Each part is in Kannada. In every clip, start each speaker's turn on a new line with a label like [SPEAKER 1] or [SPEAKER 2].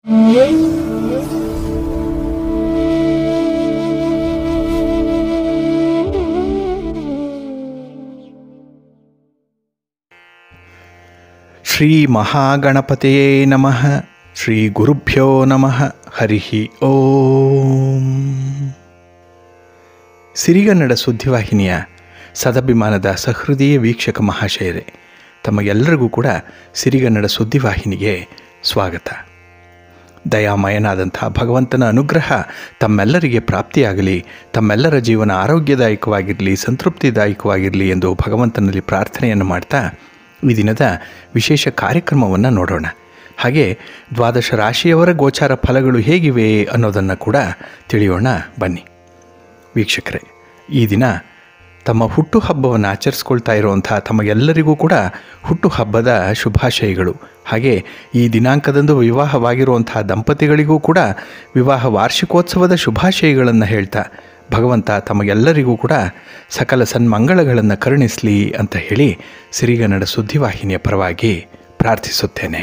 [SPEAKER 1] ಶ್ರೀ ಮಹಾಗಣಪತಿಯೇ ನಮಃ ಶ್ರೀ ಗುರುಭ್ಯೋ ನಮಃ ಹರಿ ಓಂ ಸಿರಿಗನ್ನಡ ಸುದ್ದಿವಾಹಿನಿಯ ಸದಭಿಮಾನದ ಸಹೃದಯ ವೀಕ್ಷಕ ಮಹಾಶಯರೇ ತಮಗೆಲ್ಲರಿಗೂ ಕೂಡ ಸಿರಿಗನ್ನಡ ಸುದ್ದಿವಾಹಿನಿಗೆ ಸ್ವಾಗತ ದಯಾಮಯನಾದಂಥ ಭಗವಂತನ ಅನುಗ್ರಹ ತಮ್ಮೆಲ್ಲರಿಗೆ ಪ್ರಾಪ್ತಿಯಾಗಲಿ ತಮ್ಮೆಲ್ಲರ ಜೀವನ ಆರೋಗ್ಯದಾಯಕವಾಗಿರಲಿ ಸಂತೃಪ್ತಿದಾಯಕವಾಗಿರಲಿ ಎಂದು ಭಗವಂತನಲ್ಲಿ ಪ್ರಾರ್ಥನೆಯನ್ನು ಮಾಡ್ತಾ ಈ ದಿನದ ವಿಶೇಷ ಕಾರ್ಯಕ್ರಮವನ್ನು ನೋಡೋಣ ಹಾಗೆ ದ್ವಾದಶ ರಾಶಿಯವರ ಗೋಚಾರ ಫಲಗಳು ಹೇಗಿವೆ ಅನ್ನೋದನ್ನು ಕೂಡ ತಿಳಿಯೋಣ ಬನ್ನಿ ವೀಕ್ಷಕರೇ ಈ ದಿನ ತಮ್ಮ ಹುಟ್ಟುಹಬ್ಬವನ್ನು ಆಚರಿಸ್ಕೊಳ್ತಾ ಇರುವಂಥ ತಮಗೆಲ್ಲರಿಗೂ ಕೂಡ ಹುಟ್ಟುಹಬ್ಬದ ಶುಭಾಶಯಗಳು ಹಾಗೆ ಈ ದಿನಾಂಕದಂದು ವಿವಾಹವಾಗಿರುವಂಥ ದಂಪತಿಗಳಿಗೂ ಕೂಡ ವಿವಾಹ ವಾರ್ಷಿಕೋತ್ಸವದ ಶುಭಾಶಯಗಳನ್ನು ಹೇಳ್ತಾ ಭಗವಂತ ತಮಗೆಲ್ಲರಿಗೂ ಕೂಡ ಸಕಲ ಸನ್ಮಂಗಳಗಳನ್ನು ಕರುಣಿಸಲಿ ಅಂತ ಹೇಳಿ ಸಿರಿಗನ್ನಡ ಸುದ್ದಿವಾಹಿನಿಯ ಪರವಾಗಿ ಪ್ರಾರ್ಥಿಸುತ್ತೇನೆ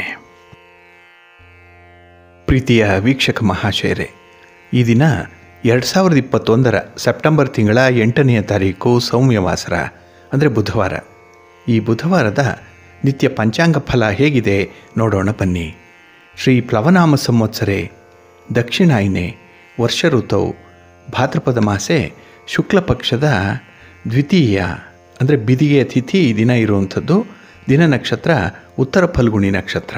[SPEAKER 1] ಪ್ರೀತಿಯ ವೀಕ್ಷಕ ಮಹಾಶಯರೇ ಈ ದಿನ ಎರಡು ಸಾವಿರದ ಇಪ್ಪತ್ತೊಂದರ ಸೆಪ್ಟೆಂಬರ್ ತಿಂಗಳ ಎಂಟನೆಯ ತಾರೀಕು ಸೌಮ್ಯವಾಸರ ಅಂದರೆ ಬುಧವಾರ ಈ ಬುಧವಾರದ ನಿತ್ಯ ಪಂಚಾಂಗ ಫಲ ಹೇಗಿದೆ ನೋಡೋಣ ಬನ್ನಿ ಶ್ರೀ ಪ್ಲವನಾಮ ಸಂವತ್ಸರೆ ದಕ್ಷಿಣಾಯಿನೆ ವರ್ಷ ಋತೌ ಭಾದ್ರಪದ ಮಾಸೆ ಶುಕ್ಲ ಪಕ್ಷದ ದ್ವಿತೀಯ ಅಂದರೆ ಬಿದಿಗೆಯ ತಿಥಿ ಈ ದಿನ ಇರುವಂಥದ್ದು ದಿನ ನಕ್ಷತ್ರ ಉತ್ತರ ಫಲ್ಗುಣಿ ನಕ್ಷತ್ರ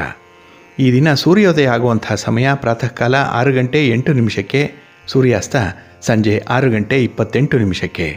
[SPEAKER 1] ಈ ದಿನ ಸೂರ್ಯೋದಯ ಆಗುವಂತಹ ಸಮಯ ಪ್ರಾತಃ ಕಾಲ ಆರು ಗಂಟೆ ಎಂಟು ನಿಮಿಷಕ್ಕೆ ಸೂರ್ಯಾಸ್ತ ಸಂಜೆ ಆರು ಗಂಟೆ ಇಪ್ಪತ್ತೆಂಟು ನಿಮಿಷಕ್ಕೆ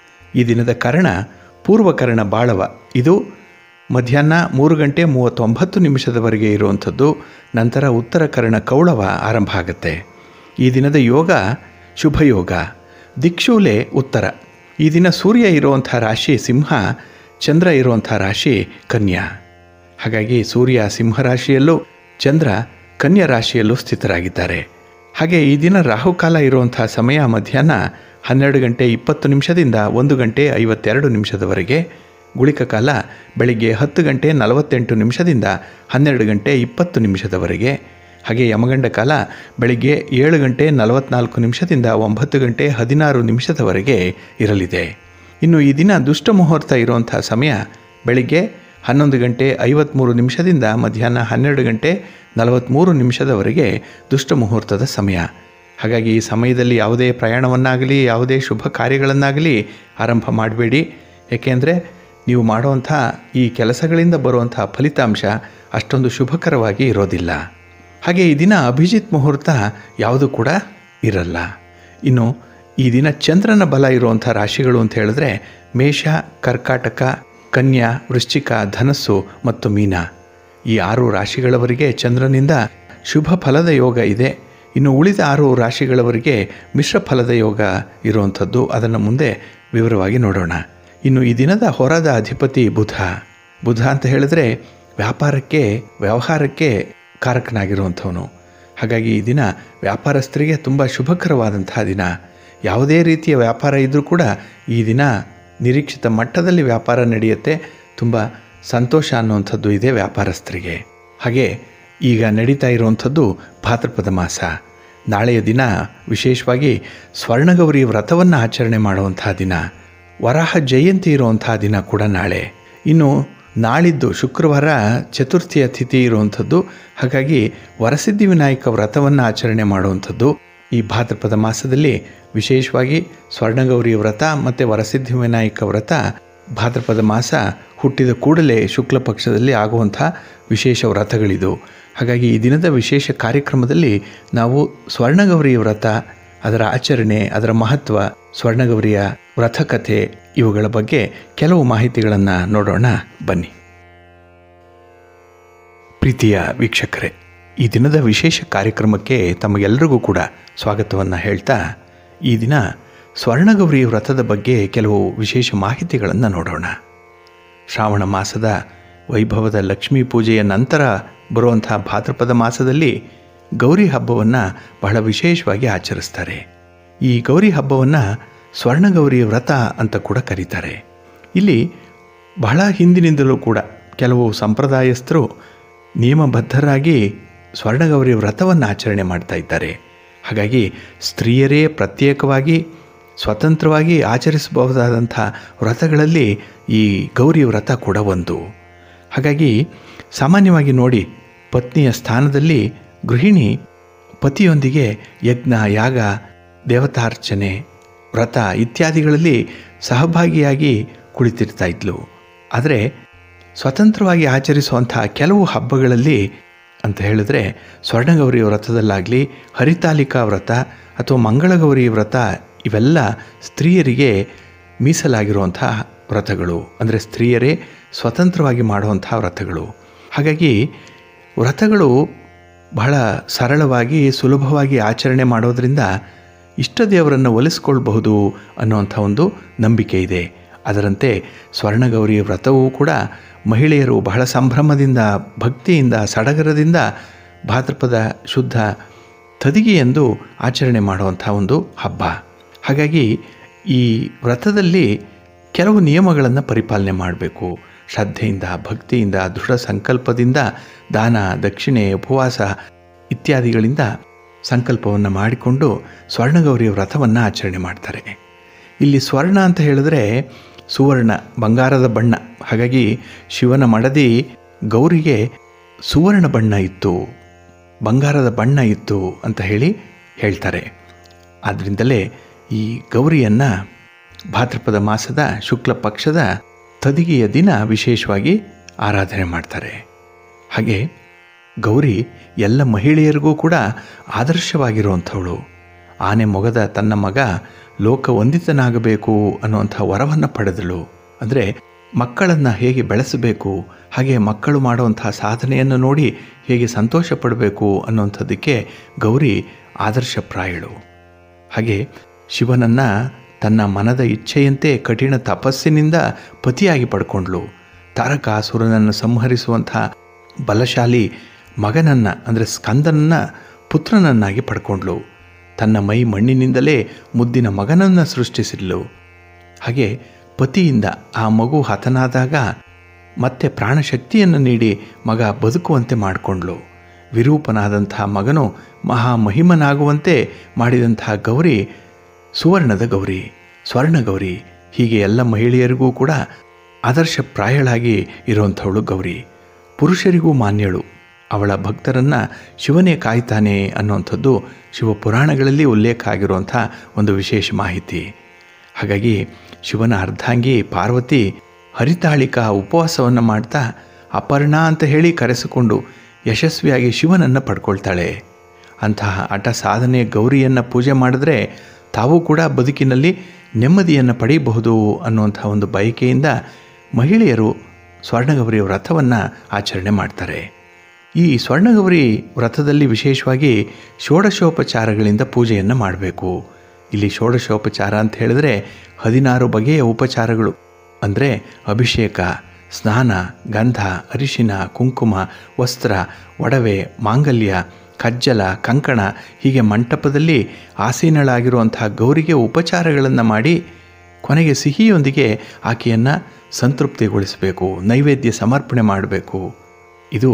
[SPEAKER 1] ಈ ದಿನದ ಕರ್ಣ ಪೂರ್ವಕರ್ಣ ಬಾಳವ ಇದು ಮಧ್ಯಾಹ್ನ ಮೂರು ಗಂಟೆ ಮೂವತ್ತೊಂಬತ್ತು ನಿಮಿಷದವರೆಗೆ ಇರುವಂಥದ್ದು ನಂತರ ಉತ್ತರ ಕರ್ಣ ಕೌಳವ ಆರಂಭ ಆಗುತ್ತೆ ಈ ದಿನದ ಯೋಗ ಶುಭಯೋಗ ದಿಕ್ಷೂಲೆ ಉತ್ತರ ಈ ದಿನ ಸೂರ್ಯ ಇರುವಂಥ ರಾಶಿ ಸಿಂಹ ಚಂದ್ರ ಇರುವಂಥ ರಾಶಿ ಕನ್ಯಾ ಹಾಗಾಗಿ ಸೂರ್ಯ ಸಿಂಹರಾಶಿಯಲ್ಲೂ ಚಂದ್ರ ಕನ್ಯಾ ರಾಶಿಯಲ್ಲೂ ಸ್ಥಿತರಾಗಿದ್ದಾರೆ ಹಾಗೆ ಈ ದಿನ ರಾಹುಕಾಲ ಇರುವಂಥ ಸಮಯ ಮಧ್ಯಾಹ್ನ ಹನ್ನೆರಡು ಗಂಟೆ ಇಪ್ಪತ್ತು ನಿಮಿಷದಿಂದ ಒಂದು ಗಂಟೆ ಐವತ್ತೆರಡು ನಿಮಿಷದವರೆಗೆ ಗುಳಿಕ ಕಾಲ ಬೆಳಿಗ್ಗೆ ಹತ್ತು ಗಂಟೆ ನಲವತ್ತೆಂಟು ನಿಮಿಷದಿಂದ ಹನ್ನೆರಡು ಗಂಟೆ ಇಪ್ಪತ್ತು ನಿಮಿಷದವರೆಗೆ ಹಾಗೆ ಯಮಗಂಡ ಕಾಲ ಬೆಳಿಗ್ಗೆ ಏಳು ಗಂಟೆ ನಲವತ್ನಾಲ್ಕು ನಿಮಿಷದಿಂದ ಒಂಬತ್ತು ಗಂಟೆ ಹದಿನಾರು ನಿಮಿಷದವರೆಗೆ ಇರಲಿದೆ ಇನ್ನು ಈ ದಿನ ದುಷ್ಟ ಮುಹೂರ್ತ ಇರುವಂಥ ಸಮಯ ಬೆಳಿಗ್ಗೆ ಹನ್ನೊಂದು ಗಂಟೆ ಐವತ್ತ್ಮೂರು ನಿಮಿಷದಿಂದ ಮಧ್ಯಾಹ್ನ ಹನ್ನೆರಡು ಗಂಟೆ ನಲವತ್ತ್ಮೂರು ನಿಮಿಷದವರೆಗೆ ದುಷ್ಟ ಮುಹೂರ್ತದ ಸಮಯ ಹಾಗಾಗಿ ಈ ಸಮಯದಲ್ಲಿ ಯಾವುದೇ ಪ್ರಯಾಣವನ್ನಾಗಲಿ ಯಾವುದೇ ಶುಭ ಕಾರ್ಯಗಳನ್ನಾಗಲಿ ಆರಂಭ ಮಾಡಬೇಡಿ ಏಕೆಂದರೆ ನೀವು ಮಾಡುವಂಥ ಈ ಕೆಲಸಗಳಿಂದ ಬರುವಂಥ ಫಲಿತಾಂಶ ಅಷ್ಟೊಂದು ಶುಭಕರವಾಗಿ ಇರೋದಿಲ್ಲ ಹಾಗೆ ಈ ದಿನ ಅಭಿಜಿತ್ ಮುಹೂರ್ತ ಯಾವುದು ಕೂಡ ಇರಲ್ಲ ಇನ್ನು ಈ ದಿನ ಚಂದ್ರನ ಬಲ ಇರುವಂಥ ರಾಶಿಗಳು ಅಂತ ಹೇಳಿದ್ರೆ ಮೇಷ ಕರ್ಕಾಟಕ ಕನ್ಯಾ ವೃಶ್ಚಿಕ ಧನಸ್ಸು ಮತ್ತು ಮೀನ ಈ ಆರು ರಾಶಿಗಳವರಿಗೆ ಚಂದ್ರನಿಂದ ಶುಭ ಫಲದ ಯೋಗ ಇದೆ ಇನ್ನು ಉಳಿದ ಆರು ರಾಶಿಗಳವರಿಗೆ ಮಿಶ್ರ ಫಲದ ಯೋಗ ಇರುವಂಥದ್ದು ಅದನ್ನು ಮುಂದೆ ವಿವರವಾಗಿ ನೋಡೋಣ ಇನ್ನು ಈ ದಿನದ ಹೊರದ ಅಧಿಪತಿ ಬುಧ ಬುಧ ಅಂತ ಹೇಳಿದ್ರೆ ವ್ಯಾಪಾರಕ್ಕೆ ವ್ಯವಹಾರಕ್ಕೆ ಕಾರಕನಾಗಿರುವಂಥವನು ಹಾಗಾಗಿ ಈ ದಿನ ವ್ಯಾಪಾರಸ್ಥರಿಗೆ ತುಂಬ ಶುಭಕರವಾದಂತಹ ದಿನ ಯಾವುದೇ ರೀತಿಯ ವ್ಯಾಪಾರ ಇದ್ದರೂ ಕೂಡ ಈ ದಿನ ನಿರೀಕ್ಷಿತ ಮಟ್ಟದಲ್ಲಿ ವ್ಯಾಪಾರ ನಡೆಯುತ್ತೆ ತುಂಬ ಸಂತೋಷ ಅನ್ನುವಂಥದ್ದು ಇದೆ ವ್ಯಾಪಾರಸ್ಥರಿಗೆ ಹಾಗೆ ಈಗ ನಡೀತಾ ಇರುವಂಥದ್ದು ಭಾದ್ರಪದ ಮಾಸ ನಾಳೆಯ ದಿನ ವಿಶೇಷವಾಗಿ ಸ್ವರ್ಣಗೌರಿ ವ್ರತವನ್ನು ಆಚರಣೆ ಮಾಡುವಂತಹ ದಿನ ವರಾಹ ಜಯಂತಿ ಇರುವಂತಹ ದಿನ ಕೂಡ ನಾಳೆ ಇನ್ನು ನಾಳಿದ್ದು ಶುಕ್ರವಾರ ಚತುರ್ಥಿಯ ತಿಥಿ ಇರುವಂಥದ್ದು ಹಾಗಾಗಿ ವರಸಿದ್ಧಿ ವಿನಾಯಕ ವ್ರತವನ್ನು ಆಚರಣೆ ಮಾಡುವಂಥದ್ದು ಈ ಭಾದ್ರಪದ ಮಾಸದಲ್ಲಿ ವಿಶೇಷವಾಗಿ ಸ್ವರ್ಣಗೌರಿ ವ್ರತ ಮತ್ತು ವರಸಿದ್ಧಿ ವಿನಾಯಕ ವ್ರತ ಭಾದ್ರಪದ ಮಾಸ ಹುಟ್ಟಿದ ಕೂಡಲೇ ಶುಕ್ಲ ಪಕ್ಷದಲ್ಲಿ ಆಗುವಂಥ ವಿಶೇಷ ವ್ರತಗಳಿದು ಹಾಗಾಗಿ ಈ ದಿನದ ವಿಶೇಷ ಕಾರ್ಯಕ್ರಮದಲ್ಲಿ ನಾವು ಸ್ವರ್ಣಗೌರಿ ವ್ರತ ಅದರ ಆಚರಣೆ ಅದರ ಮಹತ್ವ ಸ್ವರ್ಣಗೌರಿಯ ವ್ರತಕಥೆ ಇವುಗಳ ಬಗ್ಗೆ ಕೆಲವು ಮಾಹಿತಿಗಳನ್ನು ನೋಡೋಣ ಬನ್ನಿ ಪ್ರೀತಿಯ ವೀಕ್ಷಕರೇ ಈ ದಿನದ ವಿಶೇಷ ಕಾರ್ಯಕ್ರಮಕ್ಕೆ ತಮಗೆಲ್ಲರಿಗೂ ಕೂಡ ಸ್ವಾಗತವನ್ನು ಹೇಳ್ತಾ ಈ ದಿನ ಸ್ವರ್ಣಗೌರಿ ವ್ರತದ ಬಗ್ಗೆ ಕೆಲವು ವಿಶೇಷ ಮಾಹಿತಿಗಳನ್ನು ನೋಡೋಣ ಶ್ರಾವಣ ಮಾಸದ ವೈಭವದ ಲಕ್ಷ್ಮೀ ಪೂಜೆಯ ನಂತರ ಬರುವಂಥ ಭಾದ್ರಪದ ಮಾಸದಲ್ಲಿ ಗೌರಿ ಹಬ್ಬವನ್ನು ಬಹಳ ವಿಶೇಷವಾಗಿ ಆಚರಿಸ್ತಾರೆ ಈ ಗೌರಿ ಹಬ್ಬವನ್ನು ಸ್ವರ್ಣಗೌರಿ ವ್ರತ ಅಂತ ಕೂಡ ಕರೀತಾರೆ ಇಲ್ಲಿ ಬಹಳ ಹಿಂದಿನಿಂದಲೂ ಕೂಡ ಕೆಲವು ಸಂಪ್ರದಾಯಸ್ಥರು ನಿಯಮಬದ್ಧರಾಗಿ ಸ್ವರ್ಣಗೌರಿ ವ್ರತವನ್ನು ಆಚರಣೆ ಮಾಡ್ತಾ ಇದ್ದಾರೆ ಹಾಗಾಗಿ ಸ್ತ್ರೀಯರೇ ಪ್ರತ್ಯೇಕವಾಗಿ ಸ್ವತಂತ್ರವಾಗಿ ಆಚರಿಸಬಹುದಾದಂಥ ವ್ರತಗಳಲ್ಲಿ ಈ ಗೌರಿ ವ್ರತ ಕೂಡ ಒಂದು ಹಾಗಾಗಿ ಸಾಮಾನ್ಯವಾಗಿ ನೋಡಿ ಪತ್ನಿಯ ಸ್ಥಾನದಲ್ಲಿ ಗೃಹಿಣಿ ಪತಿಯೊಂದಿಗೆ ಯಜ್ಞ ಯಾಗ ದೇವತಾರ್ಚನೆ ವ್ರತ ಇತ್ಯಾದಿಗಳಲ್ಲಿ ಸಹಭಾಗಿಯಾಗಿ ಕುಳಿತಿರ್ತಾ ಇದ್ಲು ಆದರೆ ಸ್ವತಂತ್ರವಾಗಿ ಆಚರಿಸುವಂಥ ಕೆಲವು ಹಬ್ಬಗಳಲ್ಲಿ ಅಂತ ಹೇಳಿದ್ರೆ ಸ್ವರ್ಣಗೌರಿ ವ್ರತದಲ್ಲಾಗಲಿ ಹರಿತಾಲಿಕಾ ವ್ರತ ಅಥವಾ ಮಂಗಳಗೌರಿ ವ್ರತ ಇವೆಲ್ಲ ಸ್ತ್ರೀಯರಿಗೆ ಮೀಸಲಾಗಿರುವಂಥ ವ್ರತಗಳು ಅಂದರೆ ಸ್ತ್ರೀಯರೇ ಸ್ವತಂತ್ರವಾಗಿ ಮಾಡುವಂಥ ವ್ರತಗಳು ಹಾಗಾಗಿ ವ್ರತಗಳು ಬಹಳ ಸರಳವಾಗಿ ಸುಲಭವಾಗಿ ಆಚರಣೆ ಮಾಡೋದರಿಂದ ಇಷ್ಟ ದೇವರನ್ನು ಒಲಿಸ್ಕೊಳ್ಬಹುದು ಅನ್ನುವಂಥ ಒಂದು ನಂಬಿಕೆ ಇದೆ ಅದರಂತೆ ಸ್ವರ್ಣಗೌರಿ ವ್ರತವೂ ಕೂಡ ಮಹಿಳೆಯರು ಬಹಳ ಸಂಭ್ರಮದಿಂದ ಭಕ್ತಿಯಿಂದ ಸಡಗರದಿಂದ ಭಾದ್ರಪದ ಶುದ್ಧ ತದಿಗೆಯೆಂದು ಆಚರಣೆ ಮಾಡುವಂಥ ಒಂದು ಹಬ್ಬ ಹಾಗಾಗಿ ಈ ವ್ರತದಲ್ಲಿ ಕೆಲವು ನಿಯಮಗಳನ್ನು ಪರಿಪಾಲನೆ ಮಾಡಬೇಕು ಶ್ರದ್ಧೆಯಿಂದ ಭಕ್ತಿಯಿಂದ ದೃಢ ಸಂಕಲ್ಪದಿಂದ ದಾನ ದಕ್ಷಿಣೆ ಉಪವಾಸ ಇತ್ಯಾದಿಗಳಿಂದ ಸಂಕಲ್ಪವನ್ನು ಮಾಡಿಕೊಂಡು ಸ್ವರ್ಣಗೌರಿ ವ್ರತವನ್ನು ಆಚರಣೆ ಮಾಡ್ತಾರೆ ಇಲ್ಲಿ ಸ್ವರ್ಣ ಅಂತ ಹೇಳಿದ್ರೆ ಸುವರ್ಣ ಬಂಗಾರದ ಬಣ್ಣ ಹಾಗಾಗಿ ಶಿವನ ಮಡದಿ ಗೌರಿಗೆ ಸುವರ್ಣ ಬಣ್ಣ ಇತ್ತು ಬಂಗಾರದ ಬಣ್ಣ ಇತ್ತು ಅಂತ ಹೇಳಿ ಹೇಳ್ತಾರೆ ಆದ್ದರಿಂದಲೇ ಈ ಗೌರಿಯನ್ನು ಭಾದ್ರಪದ ಮಾಸದ ಶುಕ್ಲ ಪಕ್ಷದ ತದಿಗೆಯ ದಿನ ವಿಶೇಷವಾಗಿ ಆರಾಧನೆ ಮಾಡ್ತಾರೆ ಹಾಗೆ ಗೌರಿ ಎಲ್ಲ ಮಹಿಳೆಯರಿಗೂ ಕೂಡ ಆದರ್ಶವಾಗಿರುವಂಥವಳು ಆನೆ ಮೊಗದ ತನ್ನ ಮಗ ಲೋಕ ವಂದಿತನಾಗಬೇಕು ಅನ್ನುವಂಥ ವರವನ್ನು ಪಡೆದಳು ಅಂದರೆ ಮಕ್ಕಳನ್ನು ಹೇಗೆ ಬೆಳೆಸಬೇಕು ಹಾಗೆ ಮಕ್ಕಳು ಮಾಡುವಂಥ ಸಾಧನೆಯನ್ನು ನೋಡಿ ಹೇಗೆ ಸಂತೋಷ ಪಡಬೇಕು ಅನ್ನುವಂಥದ್ದಕ್ಕೆ ಗೌರಿ ಆದರ್ಶಪ್ರಾಯಳು ಹಾಗೆ ಶಿವನನ್ನು ತನ್ನ ಮನದ ಇಚ್ಛೆಯಂತೆ ಕಠಿಣ ತಪಸ್ಸಿನಿಂದ ಪತಿಯಾಗಿ ಪಡ್ಕೊಂಡ್ಳು ತಾರಕಾಸುರನನ್ನು ಸಂಹರಿಸುವಂಥ ಬಲಶಾಲಿ ಮಗನನ್ನು ಅಂದರೆ ಸ್ಕಂದನನ್ನು ಪುತ್ರನನ್ನಾಗಿ ಪಡ್ಕೊಂಡ್ಳು ತನ್ನ ಮೈ ಮಣ್ಣಿನಿಂದಲೇ ಮುದ್ದಿನ ಮಗನನ್ನು ಸೃಷ್ಟಿಸಿದ್ಲು ಹಾಗೆ ಪತಿಯಿಂದ ಆ ಮಗು ಹತನಾದಾಗ ಮತ್ತೆ ಪ್ರಾಣಶಕ್ತಿಯನ್ನು ನೀಡಿ ಮಗ ಬದುಕುವಂತೆ ಮಾಡಿಕೊಂಡ್ಳು ವಿರೂಪನಾದಂಥ ಮಗನು ಮಹಾಮಹಿಮನಾಗುವಂತೆ ಮಾಡಿದಂಥ ಗೌರಿ ಸುವರ್ಣದ ಗೌರಿ ಸ್ವರ್ಣಗೌರಿ ಹೀಗೆ ಎಲ್ಲ ಮಹಿಳೆಯರಿಗೂ ಕೂಡ ಆದರ್ಶಪ್ರಾಯಳಾಗಿ ಇರುವಂಥವಳು ಗೌರಿ ಪುರುಷರಿಗೂ ಮಾನ್ಯಳು ಅವಳ ಭಕ್ತರನ್ನು ಶಿವನೇ ಕಾಯ್ತಾನೆ ಅನ್ನುವಂಥದ್ದು ಶಿವಪುರಾಣಗಳಲ್ಲಿ ಉಲ್ಲೇಖ ಆಗಿರುವಂಥ ಒಂದು ವಿಶೇಷ ಮಾಹಿತಿ ಹಾಗಾಗಿ ಶಿವನ ಅರ್ಧಾಂಗಿ ಪಾರ್ವತಿ ಹರಿತಾಳಿಕಾ ಉಪವಾಸವನ್ನು ಮಾಡ್ತಾ ಅಪರ್ಣ ಅಂತ ಹೇಳಿ ಕರೆಸಿಕೊಂಡು ಯಶಸ್ವಿಯಾಗಿ ಶಿವನನ್ನು ಪಡ್ಕೊಳ್ತಾಳೆ ಅಂತಹ ಹಠ ಸಾಧನೆ ಗೌರಿಯನ್ನು ಪೂಜೆ ಮಾಡಿದ್ರೆ ತಾವು ಕೂಡ ಬದುಕಿನಲ್ಲಿ ನೆಮ್ಮದಿಯನ್ನು ಪಡೆಯಬಹುದು ಅನ್ನುವಂಥ ಒಂದು ಬಯಕೆಯಿಂದ ಮಹಿಳೆಯರು ಸ್ವರ್ಣಗೌರಿ ವ್ರತವನ್ನು ಆಚರಣೆ ಮಾಡ್ತಾರೆ ಈ ಸ್ವರ್ಣಗೌರಿ ವ್ರತದಲ್ಲಿ ವಿಶೇಷವಾಗಿ ಷೋಡಶೋಪಚಾರಗಳಿಂದ ಪೂಜೆಯನ್ನು ಮಾಡಬೇಕು ಇಲ್ಲಿ ಷೋಡಶೋಪಚಾರ ಅಂತ ಹೇಳಿದ್ರೆ ಹದಿನಾರು ಬಗೆಯ ಉಪಚಾರಗಳು ಅಂದರೆ ಅಭಿಷೇಕ ಸ್ನಾನ ಗಂಧ ಅರಿಶಿನ ಕುಂಕುಮ ವಸ್ತ್ರ ಒಡವೆ ಮಾಂಗಲ್ಯ ಕಜ್ಜಲ ಕಂಕಣ ಹೀಗೆ ಮಂಟಪದಲ್ಲಿ ಆಸೀನಳಾಗಿರುವಂಥ ಗೌರಿಗೆ ಉಪಚಾರಗಳನ್ನು ಮಾಡಿ ಕೊನೆಗೆ ಸಿಹಿಯೊಂದಿಗೆ ಆಕೆಯನ್ನು ಸಂತೃಪ್ತಿಗೊಳಿಸಬೇಕು ನೈವೇದ್ಯ ಸಮರ್ಪಣೆ ಮಾಡಬೇಕು ಇದು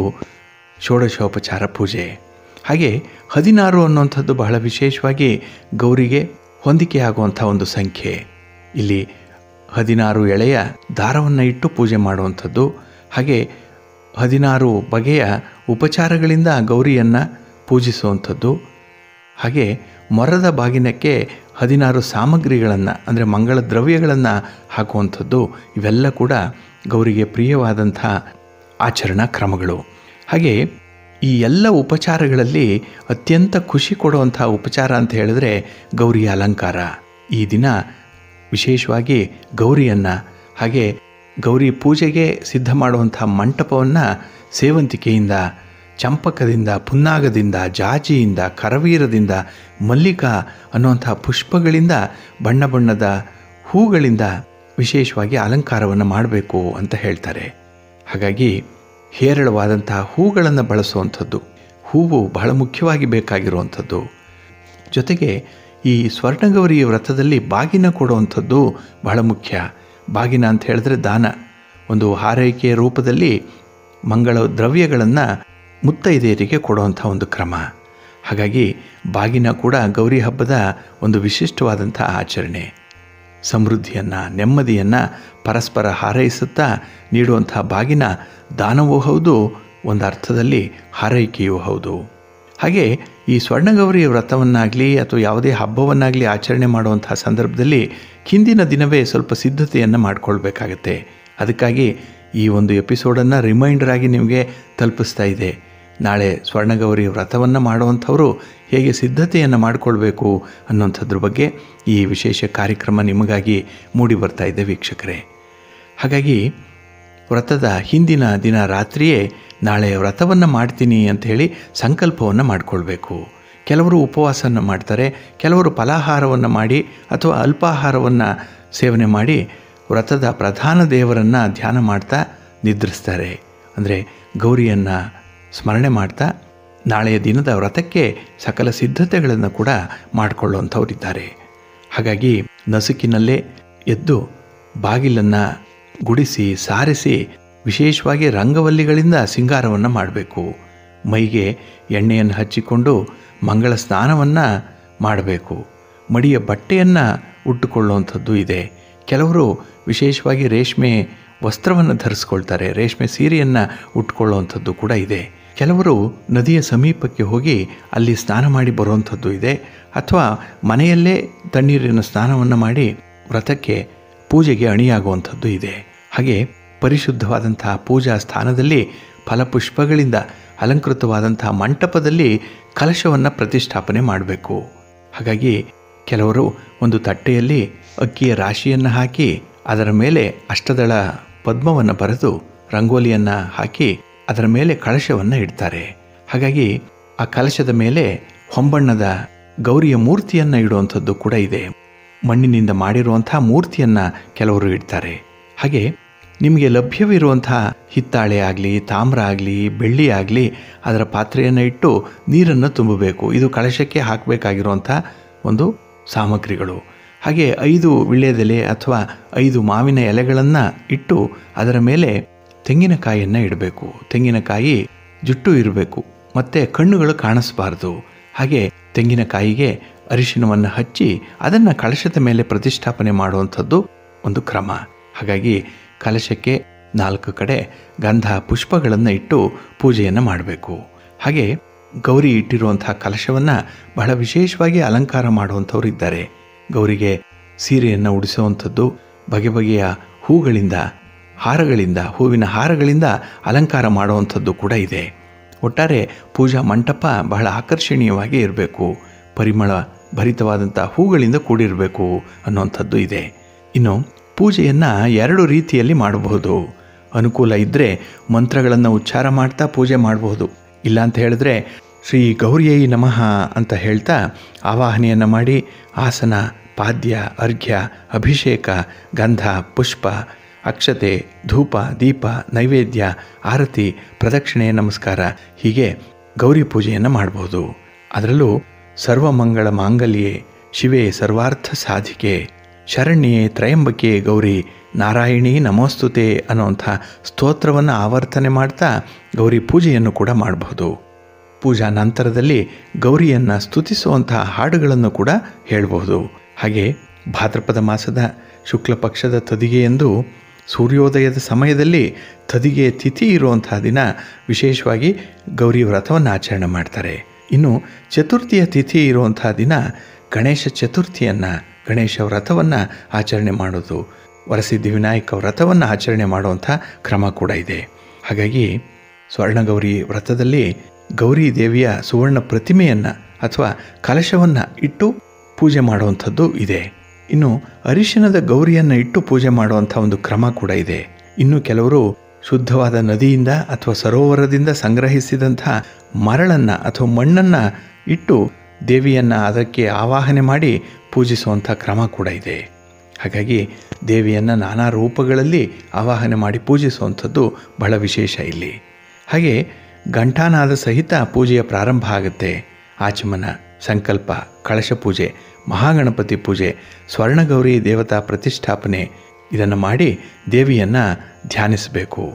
[SPEAKER 1] ಷೋಡಶೋಪಚಾರ ಪೂಜೆ ಹಾಗೆ ಹದಿನಾರು ಅನ್ನುವಂಥದ್ದು ಬಹಳ ವಿಶೇಷವಾಗಿ ಗೌರಿಗೆ ಹೊಂದಿಕೆಯಾಗುವಂಥ ಒಂದು ಸಂಖ್ಯೆ ಇಲ್ಲಿ ಹದಿನಾರು ಎಳೆಯ ದಾರವನ್ನು ಇಟ್ಟು ಪೂಜೆ ಮಾಡುವಂಥದ್ದು ಹಾಗೆ ಹದಿನಾರು ಬಗೆಯ ಉಪಚಾರಗಳಿಂದ ಗೌರಿಯನ್ನು ಪೂಜಿಸುವಂಥದ್ದು ಹಾಗೆ ಮೊರದ ಬಾಗಿನಕ್ಕೆ ಹದಿನಾರು ಸಾಮಗ್ರಿಗಳನ್ನು ಅಂದರೆ ಮಂಗಳ ದ್ರವ್ಯಗಳನ್ನು ಹಾಕುವಂಥದ್ದು ಇವೆಲ್ಲ ಕೂಡ ಗೌರಿಗೆ ಪ್ರಿಯವಾದಂಥ ಆಚರಣಾ ಕ್ರಮಗಳು ಹಾಗೆ ಈ ಎಲ್ಲ ಉಪಚಾರಗಳಲ್ಲಿ ಅತ್ಯಂತ ಖುಷಿ ಕೊಡುವಂಥ ಉಪಚಾರ ಅಂತ ಹೇಳಿದ್ರೆ ಗೌರಿಯ ಅಲಂಕಾರ ಈ ದಿನ ವಿಶೇಷವಾಗಿ ಗೌರಿಯನ್ನು ಹಾಗೆ ಗೌರಿ ಪೂಜೆಗೆ ಸಿದ್ಧ ಮಾಡುವಂಥ ಮಂಟಪವನ್ನು ಸೇವಂತಿಕೆಯಿಂದ ಚಂಪಕದಿಂದ ಪುನ್ನಾಗದಿಂದ ಜಾಜಿಯಿಂದ ಕರವೀರದಿಂದ ಮಲ್ಲಿಕಾ ಅನ್ನುವಂಥ ಪುಷ್ಪಗಳಿಂದ ಬಣ್ಣ ಬಣ್ಣದ ಹೂಗಳಿಂದ ವಿಶೇಷವಾಗಿ ಅಲಂಕಾರವನ್ನು ಮಾಡಬೇಕು ಅಂತ ಹೇಳ್ತಾರೆ ಹಾಗಾಗಿ ಹೇರಳವಾದಂಥ ಹೂಗಳನ್ನು ಬಳಸುವಂಥದ್ದು ಹೂವು ಬಹಳ ಮುಖ್ಯವಾಗಿ ಬೇಕಾಗಿರುವಂಥದ್ದು ಜೊತೆಗೆ ಈ ಸ್ವರ್ಣಗೌರಿ ವ್ರತದಲ್ಲಿ ಬಾಗಿನ ಕೊಡುವಂಥದ್ದು ಬಹಳ ಮುಖ್ಯ ಬಾಗಿನ ಅಂತ ಹೇಳಿದ್ರೆ ದಾನ ಒಂದು ಹಾರೈಕೆಯ ರೂಪದಲ್ಲಿ ಮಂಗಳ ದ್ರವ್ಯಗಳನ್ನು ಮುತ್ತೈದೆಯರಿಗೆ ಕೊಡುವಂಥ ಒಂದು ಕ್ರಮ ಹಾಗಾಗಿ ಬಾಗಿನ ಕೂಡ ಗೌರಿ ಹಬ್ಬದ ಒಂದು ವಿಶಿಷ್ಟವಾದಂಥ ಆಚರಣೆ ಸಮೃದ್ಧಿಯನ್ನು ನೆಮ್ಮದಿಯನ್ನು ಪರಸ್ಪರ ಹಾರೈಸುತ್ತಾ ನೀಡುವಂಥ ಬಾಗಿನ ದಾನವೂ ಹೌದು ಒಂದು ಅರ್ಥದಲ್ಲಿ ಹಾರೈಕೆಯೂ ಹೌದು ಹಾಗೆ ಈ ಸ್ವರ್ಣಗೌರಿ ವ್ರತವನ್ನಾಗಲಿ ಅಥವಾ ಯಾವುದೇ ಹಬ್ಬವನ್ನಾಗಲಿ ಆಚರಣೆ ಮಾಡುವಂಥ ಸಂದರ್ಭದಲ್ಲಿ ಹಿಂದಿನ ದಿನವೇ ಸ್ವಲ್ಪ ಸಿದ್ಧತೆಯನ್ನು ಮಾಡಿಕೊಳ್ಬೇಕಾಗತ್ತೆ ಅದಕ್ಕಾಗಿ ಈ ಒಂದು ಎಪಿಸೋಡನ್ನು ರಿಮೈಂಡರ್ ಆಗಿ ನಿಮಗೆ ತಲುಪಿಸ್ತಾ ಇದೆ ನಾಳೆ ಸ್ವರ್ಣಗೌರಿ ವ್ರತವನ್ನು ಮಾಡುವಂಥವರು ಹೇಗೆ ಸಿದ್ಧತೆಯನ್ನು ಮಾಡಿಕೊಳ್ಬೇಕು ಅನ್ನೋಂಥದ್ರ ಬಗ್ಗೆ ಈ ವಿಶೇಷ ಕಾರ್ಯಕ್ರಮ ನಿಮಗಾಗಿ ಮೂಡಿ ಬರ್ತಾ ಇದೆ ವೀಕ್ಷಕರೇ ಹಾಗಾಗಿ ವ್ರತದ ಹಿಂದಿನ ದಿನ ರಾತ್ರಿಯೇ ನಾಳೆ ವ್ರತವನ್ನು ಮಾಡ್ತೀನಿ ಅಂತ ಹೇಳಿ ಸಂಕಲ್ಪವನ್ನು ಮಾಡಿಕೊಳ್ಬೇಕು ಕೆಲವರು ಉಪವಾಸವನ್ನು ಮಾಡ್ತಾರೆ ಕೆಲವರು ಫಲಾಹಾರವನ್ನು ಮಾಡಿ ಅಥವಾ ಅಲ್ಪಾಹಾರವನ್ನು ಸೇವನೆ ಮಾಡಿ ವ್ರತದ ಪ್ರಧಾನ ದೇವರನ್ನು ಧ್ಯಾನ ಮಾಡ್ತಾ ನಿದ್ರಿಸ್ತಾರೆ ಅಂದರೆ ಗೌರಿಯನ್ನು ಸ್ಮರಣೆ ಮಾಡ್ತಾ ನಾಳೆಯ ದಿನದ ವ್ರತಕ್ಕೆ ಸಕಲ ಸಿದ್ಧತೆಗಳನ್ನು ಕೂಡ ಮಾಡಿಕೊಳ್ಳುವಂಥವರಿದ್ದಾರೆ ಹಾಗಾಗಿ ನಸುಕಿನಲ್ಲೇ ಎದ್ದು ಬಾಗಿಲನ್ನು ಗುಡಿಸಿ ಸಾರಿಸಿ ವಿಶೇಷವಾಗಿ ರಂಗವಲ್ಲಿಗಳಿಂದ ಸಿಂಗಾರವನ್ನು ಮಾಡಬೇಕು ಮೈಗೆ ಎಣ್ಣೆಯನ್ನು ಹಚ್ಚಿಕೊಂಡು ಮಂಗಳ ಸ್ನಾನವನ್ನು ಮಾಡಬೇಕು ಮಡಿಯ ಬಟ್ಟೆಯನ್ನು ಉಟ್ಟುಕೊಳ್ಳುವಂಥದ್ದು ಇದೆ ಕೆಲವರು ವಿಶೇಷವಾಗಿ ರೇಷ್ಮೆ ವಸ್ತ್ರವನ್ನು ಧರಿಸ್ಕೊಳ್ತಾರೆ ರೇಷ್ಮೆ ಸೀರೆಯನ್ನು ಉಟ್ಕೊಳ್ಳುವಂಥದ್ದು ಕೂಡ ಇದೆ ಕೆಲವರು ನದಿಯ ಸಮೀಪಕ್ಕೆ ಹೋಗಿ ಅಲ್ಲಿ ಸ್ನಾನ ಮಾಡಿ ಬರುವಂಥದ್ದು ಇದೆ ಅಥವಾ ಮನೆಯಲ್ಲೇ ತಣ್ಣೀರಿನ ಸ್ನಾನವನ್ನು ಮಾಡಿ ವ್ರತಕ್ಕೆ ಪೂಜೆಗೆ ಅಣಿಯಾಗುವಂಥದ್ದು ಇದೆ ಹಾಗೆ ಪರಿಶುದ್ಧವಾದಂತಹ ಪೂಜಾ ಸ್ಥಾನದಲ್ಲಿ ಫಲಪುಷ್ಪಗಳಿಂದ ಅಲಂಕೃತವಾದಂತಹ ಮಂಟಪದಲ್ಲಿ ಕಲಶವನ್ನು ಪ್ರತಿಷ್ಠಾಪನೆ ಮಾಡಬೇಕು ಹಾಗಾಗಿ ಕೆಲವರು ಒಂದು ತಟ್ಟೆಯಲ್ಲಿ ಅಕ್ಕಿಯ ರಾಶಿಯನ್ನು ಹಾಕಿ ಅದರ ಮೇಲೆ ಅಷ್ಟದಳ ಪದ್ಮವನ್ನು ಬರೆದು ರಂಗೋಲಿಯನ್ನು ಹಾಕಿ ಅದರ ಮೇಲೆ ಕಳಶವನ್ನು ಇಡ್ತಾರೆ ಹಾಗಾಗಿ ಆ ಕಲಶದ ಮೇಲೆ ಹೊಂಬಣ್ಣದ ಗೌರಿಯ ಮೂರ್ತಿಯನ್ನು ಇಡುವಂಥದ್ದು ಕೂಡ ಇದೆ ಮಣ್ಣಿನಿಂದ ಮಾಡಿರುವಂಥ ಮೂರ್ತಿಯನ್ನು ಕೆಲವರು ಇಡ್ತಾರೆ ಹಾಗೆ ನಿಮಗೆ ಲಭ್ಯವಿರುವಂಥ ಹಿತ್ತಾಳೆ ಆಗಲಿ ತಾಮ್ರ ಆಗಲಿ ಬೆಳ್ಳಿ ಆಗಲಿ ಅದರ ಪಾತ್ರೆಯನ್ನು ಇಟ್ಟು ನೀರನ್ನು ತುಂಬಬೇಕು ಇದು ಕಳಶಕ್ಕೆ ಹಾಕಬೇಕಾಗಿರುವಂಥ ಒಂದು ಸಾಮಗ್ರಿಗಳು ಹಾಗೆ ಐದು ವಿಳ್ಯದೆಲೆ ಅಥವಾ ಐದು ಮಾವಿನ ಎಲೆಗಳನ್ನು ಇಟ್ಟು ಅದರ ಮೇಲೆ ತೆಂಗಿನಕಾಯಿಯನ್ನು ಇಡಬೇಕು ತೆಂಗಿನಕಾಯಿ ಜುಟ್ಟು ಇರಬೇಕು ಮತ್ತು ಕಣ್ಣುಗಳು ಕಾಣಿಸಬಾರ್ದು ಹಾಗೆ ತೆಂಗಿನಕಾಯಿಗೆ ಅರಿಶಿನವನ್ನು ಹಚ್ಚಿ ಅದನ್ನು ಕಳಶದ ಮೇಲೆ ಪ್ರತಿಷ್ಠಾಪನೆ ಮಾಡುವಂಥದ್ದು ಒಂದು ಕ್ರಮ ಹಾಗಾಗಿ ಕಲಶಕ್ಕೆ ನಾಲ್ಕು ಕಡೆ ಗಂಧ ಪುಷ್ಪಗಳನ್ನು ಇಟ್ಟು ಪೂಜೆಯನ್ನು ಮಾಡಬೇಕು ಹಾಗೆ ಗೌರಿ ಇಟ್ಟಿರುವಂತಹ ಕಲಶವನ್ನು ಬಹಳ ವಿಶೇಷವಾಗಿ ಅಲಂಕಾರ ಮಾಡುವಂಥವ್ರು ಇದ್ದಾರೆ ಗೌರಿಗೆ ಸೀರೆಯನ್ನು ಉಡಿಸುವಂಥದ್ದು ಬಗೆ ಬಗೆಯ ಹೂಗಳಿಂದ ಹಾರಗಳಿಂದ ಹೂವಿನ ಹಾರಗಳಿಂದ ಅಲಂಕಾರ ಮಾಡುವಂಥದ್ದು ಕೂಡ ಇದೆ ಒಟ್ಟಾರೆ ಪೂಜಾ ಮಂಟಪ ಬಹಳ ಆಕರ್ಷಣೀಯವಾಗಿ ಇರಬೇಕು ಪರಿಮಳ ಭರಿತವಾದಂಥ ಹೂಗಳಿಂದ ಕೂಡಿರಬೇಕು ಅನ್ನುವಂಥದ್ದು ಇದೆ ಇನ್ನು ಪೂಜೆಯನ್ನು ಎರಡು ರೀತಿಯಲ್ಲಿ ಮಾಡಬಹುದು ಅನುಕೂಲ ಇದ್ದರೆ ಮಂತ್ರಗಳನ್ನು ಉಚ್ಚಾರ ಮಾಡ್ತಾ ಪೂಜೆ ಮಾಡಬಹುದು ಇಲ್ಲ ಅಂತ ಹೇಳಿದ್ರೆ ಶ್ರೀ ಗೌರಿಯೈ ನಮಃ ಅಂತ ಹೇಳ್ತಾ ಆವಾಹನೆಯನ್ನು ಮಾಡಿ ಆಸನ ಪಾದ್ಯ ಅರ್ಘ್ಯ ಅಭಿಷೇಕ ಗಂಧ ಪುಷ್ಪ ಅಕ್ಷತೆ ಧೂಪ ದೀಪ ನೈವೇದ್ಯ ಆರತಿ ಪ್ರದಕ್ಷಿಣೆ ನಮಸ್ಕಾರ ಹೀಗೆ ಗೌರಿ ಪೂಜೆಯನ್ನು ಮಾಡಬಹುದು ಅದರಲ್ಲೂ ಸರ್ವಮಂಗಳ ಮಾಂಗಲ್ಯೆ ಶಿವೆ ಸರ್ವಾರ್ಥ ಸಾಧಿಕೆ ಶರಣ್ಯೆ ತ್ರಯಂಬಕೆ ಗೌರಿ ನಾರಾಯಣಿ ನಮೋಸ್ತುತೆ ಅನ್ನುವಂಥ ಸ್ತೋತ್ರವನ್ನು ಆವರ್ತನೆ ಮಾಡ್ತಾ ಗೌರಿ ಪೂಜೆಯನ್ನು ಕೂಡ ಮಾಡಬಹುದು ಪೂಜಾ ನಂತರದಲ್ಲಿ ಗೌರಿಯನ್ನು ಸ್ತುತಿಸುವಂತಹ ಹಾಡುಗಳನ್ನು ಕೂಡ ಹೇಳಬಹುದು ಹಾಗೆ ಭಾದ್ರಪದ ಮಾಸದ ಶುಕ್ಲ ಪಕ್ಷದ ತದಿಗೆಯೆಂದು ಸೂರ್ಯೋದಯದ ಸಮಯದಲ್ಲಿ ತದಿಗೆ ತಿಥಿ ಇರುವಂತಹ ದಿನ ವಿಶೇಷವಾಗಿ ಗೌರಿ ವ್ರತವನ್ನು ಆಚರಣೆ ಮಾಡ್ತಾರೆ ಇನ್ನು ಚತುರ್ಥಿಯ ತಿಥಿ ಇರುವಂತಹ ದಿನ ಗಣೇಶ ಚತುರ್ಥಿಯನ್ನು ಗಣೇಶ ವ್ರತವನ್ನು ಆಚರಣೆ ಮಾಡೋದು ವರಸಿದ್ಧಿ ವಿನಾಯಕ ವ್ರತವನ್ನು ಆಚರಣೆ ಮಾಡುವಂಥ ಕ್ರಮ ಕೂಡ ಇದೆ ಹಾಗಾಗಿ ಸ್ವರ್ಣಗೌರಿ ವ್ರತದಲ್ಲಿ ಗೌರಿ ದೇವಿಯ ಸುವರ್ಣ ಪ್ರತಿಮೆಯನ್ನು ಅಥವಾ ಕಲಶವನ್ನು ಇಟ್ಟು ಪೂಜೆ ಮಾಡುವಂಥದ್ದು ಇದೆ ಇನ್ನು ಅರಿಶಿನದ ಗೌರಿಯನ್ನು ಇಟ್ಟು ಪೂಜೆ ಮಾಡುವಂಥ ಒಂದು ಕ್ರಮ ಕೂಡ ಇದೆ ಇನ್ನು ಕೆಲವರು ಶುದ್ಧವಾದ ನದಿಯಿಂದ ಅಥವಾ ಸರೋವರದಿಂದ ಸಂಗ್ರಹಿಸಿದಂಥ ಮರಳನ್ನು ಅಥವಾ ಮಣ್ಣನ್ನು ಇಟ್ಟು ದೇವಿಯನ್ನು ಅದಕ್ಕೆ ಆವಾಹನೆ ಮಾಡಿ ಪೂಜಿಸುವಂಥ ಕ್ರಮ ಕೂಡ ಇದೆ ಹಾಗಾಗಿ ದೇವಿಯನ್ನು ನಾನಾ ರೂಪಗಳಲ್ಲಿ ಆವಾಹನೆ ಮಾಡಿ ಪೂಜಿಸುವಂಥದ್ದು ಬಹಳ ವಿಶೇಷ ಇಲ್ಲಿ ಹಾಗೆ ಘಂಟಾನಾದ ಸಹಿತ ಪೂಜೆಯ ಪ್ರಾರಂಭ ಆಗುತ್ತೆ ಆಚಮನ ಸಂಕಲ್ಪ ಕಳಶ ಪೂಜೆ ಮಹಾಗಣಪತಿ ಪೂಜೆ ಸ್ವರ್ಣಗೌರಿ ದೇವತಾ ಪ್ರತಿಷ್ಠಾಪನೆ ಇದನ್ನು ಮಾಡಿ ದೇವಿಯನ್ನು ಧ್ಯಾನಿಸಬೇಕು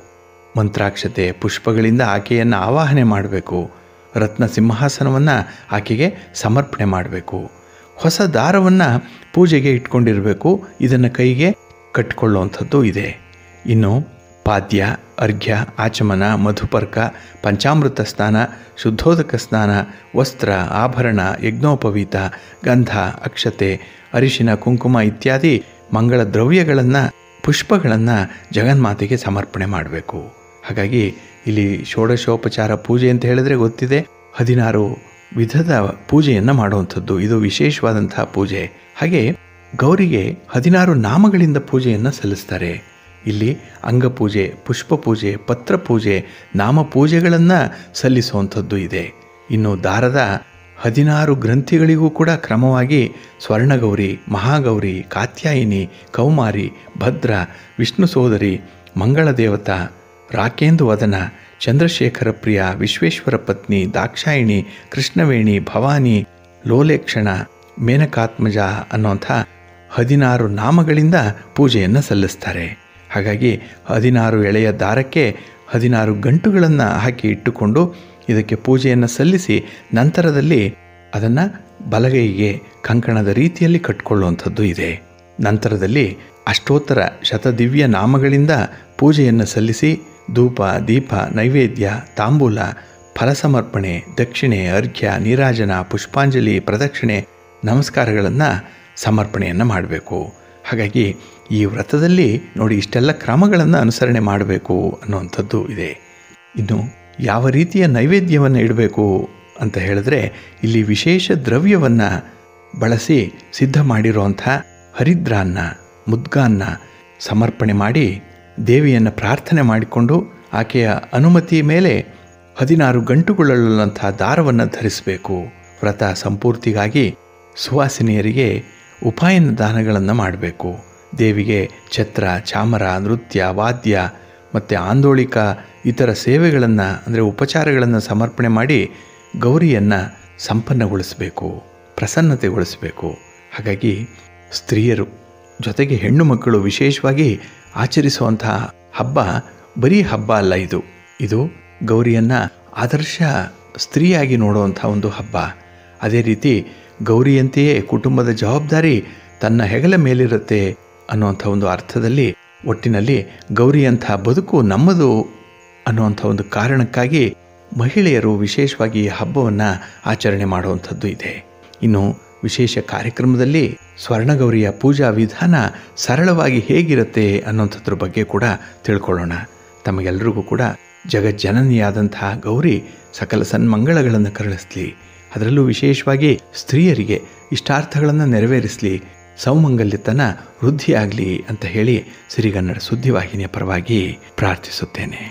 [SPEAKER 1] ಮಂತ್ರಾಕ್ಷತೆ ಪುಷ್ಪಗಳಿಂದ ಆಕೆಯನ್ನು ಆವಾಹನೆ ಮಾಡಬೇಕು ರತ್ನ ಸಿಂಹಾಸನವನ್ನು ಆಕೆಗೆ ಸಮರ್ಪಣೆ ಮಾಡಬೇಕು ಹೊಸ ದಾರವನ್ನು ಪೂಜೆಗೆ ಇಟ್ಕೊಂಡಿರಬೇಕು ಇದನ್ನು ಕೈಗೆ ಕಟ್ಟಿಕೊಳ್ಳುವಂಥದ್ದು ಇದೆ ಇನ್ನು ಪಾದ್ಯ ಅರ್ಘ್ಯ ಆಚಮನ ಮಧುಪರ್ಕ ಪಂಚಾಮೃತ ಸ್ನಾನ ಶುದ್ಧೋದಕ ಸ್ನಾನ ವಸ್ತ್ರ ಆಭರಣ ಯಜ್ಞೋಪವೀತ ಗಂಧ ಅಕ್ಷತೆ ಅರಿಶಿನ ಕುಂಕುಮ ಇತ್ಯಾದಿ ಮಂಗಳ ದ್ರವ್ಯಗಳನ್ನು ಪುಷ್ಪಗಳನ್ನು ಜಗನ್ಮಾತೆಗೆ ಸಮರ್ಪಣೆ ಮಾಡಬೇಕು ಹಾಗಾಗಿ ಇಲ್ಲಿ ಷೋಡಶೋಪಚಾರ ಪೂಜೆ ಅಂತ ಹೇಳಿದ್ರೆ ಗೊತ್ತಿದೆ ಹದಿನಾರು ವಿಧದ ಪೂಜೆಯನ್ನು ಮಾಡುವಂಥದ್ದು ಇದು ವಿಶೇಷವಾದಂತಹ ಪೂಜೆ ಹಾಗೆ ಗೌರಿಗೆ ಹದಿನಾರು ನಾಮಗಳಿಂದ ಪೂಜೆಯನ್ನು ಸಲ್ಲಿಸ್ತಾರೆ ಇಲ್ಲಿ ಅಂಗಪೂಜೆ ಪುಷ್ಪ ಪೂಜೆ ಪತ್ರ ಪೂಜೆ ನಾಮ ಪೂಜೆಗಳನ್ನು ಸಲ್ಲಿಸುವಂಥದ್ದು ಇದೆ ಇನ್ನು ದಾರದ ಹದಿನಾರು ಗ್ರಂಥಿಗಳಿಗೂ ಕೂಡ ಕ್ರಮವಾಗಿ ಸ್ವರ್ಣಗೌರಿ ಮಹಾಗೌರಿ ಕಾತ್ಯಾಯಿನಿ ಕೌಮಾರಿ ಭದ್ರ ವಿಷ್ಣು ಸೋದರಿ ಮಂಗಳ ದೇವತಾ ರಾಕೇಂದು ವದನ ಚಂದ್ರಶೇಖರ ಪ್ರಿಯ ವಿಶ್ವೇಶ್ವರ ಪತ್ನಿ ದಾಕ್ಷಾಯಿಣಿ ಕೃಷ್ಣವೇಣಿ ಭವಾನಿ ಲೋಲೇಕ್ಷಣ ಮೇನಕಾತ್ಮಜ ಅನ್ನುವಂಥ ಹದಿನಾರು ನಾಮಗಳಿಂದ ಪೂಜೆಯನ್ನು ಸಲ್ಲಿಸ್ತಾರೆ ಹಾಗಾಗಿ ಹದಿನಾರು ಎಳೆಯ ದಾರಕ್ಕೆ ಹದಿನಾರು ಗಂಟುಗಳನ್ನು ಹಾಕಿ ಇಟ್ಟುಕೊಂಡು ಇದಕ್ಕೆ ಪೂಜೆಯನ್ನು ಸಲ್ಲಿಸಿ ನಂತರದಲ್ಲಿ ಅದನ್ನು ಬಲಗೈಗೆ ಕಂಕಣದ ರೀತಿಯಲ್ಲಿ ಕಟ್ಟಿಕೊಳ್ಳುವಂಥದ್ದು ಇದೆ ನಂತರದಲ್ಲಿ ಅಷ್ಟೋತ್ತರ ಶತದಿವ್ಯ ನಾಮಗಳಿಂದ ಪೂಜೆಯನ್ನು ಸಲ್ಲಿಸಿ ಧೂಪ ದೀಪ ನೈವೇದ್ಯ ತಾಂಬೂಲ ಫಲಸಮರ್ಪಣೆ ದಕ್ಷಿಣೆ ಅರ್ಘ್ಯ ನೀರಾಜನ ಪುಷ್ಪಾಂಜಲಿ ಪ್ರದಕ್ಷಿಣೆ ನಮಸ್ಕಾರಗಳನ್ನು ಸಮರ್ಪಣೆಯನ್ನು ಮಾಡಬೇಕು ಹಾಗಾಗಿ ಈ ವ್ರತದಲ್ಲಿ ನೋಡಿ ಇಷ್ಟೆಲ್ಲ ಕ್ರಮಗಳನ್ನು ಅನುಸರಣೆ ಮಾಡಬೇಕು ಅನ್ನುವಂಥದ್ದು ಇದೆ ಇನ್ನು ಯಾವ ರೀತಿಯ ನೈವೇದ್ಯವನ್ನು ಇಡಬೇಕು ಅಂತ ಹೇಳಿದ್ರೆ ಇಲ್ಲಿ ವಿಶೇಷ ದ್ರವ್ಯವನ್ನು ಬಳಸಿ ಸಿದ್ಧ ಮಾಡಿರುವಂಥ ಹರಿದ್ರಾನ್ನ ಮುದ್ಗಾನ್ನ ಸಮರ್ಪಣೆ ಮಾಡಿ ದೇವಿಯನ್ನು ಪ್ರಾರ್ಥನೆ ಮಾಡಿಕೊಂಡು ಆಕೆಯ ಅನುಮತಿ ಮೇಲೆ ಹದಿನಾರು ಗಂಟುಗೊಳ್ಳುವಂಥ ದಾರವನ್ನು ಧರಿಸಬೇಕು ವ್ರತ ಸಂಪೂರ್ತಿಗಾಗಿ ಸುವಾಸಿನಿಯರಿಗೆ ಉಪಾಯನ ದಾನಗಳನ್ನು ಮಾಡಬೇಕು ದೇವಿಗೆ ಛತ್ರ ಚಾಮರ ನೃತ್ಯ ವಾದ್ಯ ಮತ್ತು ಆಂದೋಳಿಕ ಇತರ ಸೇವೆಗಳನ್ನು ಅಂದರೆ ಉಪಚಾರಗಳನ್ನು ಸಮರ್ಪಣೆ ಮಾಡಿ ಗೌರಿಯನ್ನು ಸಂಪನ್ನಗೊಳಿಸಬೇಕು ಪ್ರಸನ್ನತೆಗೊಳಿಸಬೇಕು ಹಾಗಾಗಿ ಸ್ತ್ರೀಯರು ಜೊತೆಗೆ ಹೆಣ್ಣು ಮಕ್ಕಳು ವಿಶೇಷವಾಗಿ ಆಚರಿಸುವಂತಹ ಹಬ್ಬ ಬರೀ ಹಬ್ಬ ಅಲ್ಲ ಇದು ಇದು ಗೌರಿಯನ್ನು ಆದರ್ಶ ಸ್ತ್ರೀಯಾಗಿ ನೋಡುವಂಥ ಒಂದು ಹಬ್ಬ ಅದೇ ರೀತಿ ಗೌರಿಯಂತೆಯೇ ಕುಟುಂಬದ ಜವಾಬ್ದಾರಿ ತನ್ನ ಹೆಗಲ ಮೇಲಿರುತ್ತೆ ಅನ್ನುವಂಥ ಒಂದು ಅರ್ಥದಲ್ಲಿ ಒಟ್ಟಿನಲ್ಲಿ ಗೌರಿಯಂಥ ಬದುಕು ನಮ್ಮದು ಅನ್ನುವಂಥ ಒಂದು ಕಾರಣಕ್ಕಾಗಿ ಮಹಿಳೆಯರು ವಿಶೇಷವಾಗಿ ಈ ಹಬ್ಬವನ್ನು ಆಚರಣೆ ಮಾಡುವಂಥದ್ದು ಇದೆ ಇನ್ನು ವಿಶೇಷ ಕಾರ್ಯಕ್ರಮದಲ್ಲಿ ಸ್ವರ್ಣಗೌರಿಯ ಪೂಜಾ ವಿಧಾನ ಸರಳವಾಗಿ ಹೇಗಿರುತ್ತೆ ಅನ್ನೋಂಥದ್ರ ಬಗ್ಗೆ ಕೂಡ ತಿಳ್ಕೊಳ್ಳೋಣ ತಮಗೆಲ್ಲರಿಗೂ ಕೂಡ ಜಗಜ್ಜನನಿಯಾದಂತಹ ಗೌರಿ ಸಕಲ ಸನ್ಮಂಗಳಗಳನ್ನು ಕರುಣಿಸ್ಲಿ ಅದರಲ್ಲೂ ವಿಶೇಷವಾಗಿ ಸ್ತ್ರೀಯರಿಗೆ ಇಷ್ಟಾರ್ಥಗಳನ್ನು ನೆರವೇರಿಸಲಿ ಸೌಮಂಗಲ್ಯತನ ವೃದ್ಧಿಯಾಗಲಿ ಅಂತ ಹೇಳಿ ಸಿರಿಗನ್ನಡ ಸುದ್ದಿವಾಹಿನಿಯ ಪರವಾಗಿ ಪ್ರಾರ್ಥಿಸುತ್ತೇನೆ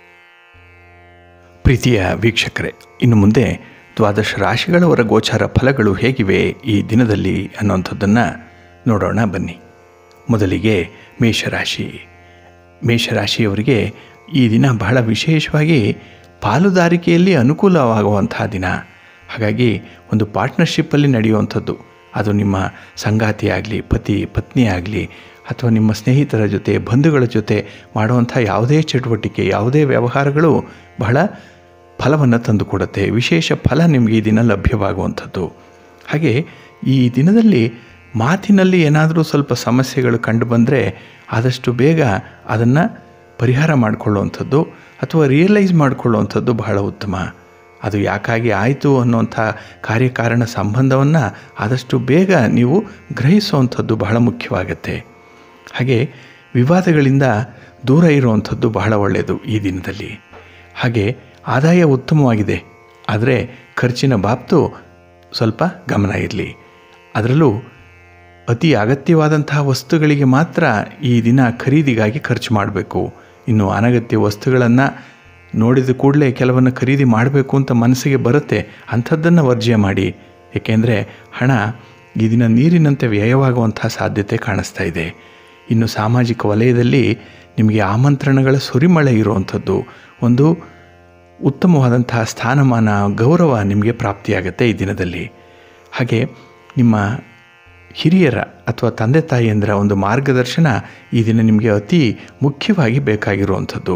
[SPEAKER 1] ಪ್ರೀತಿಯ ವೀಕ್ಷಕರೇ ಇನ್ನು ಮುಂದೆ ದ್ವಾದಶ ರಾಶಿಗಳವರ ಗೋಚಾರ ಫಲಗಳು ಹೇಗಿವೆ ಈ ದಿನದಲ್ಲಿ ಅನ್ನುವಂಥದ್ದನ್ನು ನೋಡೋಣ ಬನ್ನಿ ಮೊದಲಿಗೆ ಮೇಷರಾಶಿ ಮೇಷರಾಶಿಯವರಿಗೆ ಈ ದಿನ ಬಹಳ ವಿಶೇಷವಾಗಿ ಪಾಲುದಾರಿಕೆಯಲ್ಲಿ ಅನುಕೂಲವಾಗುವಂತಹ ದಿನ ಹಾಗಾಗಿ ಒಂದು ಪಾರ್ಟ್ನರ್ಶಿಪ್ಪಲ್ಲಿ ನಡೆಯುವಂಥದ್ದು ಅದು ನಿಮ್ಮ ಸಂಗಾತಿ ಆಗಲಿ ಪತಿ ಪತ್ನಿ ಆಗಲಿ ಅಥವಾ ನಿಮ್ಮ ಸ್ನೇಹಿತರ ಜೊತೆ ಬಂಧುಗಳ ಜೊತೆ ಮಾಡುವಂಥ ಯಾವುದೇ ಚಟುವಟಿಕೆ ಯಾವುದೇ ವ್ಯವಹಾರಗಳು ಬಹಳ ಫಲವನ್ನು ತಂದುಕೊಡುತ್ತೆ ವಿಶೇಷ ಫಲ ನಿಮಗೆ ಈ ದಿನ ಲಭ್ಯವಾಗುವಂಥದ್ದು ಹಾಗೆ ಈ ದಿನದಲ್ಲಿ ಮಾತಿನಲ್ಲಿ ಏನಾದರೂ ಸ್ವಲ್ಪ ಸಮಸ್ಯೆಗಳು ಕಂಡು ಬಂದರೆ ಆದಷ್ಟು ಬೇಗ ಅದನ್ನು ಪರಿಹಾರ ಮಾಡಿಕೊಳ್ಳುವಂಥದ್ದು ಅಥವಾ ರಿಯಲೈಸ್ ಮಾಡಿಕೊಳ್ಳುವಂಥದ್ದು ಬಹಳ ಉತ್ತಮ ಅದು ಯಾಕಾಗಿ ಆಯಿತು ಅನ್ನುವಂಥ ಕಾರ್ಯಕಾರಣ ಸಂಬಂಧವನ್ನು ಆದಷ್ಟು ಬೇಗ ನೀವು ಗ್ರಹಿಸುವಂಥದ್ದು ಬಹಳ ಮುಖ್ಯವಾಗತ್ತೆ ಹಾಗೆ ವಿವಾದಗಳಿಂದ ದೂರ ಇರುವಂಥದ್ದು ಬಹಳ ಒಳ್ಳೆಯದು ಈ ದಿನದಲ್ಲಿ ಹಾಗೆ ಆದಾಯ ಉತ್ತಮವಾಗಿದೆ ಆದರೆ ಖರ್ಚಿನ ಬಾಬ್ತು ಸ್ವಲ್ಪ ಗಮನ ಇರಲಿ ಅದರಲ್ಲೂ ಅತಿ ಅಗತ್ಯವಾದಂತಹ ವಸ್ತುಗಳಿಗೆ ಮಾತ್ರ ಈ ದಿನ ಖರೀದಿಗಾಗಿ ಖರ್ಚು ಮಾಡಬೇಕು ಇನ್ನು ಅನಗತ್ಯ ವಸ್ತುಗಳನ್ನು ನೋಡಿದ ಕೂಡಲೇ ಕೆಲವನ್ನು ಖರೀದಿ ಮಾಡಬೇಕು ಅಂತ ಮನಸ್ಸಿಗೆ ಬರುತ್ತೆ ಅಂಥದ್ದನ್ನು ವರ್ಜ್ಯ ಮಾಡಿ ಏಕೆಂದರೆ ಹಣ ಈ ದಿನ ನೀರಿನಂತೆ ವ್ಯಯವಾಗುವಂಥ ಸಾಧ್ಯತೆ ಕಾಣಿಸ್ತಾ ಇದೆ ಇನ್ನು ಸಾಮಾಜಿಕ ವಲಯದಲ್ಲಿ ನಿಮಗೆ ಆಮಂತ್ರಣಗಳ ಸುರಿಮಳೆ ಇರುವಂಥದ್ದು ಒಂದು ಉತ್ತಮವಾದಂತಹ ಸ್ಥಾನಮಾನ ಗೌರವ ನಿಮಗೆ ಪ್ರಾಪ್ತಿಯಾಗುತ್ತೆ ಈ ದಿನದಲ್ಲಿ ಹಾಗೆ ನಿಮ್ಮ ಹಿರಿಯರ ಅಥವಾ ತಂದೆ ತಾಯಿಯಂದರ ಒಂದು ಮಾರ್ಗದರ್ಶನ ಈ ದಿನ ನಿಮಗೆ ಅತಿ ಮುಖ್ಯವಾಗಿ ಬೇಕಾಗಿರುವಂಥದ್ದು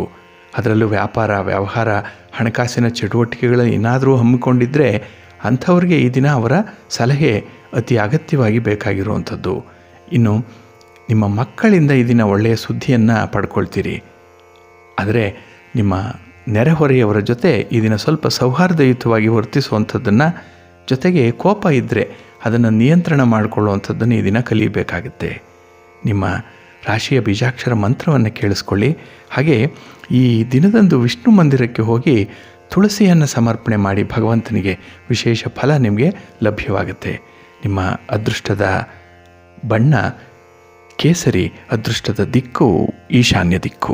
[SPEAKER 1] ಅದರಲ್ಲೂ ವ್ಯಾಪಾರ ವ್ಯವಹಾರ ಹಣಕಾಸಿನ ಚಟುವಟಿಕೆಗಳು ಏನಾದರೂ ಹಮ್ಮಿಕೊಂಡಿದ್ದರೆ ಅಂಥವ್ರಿಗೆ ಈ ದಿನ ಅವರ ಸಲಹೆ ಅತಿ ಅಗತ್ಯವಾಗಿ ಬೇಕಾಗಿರುವಂಥದ್ದು ಇನ್ನು ನಿಮ್ಮ ಮಕ್ಕಳಿಂದ ಈ ದಿನ ಒಳ್ಳೆಯ ಸುದ್ದಿಯನ್ನು ಪಡ್ಕೊಳ್ತೀರಿ ಆದರೆ ನಿಮ್ಮ ನೆರೆಹೊರೆಯವರ ಜೊತೆ ಈ ದಿನ ಸ್ವಲ್ಪ ಸೌಹಾರ್ದಯುತವಾಗಿ ವರ್ತಿಸುವಂಥದ್ದನ್ನು ಜೊತೆಗೆ ಕೋಪ ಇದ್ದರೆ ಅದನ್ನು ನಿಯಂತ್ರಣ ಮಾಡಿಕೊಳ್ಳುವಂಥದ್ದನ್ನು ಈ ದಿನ ಕಲಿಯಬೇಕಾಗುತ್ತೆ ನಿಮ್ಮ ರಾಶಿಯ ಬೀಜಾಕ್ಷರ ಮಂತ್ರವನ್ನು ಕೇಳಿಸ್ಕೊಳ್ಳಿ ಹಾಗೆ ಈ ದಿನದಂದು ವಿಷ್ಣು ಮಂದಿರಕ್ಕೆ ಹೋಗಿ ತುಳಸಿಯನ್ನು ಸಮರ್ಪಣೆ ಮಾಡಿ ಭಗವಂತನಿಗೆ ವಿಶೇಷ ಫಲ ನಿಮಗೆ ಲಭ್ಯವಾಗುತ್ತೆ ನಿಮ್ಮ ಅದೃಷ್ಟದ ಬಣ್ಣ ಕೇಸರಿ ಅದೃಷ್ಟದ ದಿಕ್ಕು ಈಶಾನ್ಯ ದಿಕ್ಕು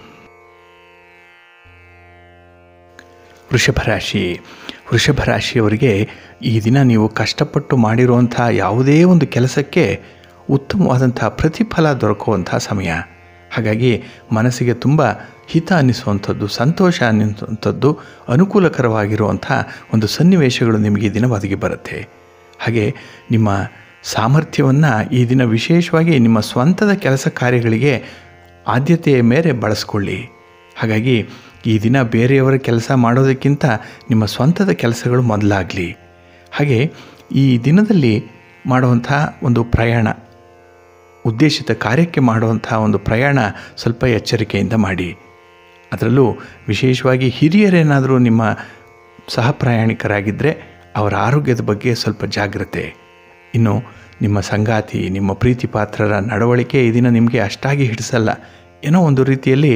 [SPEAKER 1] ವೃಷಭ ರಾಶಿ ವೃಷಭ ರಾಶಿಯವರಿಗೆ ಈ ದಿನ ನೀವು ಕಷ್ಟಪಟ್ಟು ಮಾಡಿರುವಂಥ ಯಾವುದೇ ಒಂದು ಕೆಲಸಕ್ಕೆ ಉತ್ತಮವಾದಂಥ ಪ್ರತಿಫಲ ದೊರಕುವಂಥ ಸಮಯ ಹಾಗಾಗಿ ಮನಸ್ಸಿಗೆ ತುಂಬ ಹಿತ ಅನ್ನಿಸುವಂಥದ್ದು ಸಂತೋಷ ಅನ್ನಿಸುವಂಥದ್ದು ಅನುಕೂಲಕರವಾಗಿರುವಂಥ ಒಂದು ಸನ್ನಿವೇಶಗಳು ನಿಮಗೆ ಈ ದಿನ ಒದಗಿ ಬರುತ್ತೆ ಹಾಗೆ ನಿಮ್ಮ ಸಾಮರ್ಥ್ಯವನ್ನು ಈ ದಿನ ವಿಶೇಷವಾಗಿ ನಿಮ್ಮ ಸ್ವಂತದ ಕೆಲಸ ಕಾರ್ಯಗಳಿಗೆ ಆದ್ಯತೆಯ ಮೇರೆ ಬಳಸ್ಕೊಳ್ಳಿ ಹಾಗಾಗಿ ಈ ದಿನ ಬೇರೆಯವರ ಕೆಲಸ ಮಾಡೋದಕ್ಕಿಂತ ನಿಮ್ಮ ಸ್ವಂತದ ಕೆಲಸಗಳು ಮೊದಲಾಗಲಿ ಹಾಗೆ ಈ ದಿನದಲ್ಲಿ ಮಾಡುವಂಥ ಒಂದು ಪ್ರಯಾಣ ಉದ್ದೇಶಿತ ಕಾರ್ಯಕ್ಕೆ ಮಾಡುವಂಥ ಒಂದು ಪ್ರಯಾಣ ಸ್ವಲ್ಪ ಎಚ್ಚರಿಕೆಯಿಂದ ಮಾಡಿ ಅದರಲ್ಲೂ ವಿಶೇಷವಾಗಿ ಹಿರಿಯರೇನಾದರೂ ನಿಮ್ಮ ಸಹ ಪ್ರಯಾಣಿಕರಾಗಿದ್ದರೆ ಅವರ ಆರೋಗ್ಯದ ಬಗ್ಗೆ ಸ್ವಲ್ಪ ಜಾಗ್ರತೆ ಇನ್ನು ನಿಮ್ಮ ಸಂಗಾತಿ ನಿಮ್ಮ ಪ್ರೀತಿ ಪಾತ್ರರ ನಡವಳಿಕೆ ಈ ದಿನ ನಿಮಗೆ ಅಷ್ಟಾಗಿ ಹಿಡಿಸಲ್ಲ ಏನೋ ಒಂದು ರೀತಿಯಲ್ಲಿ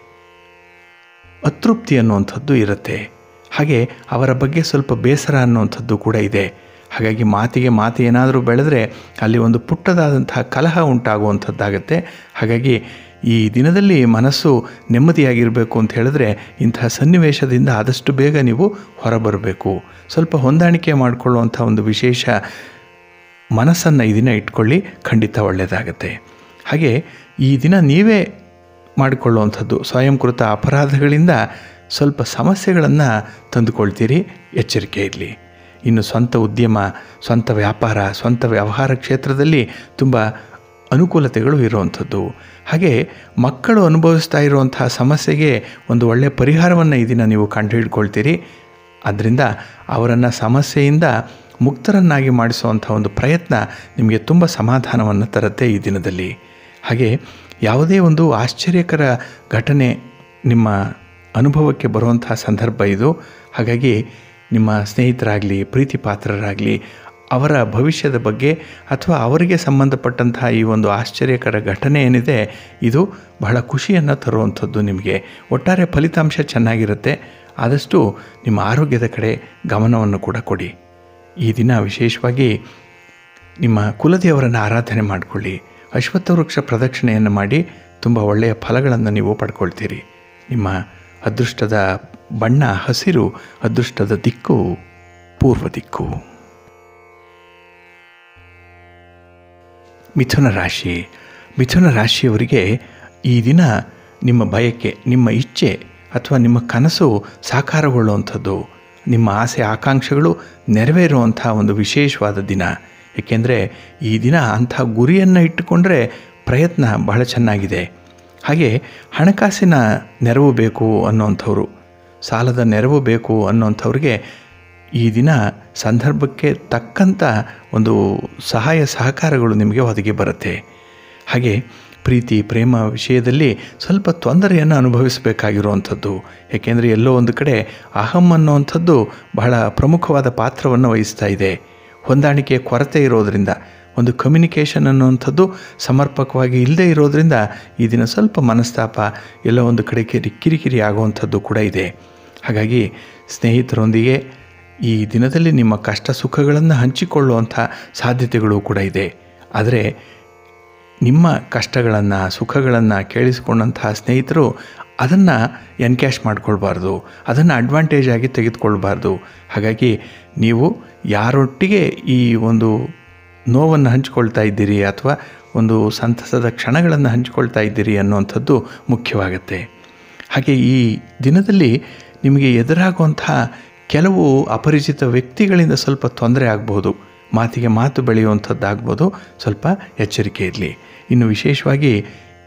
[SPEAKER 1] ಅತೃಪ್ತಿ ಅನ್ನುವಂಥದ್ದು ಇರುತ್ತೆ ಹಾಗೆ ಅವರ ಬಗ್ಗೆ ಸ್ವಲ್ಪ ಬೇಸರ ಅನ್ನುವಂಥದ್ದು ಕೂಡ ಇದೆ ಹಾಗಾಗಿ ಮಾತಿಗೆ ಮಾತು ಏನಾದರೂ ಬೆಳೆದ್ರೆ ಅಲ್ಲಿ ಒಂದು ಪುಟ್ಟದಾದಂತಹ ಕಲಹ ಉಂಟಾಗುವಂಥದ್ದಾಗತ್ತೆ ಹಾಗಾಗಿ ಈ ದಿನದಲ್ಲಿ ಮನಸ್ಸು ನೆಮ್ಮದಿಯಾಗಿರಬೇಕು ಅಂತ ಹೇಳಿದ್ರೆ ಇಂತಹ ಸನ್ನಿವೇಶದಿಂದ ಆದಷ್ಟು ಬೇಗ ನೀವು ಹೊರಬರಬೇಕು ಸ್ವಲ್ಪ ಹೊಂದಾಣಿಕೆ ಮಾಡಿಕೊಳ್ಳುವಂಥ ಒಂದು ವಿಶೇಷ ಮನಸ್ಸನ್ನು ಈ ದಿನ ಇಟ್ಕೊಳ್ಳಿ ಖಂಡಿತ ಒಳ್ಳೆಯದಾಗತ್ತೆ ಹಾಗೆ ಈ ದಿನ ನೀವೇ ಮಾಡಿಕೊಳ್ಳುವಂಥದ್ದು ಸ್ವಯಂಕೃತ ಅಪರಾಧಗಳಿಂದ ಸ್ವಲ್ಪ ಸಮಸ್ಯೆಗಳನ್ನು ತಂದುಕೊಳ್ತೀರಿ ಎಚ್ಚರಿಕೆ ಇರಲಿ ಇನ್ನು ಸ್ವಂತ ಉದ್ಯಮ ಸ್ವಂತ ವ್ಯಾಪಾರ ಸ್ವಂತ ವ್ಯವಹಾರ ಕ್ಷೇತ್ರದಲ್ಲಿ ತುಂಬ ಅನುಕೂಲತೆಗಳು ಇರುವಂಥದ್ದು ಹಾಗೆ ಮಕ್ಕಳು ಅನುಭವಿಸ್ತಾ ಇರುವಂತಹ ಸಮಸ್ಯೆಗೆ ಒಂದು ಒಳ್ಳೆಯ ಪರಿಹಾರವನ್ನು ಈ ದಿನ ನೀವು ಕಂಡುಹಿಡ್ಕೊಳ್ತೀರಿ ಆದ್ದರಿಂದ ಅವರನ್ನು ಸಮಸ್ಯೆಯಿಂದ ಮುಕ್ತರನ್ನಾಗಿ ಮಾಡಿಸುವಂಥ ಒಂದು ಪ್ರಯತ್ನ ನಿಮಗೆ ತುಂಬ ಸಮಾಧಾನವನ್ನು ತರುತ್ತೆ ಈ ದಿನದಲ್ಲಿ ಹಾಗೆ ಯಾವುದೇ ಒಂದು ಆಶ್ಚರ್ಯಕರ ಘಟನೆ ನಿಮ್ಮ ಅನುಭವಕ್ಕೆ ಬರುವಂತಹ ಸಂದರ್ಭ ಇದು ಹಾಗಾಗಿ ನಿಮ್ಮ ಸ್ನೇಹಿತರಾಗಲಿ ಪ್ರೀತಿ ಪಾತ್ರರಾಗಲಿ ಅವರ ಭವಿಷ್ಯದ ಬಗ್ಗೆ ಅಥವಾ ಅವರಿಗೆ ಸಂಬಂಧಪಟ್ಟಂತಹ ಈ ಒಂದು ಆಶ್ಚರ್ಯಕರ ಘಟನೆ ಏನಿದೆ ಇದು ಬಹಳ ಖುಷಿಯನ್ನು ತರುವಂಥದ್ದು ನಿಮಗೆ ಒಟ್ಟಾರೆ ಫಲಿತಾಂಶ ಚೆನ್ನಾಗಿರುತ್ತೆ ಆದಷ್ಟು ನಿಮ್ಮ ಆರೋಗ್ಯದ ಕಡೆ ಗಮನವನ್ನು ಕೂಡ ಕೊಡಿ ಈ ದಿನ ವಿಶೇಷವಾಗಿ ನಿಮ್ಮ ಕುಲದೇವರನ್ನು ಆರಾಧನೆ ಮಾಡಿಕೊಳ್ಳಿ ಅಶ್ವತ್ಥ ವೃಕ್ಷ ಪ್ರದಕ್ಷಿಣೆಯನ್ನು ಮಾಡಿ ತುಂಬ ಒಳ್ಳೆಯ ಫಲಗಳನ್ನು ನೀವು ಪಡ್ಕೊಳ್ತೀರಿ ನಿಮ್ಮ ಅದೃಷ್ಟದ ಬಣ್ಣ ಹಸಿರು ಅದೃಷ್ಟದ ದಿಕ್ಕು ಪೂರ್ವ ದಿಕ್ಕು ಮಿಥುನ ರಾಶಿ ಮಿಥುನ ರಾಶಿಯವರಿಗೆ ಈ ದಿನ ನಿಮ್ಮ ಬಯಕೆ ನಿಮ್ಮ ಇಚ್ಛೆ ಅಥವಾ ನಿಮ್ಮ ಕನಸು ಸಾಕಾರಗೊಳ್ಳುವಂಥದ್ದು ನಿಮ್ಮ ಆಸೆ ಆಕಾಂಕ್ಷೆಗಳು ನೆರವೇರುವಂಥ ಒಂದು ವಿಶೇಷವಾದ ದಿನ ಏಕೆಂದರೆ ಈ ದಿನ ಅಂಥ ಗುರಿಯನ್ನು ಇಟ್ಟುಕೊಂಡ್ರೆ ಪ್ರಯತ್ನ ಬಹಳ ಚೆನ್ನಾಗಿದೆ ಹಾಗೆ ಹಣಕಾಸಿನ ನೆರವು ಬೇಕು ಅನ್ನೋಂಥವ್ರು ಸಾಲದ ನೆರವು ಬೇಕು ಅನ್ನೋಂಥವ್ರಿಗೆ ಈ ದಿನ ಸಂದರ್ಭಕ್ಕೆ ತಕ್ಕಂಥ ಒಂದು ಸಹಾಯ ಸಹಕಾರಗಳು ನಿಮಗೆ ಒದಗಿ ಬರುತ್ತೆ ಹಾಗೆ ಪ್ರೀತಿ ಪ್ರೇಮ ವಿಷಯದಲ್ಲಿ ಸ್ವಲ್ಪ ತೊಂದರೆಯನ್ನು ಅನುಭವಿಸಬೇಕಾಗಿರುವಂಥದ್ದು ಏಕೆಂದರೆ ಎಲ್ಲೋ ಒಂದು ಕಡೆ ಅಹಂ ಅನ್ನುವಂಥದ್ದು ಬಹಳ ಪ್ರಮುಖವಾದ ಪಾತ್ರವನ್ನು ವಹಿಸ್ತಾ ಇದೆ ಹೊಂದಾಣಿಕೆಯ ಕೊರತೆ ಇರೋದರಿಂದ ಒಂದು ಕಮ್ಯುನಿಕೇಷನ್ ಅನ್ನುವಂಥದ್ದು ಸಮರ್ಪಕವಾಗಿ ಇಲ್ಲದೇ ಇರೋದರಿಂದ ಈ ದಿನ ಸ್ವಲ್ಪ ಮನಸ್ತಾಪ ಎಲ್ಲ ಒಂದು ಕಡೆ ಕಿರಿ ಕಿರಿಕಿರಿ ಆಗುವಂಥದ್ದು ಕೂಡ ಇದೆ ಹಾಗಾಗಿ ಸ್ನೇಹಿತರೊಂದಿಗೆ ಈ ದಿನದಲ್ಲಿ ನಿಮ್ಮ ಕಷ್ಟ ಸುಖಗಳನ್ನು ಹಂಚಿಕೊಳ್ಳುವಂಥ ಸಾಧ್ಯತೆಗಳು ಕೂಡ ಇದೆ ಆದರೆ ನಿಮ್ಮ ಕಷ್ಟಗಳನ್ನು ಸುಖಗಳನ್ನು ಕೇಳಿಸಿಕೊಂಡಂತಹ ಸ್ನೇಹಿತರು ಅದನ್ನು ಎನ್ಕ್ಯಾಶ್ ಮಾಡ್ಕೊಳ್ಬಾರ್ದು ಅದನ್ನು ಅಡ್ವಾಂಟೇಜ್ ಆಗಿ ತೆಗೆದುಕೊಳ್ಬಾರ್ದು ಹಾಗಾಗಿ ನೀವು ಯಾರೊಟ್ಟಿಗೆ ಈ ಒಂದು ನೋವನ್ನು ಹಂಚಿಕೊಳ್ತಾ ಇದ್ದೀರಿ ಅಥವಾ ಒಂದು ಸಂತಸದ ಕ್ಷಣಗಳನ್ನು ಹಂಚಿಕೊಳ್ತಾ ಇದ್ದೀರಿ ಅನ್ನುವಂಥದ್ದು ಮುಖ್ಯವಾಗುತ್ತೆ ಹಾಗೆ ಈ ದಿನದಲ್ಲಿ ನಿಮಗೆ ಎದುರಾಗುವಂತಹ ಕೆಲವು ಅಪರಿಚಿತ ವ್ಯಕ್ತಿಗಳಿಂದ ಸ್ವಲ್ಪ ತೊಂದರೆ ಆಗ್ಬೋದು ಮಾತಿಗೆ ಮಾತು ಬೆಳೆಯುವಂಥದ್ದಾಗ್ಬೋದು ಸ್ವಲ್ಪ ಎಚ್ಚರಿಕೆ ಇರಲಿ ಇನ್ನು ವಿಶೇಷವಾಗಿ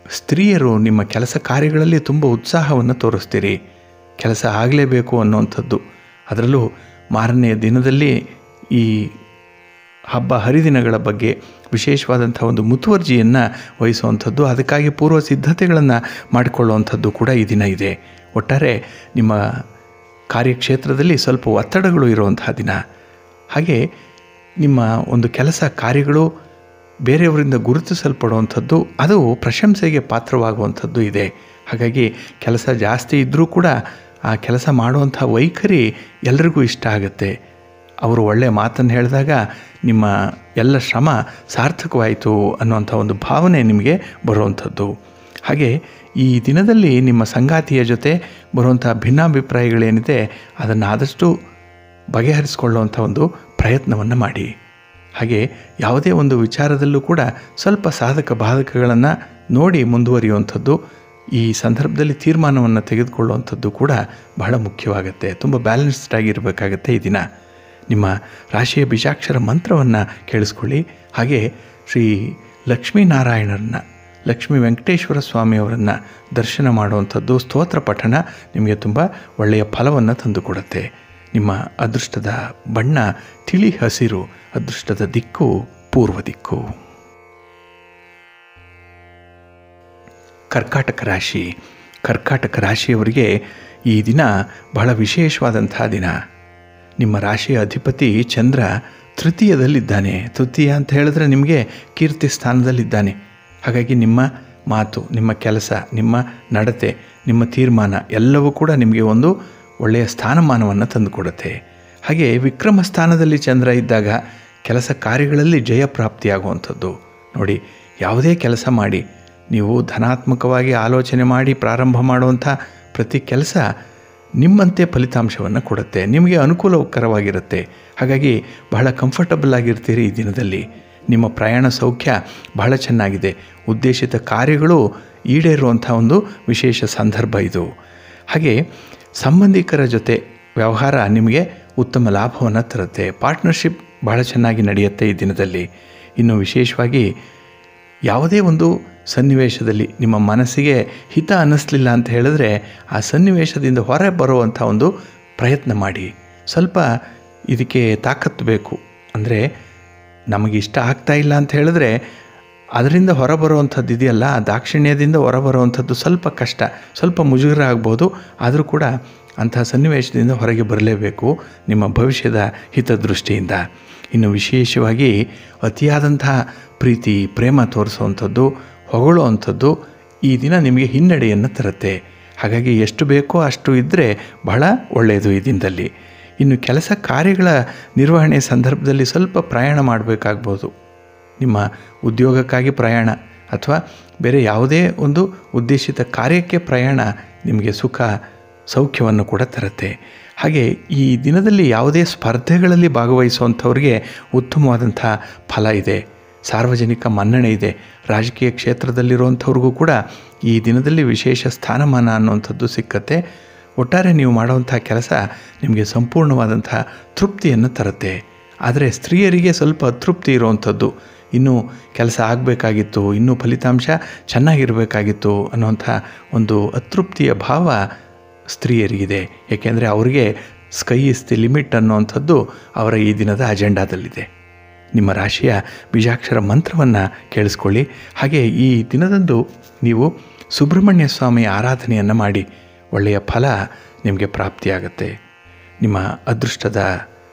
[SPEAKER 1] ಸ್ತ್ರೀಯರು ನಿಮ್ಮ ಕೆಲಸ ಕಾರ್ಯಗಳಲ್ಲಿ ತುಂಬ ಉತ್ಸಾಹವನ್ನು ತೋರಿಸ್ತೀರಿ ಕೆಲಸ ಆಗಲೇಬೇಕು ಅನ್ನುವಂಥದ್ದು ಅದರಲ್ಲೂ ಮಾರನೆಯ ದಿನದಲ್ಲಿ ಈ ಹಬ್ಬ ಹರಿದಿನಗಳ ಬಗ್ಗೆ ವಿಶೇಷವಾದಂಥ ಒಂದು ಮುತುವರ್ಜಿಯನ್ನು ವಹಿಸುವಂಥದ್ದು ಅದಕ್ಕಾಗಿ ಪೂರ್ವ ಸಿದ್ಧತೆಗಳನ್ನು ಮಾಡಿಕೊಳ್ಳುವಂಥದ್ದು ಕೂಡ ಈ ದಿನ ಇದೆ ಒಟ್ಟಾರೆ ನಿಮ್ಮ ಕಾರ್ಯಕ್ಷೇತ್ರದಲ್ಲಿ ಸ್ವಲ್ಪ ಒತ್ತಡಗಳು ಇರುವಂತಹ ದಿನ ಹಾಗೆ ನಿಮ್ಮ ಒಂದು ಕೆಲಸ ಕಾರ್ಯಗಳು ಬೇರೆಯವರಿಂದ ಗುರುತಿಸಲ್ಪಡುವಂಥದ್ದು ಅದು ಪ್ರಶಂಸೆಗೆ ಪಾತ್ರವಾಗುವಂಥದ್ದು ಇದೆ ಹಾಗಾಗಿ ಕೆಲಸ ಜಾಸ್ತಿ ಇದ್ದರೂ ಕೂಡ ಆ ಕೆಲಸ ಮಾಡುವಂಥ ವೈಖರಿ ಎಲ್ರಿಗೂ ಇಷ್ಟ ಆಗುತ್ತೆ ಅವರು ಒಳ್ಳೆಯ ಮಾತನ್ನು ಹೇಳಿದಾಗ ನಿಮ್ಮ ಎಲ್ಲ ಶ್ರಮ ಸಾರ್ಥಕವಾಯಿತು ಅನ್ನುವಂಥ ಒಂದು ಭಾವನೆ ನಿಮಗೆ ಬರುವಂಥದ್ದು ಹಾಗೆ ಈ ದಿನದಲ್ಲಿ ನಿಮ್ಮ ಸಂಗಾತಿಯ ಜೊತೆ ಬರುವಂಥ ಭಿನ್ನಾಭಿಪ್ರಾಯಗಳೇನಿದೆ ಅದನ್ನು ಆದಷ್ಟು ಬಗೆಹರಿಸಿಕೊಳ್ಳುವಂಥ ಒಂದು ಪ್ರಯತ್ನವನ್ನು ಮಾಡಿ ಹಾಗೆ ಯಾವುದೇ ಒಂದು ವಿಚಾರದಲ್ಲೂ ಕೂಡ ಸ್ವಲ್ಪ ಸಾಧಕ ಬಾಧಕಗಳನ್ನು ನೋಡಿ ಮುಂದುವರಿಯುವಂಥದ್ದು ಈ ಸಂದರ್ಭದಲ್ಲಿ ತೀರ್ಮಾನವನ್ನು ತೆಗೆದುಕೊಳ್ಳುವಂಥದ್ದು ಕೂಡ ಬಹಳ ಮುಖ್ಯವಾಗುತ್ತೆ ತುಂಬ ಬ್ಯಾಲೆನ್ಸ್ಡ್ ಆಗಿರಬೇಕಾಗತ್ತೆ ಈ ದಿನ ನಿಮ್ಮ ರಾಶಿಯ ಬೀಜಾಕ್ಷರ ಮಂತ್ರವನ್ನು ಕೇಳಿಸ್ಕೊಳ್ಳಿ ಹಾಗೆ ಶ್ರೀ ಲಕ್ಷ್ಮೀನಾರಾಯಣರನ್ನ ಲಕ್ಷ್ಮೀ ವೆಂಕಟೇಶ್ವರ ಸ್ವಾಮಿಯವರನ್ನು ದರ್ಶನ ಮಾಡುವಂಥದ್ದು ಸ್ತೋತ್ರ ಪಠಣ ನಿಮಗೆ ತುಂಬ ಒಳ್ಳೆಯ ಫಲವನ್ನು ತಂದುಕೊಡುತ್ತೆ ನಿಮ್ಮ ಅದೃಷ್ಟದ ಬಣ್ಣ ತಿಳಿ ಹಸಿರು ಅದೃಷ್ಟದ ದಿಕ್ಕು ಪೂರ್ವ ದಿಕ್ಕು ಕರ್ಕಾಟಕ ರಾಶಿ ಕರ್ಕಾಟಕ ರಾಶಿಯವರಿಗೆ ಈ ದಿನ ಬಹಳ ವಿಶೇಷವಾದಂತಹ ದಿನ ನಿಮ್ಮ ರಾಶಿಯ ಅಧಿಪತಿ ಚಂದ್ರ ತೃತೀಯದಲ್ಲಿದ್ದಾನೆ ತೃತೀಯ ಅಂತ ಹೇಳಿದ್ರೆ ನಿಮಗೆ ಕೀರ್ತಿ ಸ್ಥಾನದಲ್ಲಿದ್ದಾನೆ ಹಾಗಾಗಿ ನಿಮ್ಮ ಮಾತು ನಿಮ್ಮ ಕೆಲಸ ನಿಮ್ಮ ನಡತೆ ನಿಮ್ಮ ತೀರ್ಮಾನ ಎಲ್ಲವೂ ಕೂಡ ನಿಮಗೆ ಒಂದು ಒಳ್ಳೆಯ ಸ್ಥಾನಮಾನವನ್ನು ತಂದುಕೊಡುತ್ತೆ ಹಾಗೆ ವಿಕ್ರಮ ಸ್ಥಾನದಲ್ಲಿ ಚಂದ್ರ ಇದ್ದಾಗ ಕೆಲಸ ಕಾರ್ಯಗಳಲ್ಲಿ ಜಯ ಪ್ರಾಪ್ತಿಯಾಗುವಂಥದ್ದು ನೋಡಿ ಯಾವುದೇ ಕೆಲಸ ಮಾಡಿ ನೀವು ಧನಾತ್ಮಕವಾಗಿ ಆಲೋಚನೆ ಮಾಡಿ ಪ್ರಾರಂಭ ಮಾಡುವಂಥ ಪ್ರತಿ ಕೆಲಸ ನಿಮ್ಮಂತೆ ಫಲಿತಾಂಶವನ್ನು ಕೊಡುತ್ತೆ ನಿಮಗೆ ಅನುಕೂಲಕರವಾಗಿರುತ್ತೆ ಹಾಗಾಗಿ ಬಹಳ ಕಂಫರ್ಟಬಲ್ ಆಗಿರ್ತೀರಿ ಈ ದಿನದಲ್ಲಿ ನಿಮ್ಮ ಪ್ರಯಾಣ ಸೌಖ್ಯ ಬಹಳ ಚೆನ್ನಾಗಿದೆ ಉದ್ದೇಶಿತ ಕಾರ್ಯಗಳು ಈಡೇರುವಂಥ ಒಂದು ವಿಶೇಷ ಸಂದರ್ಭ ಇದು ಹಾಗೆ ಸಂಬಂಧಿಕರ ಜೊತೆ ವ್ಯವಹಾರ ನಿಮಗೆ ಉತ್ತಮ ಲಾಭವನ್ನು ತರುತ್ತೆ ಪಾರ್ಟ್ನರ್ಶಿಪ್ ಬಹಳ ಚೆನ್ನಾಗಿ ನಡೆಯುತ್ತೆ ಈ ದಿನದಲ್ಲಿ ಇನ್ನು ವಿಶೇಷವಾಗಿ ಯಾವುದೇ ಒಂದು ಸನ್ನಿವೇಶದಲ್ಲಿ ನಿಮ್ಮ ಮನಸ್ಸಿಗೆ ಹಿತ ಅನ್ನಿಸ್ಲಿಲ್ಲ ಅಂತ ಹೇಳಿದ್ರೆ ಆ ಸನ್ನಿವೇಶದಿಂದ ಹೊರ ಬರುವಂಥ ಒಂದು ಪ್ರಯತ್ನ ಮಾಡಿ ಸ್ವಲ್ಪ ಇದಕ್ಕೆ ತಾಕತ್ತು ಬೇಕು ಅಂದರೆ ನಮಗೆ ಇಷ್ಟ ಆಗ್ತಾ ಇಲ್ಲ ಅಂತ ಹೇಳಿದ್ರೆ ಅದರಿಂದ ಹೊರಬರುವಂಥದ್ದು ಇದೆಯಲ್ಲ ಆ ದಾಕ್ಷಿಣ್ಯದಿಂದ ಹೊರಬರುವಂಥದ್ದು ಸ್ವಲ್ಪ ಕಷ್ಟ ಸ್ವಲ್ಪ ಮುಜುಗರ ಆಗ್ಬೋದು ಆದರೂ ಕೂಡ ಅಂತಹ ಸನ್ನಿವೇಶದಿಂದ ಹೊರಗೆ ಬರಲೇಬೇಕು ನಿಮ್ಮ ಭವಿಷ್ಯದ ಹಿತದೃಷ್ಟಿಯಿಂದ ಇನ್ನು ವಿಶೇಷವಾಗಿ ಅತಿಯಾದಂತಹ ಪ್ರೀತಿ ಪ್ರೇಮ ತೋರಿಸುವಂಥದ್ದು ಹೊಗಳುವಂಥದ್ದು ಈ ದಿನ ನಿಮಗೆ ಹಿನ್ನಡೆಯನ್ನು ತರುತ್ತೆ ಹಾಗಾಗಿ ಎಷ್ಟು ಬೇಕೋ ಅಷ್ಟು ಇದ್ದರೆ ಬಹಳ ಒಳ್ಳೆಯದು ಈ ದಿನದಲ್ಲಿ ಇನ್ನು ಕೆಲಸ ಕಾರ್ಯಗಳ ನಿರ್ವಹಣೆ ಸಂದರ್ಭದಲ್ಲಿ ಸ್ವಲ್ಪ ಪ್ರಯಾಣ ಮಾಡಬೇಕಾಗ್ಬೋದು ನಿಮ್ಮ ಉದ್ಯೋಗಕ್ಕಾಗಿ ಪ್ರಯಾಣ ಅಥವಾ ಬೇರೆ ಯಾವುದೇ ಒಂದು ಉದ್ದೇಶಿತ ಕಾರ್ಯಕ್ಕೆ ಪ್ರಯಾಣ ನಿಮಗೆ ಸುಖ ಸೌಖ್ಯವನ್ನು ಕೂಡ ತರುತ್ತೆ ಹಾಗೆ ಈ ದಿನದಲ್ಲಿ ಯಾವುದೇ ಸ್ಪರ್ಧೆಗಳಲ್ಲಿ ಭಾಗವಹಿಸುವಂಥವ್ರಿಗೆ ಉತ್ತಮವಾದಂಥ ಫಲ ಇದೆ ಸಾರ್ವಜನಿಕ ಮನ್ನಣೆ ಇದೆ ರಾಜಕೀಯ ಕ್ಷೇತ್ರದಲ್ಲಿರುವಂಥವ್ರಿಗೂ ಕೂಡ ಈ ದಿನದಲ್ಲಿ ವಿಶೇಷ ಸ್ಥಾನಮಾನ ಅನ್ನುವಂಥದ್ದು ಸಿಕ್ಕತ್ತೆ ಒಟ್ಟಾರೆ ನೀವು ಮಾಡುವಂಥ ಕೆಲಸ ನಿಮಗೆ ಸಂಪೂರ್ಣವಾದಂಥ ತೃಪ್ತಿಯನ್ನು ತರುತ್ತೆ ಆದರೆ ಸ್ತ್ರೀಯರಿಗೆ ಸ್ವಲ್ಪ ಅತೃಪ್ತಿ ಇರುವಂಥದ್ದು ಇನ್ನೂ ಕೆಲಸ ಆಗಬೇಕಾಗಿತ್ತು ಇನ್ನೂ ಫಲಿತಾಂಶ ಚೆನ್ನಾಗಿರಬೇಕಾಗಿತ್ತು ಅನ್ನುವಂಥ ಒಂದು ಅತೃಪ್ತಿಯ ಭಾವ ಸ್ತ್ರೀಯರಿಗಿದೆ ಏಕೆಂದರೆ ಅವರಿಗೆ ಸ್ಕೈ ಇಸ್ ದಿ ಲಿಮಿಟ್ ಅನ್ನುವಂಥದ್ದು ಅವರ ಈ ದಿನದ ಅಜೆಂಡಾದಲ್ಲಿದೆ ನಿಮ್ಮ ರಾಶಿಯ ಬೀಜಾಕ್ಷರ ಮಂತ್ರವನ್ನು ಕೇಳಿಸ್ಕೊಳ್ಳಿ ಹಾಗೆ ಈ ದಿನದಂದು ನೀವು ಸುಬ್ರಹ್ಮಣ್ಯ ಸ್ವಾಮಿ ಆರಾಧನೆಯನ್ನು ಮಾಡಿ ಒಳ್ಳೆಯ ಫಲ ನಿಮಗೆ ಪ್ರಾಪ್ತಿಯಾಗತ್ತೆ ನಿಮ್ಮ ಅದೃಷ್ಟದ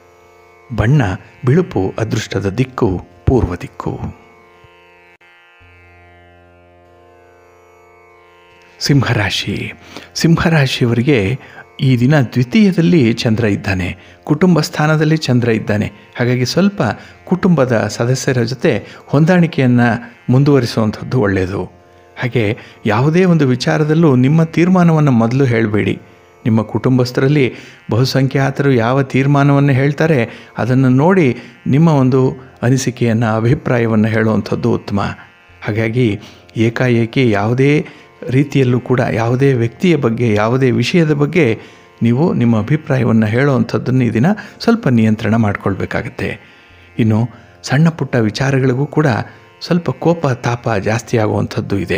[SPEAKER 1] ಬಣ್ಣ ಬಿಳುಪು ಅದೃಷ್ಟದ ದಿಕ್ಕು ಪೂರ್ವ ದಿಕ್ಕು ಸಿಂಹರಾಶಿ ಸಿಂಹರಾಶಿಯವರಿಗೆ ಈ ದಿನ ದ್ವಿತೀಯದಲ್ಲಿ ಚಂದ್ರ ಇದ್ದಾನೆ ಕುಟುಂಬ ಸ್ಥಾನದಲ್ಲಿ ಚಂದ್ರ ಇದ್ದಾನೆ ಹಾಗಾಗಿ ಸ್ವಲ್ಪ ಕುಟುಂಬದ ಸದಸ್ಯರ ಜೊತೆ ಹೊಂದಾಣಿಕೆಯನ್ನು ಮುಂದುವರಿಸುವಂಥದ್ದು ಒಳ್ಳೆಯದು ಹಾಗೆ ಯಾವುದೇ ಒಂದು ವಿಚಾರದಲ್ಲೂ ನಿಮ್ಮ ತೀರ್ಮಾನವನ್ನು ಮೊದಲು ಹೇಳಬೇಡಿ ನಿಮ್ಮ ಕುಟುಂಬಸ್ಥರಲ್ಲಿ ಬಹುಸಂಖ್ಯಾತರು ಯಾವ ತೀರ್ಮಾನವನ್ನು ಹೇಳ್ತಾರೆ ಅದನ್ನು ನೋಡಿ ನಿಮ್ಮ ಒಂದು ಅನಿಸಿಕೆಯನ್ನು ಅಭಿಪ್ರಾಯವನ್ನು ಹೇಳುವಂಥದ್ದು ಉತ್ತಮ ಹಾಗಾಗಿ ಏಕಾಏಕಿ ಯಾವುದೇ ರೀತಿಯಲ್ಲೂ ಕೂಡ ಯಾವುದೇ ವ್ಯಕ್ತಿಯ ಬಗ್ಗೆ ಯಾವುದೇ ವಿಷಯದ ಬಗ್ಗೆ ನೀವು ನಿಮ್ಮ ಅಭಿಪ್ರಾಯವನ್ನು ಹೇಳುವಂಥದ್ದನ್ನು ಈ ದಿನ ಸ್ವಲ್ಪ ನಿಯಂತ್ರಣ ಮಾಡಿಕೊಳ್ಬೇಕಾಗತ್ತೆ ಇನ್ನು ಸಣ್ಣ ಪುಟ್ಟ ವಿಚಾರಗಳಿಗೂ ಕೂಡ ಸ್ವಲ್ಪ ಕೋಪ ತಾಪ ಜಾಸ್ತಿ ಆಗುವಂಥದ್ದು ಇದೆ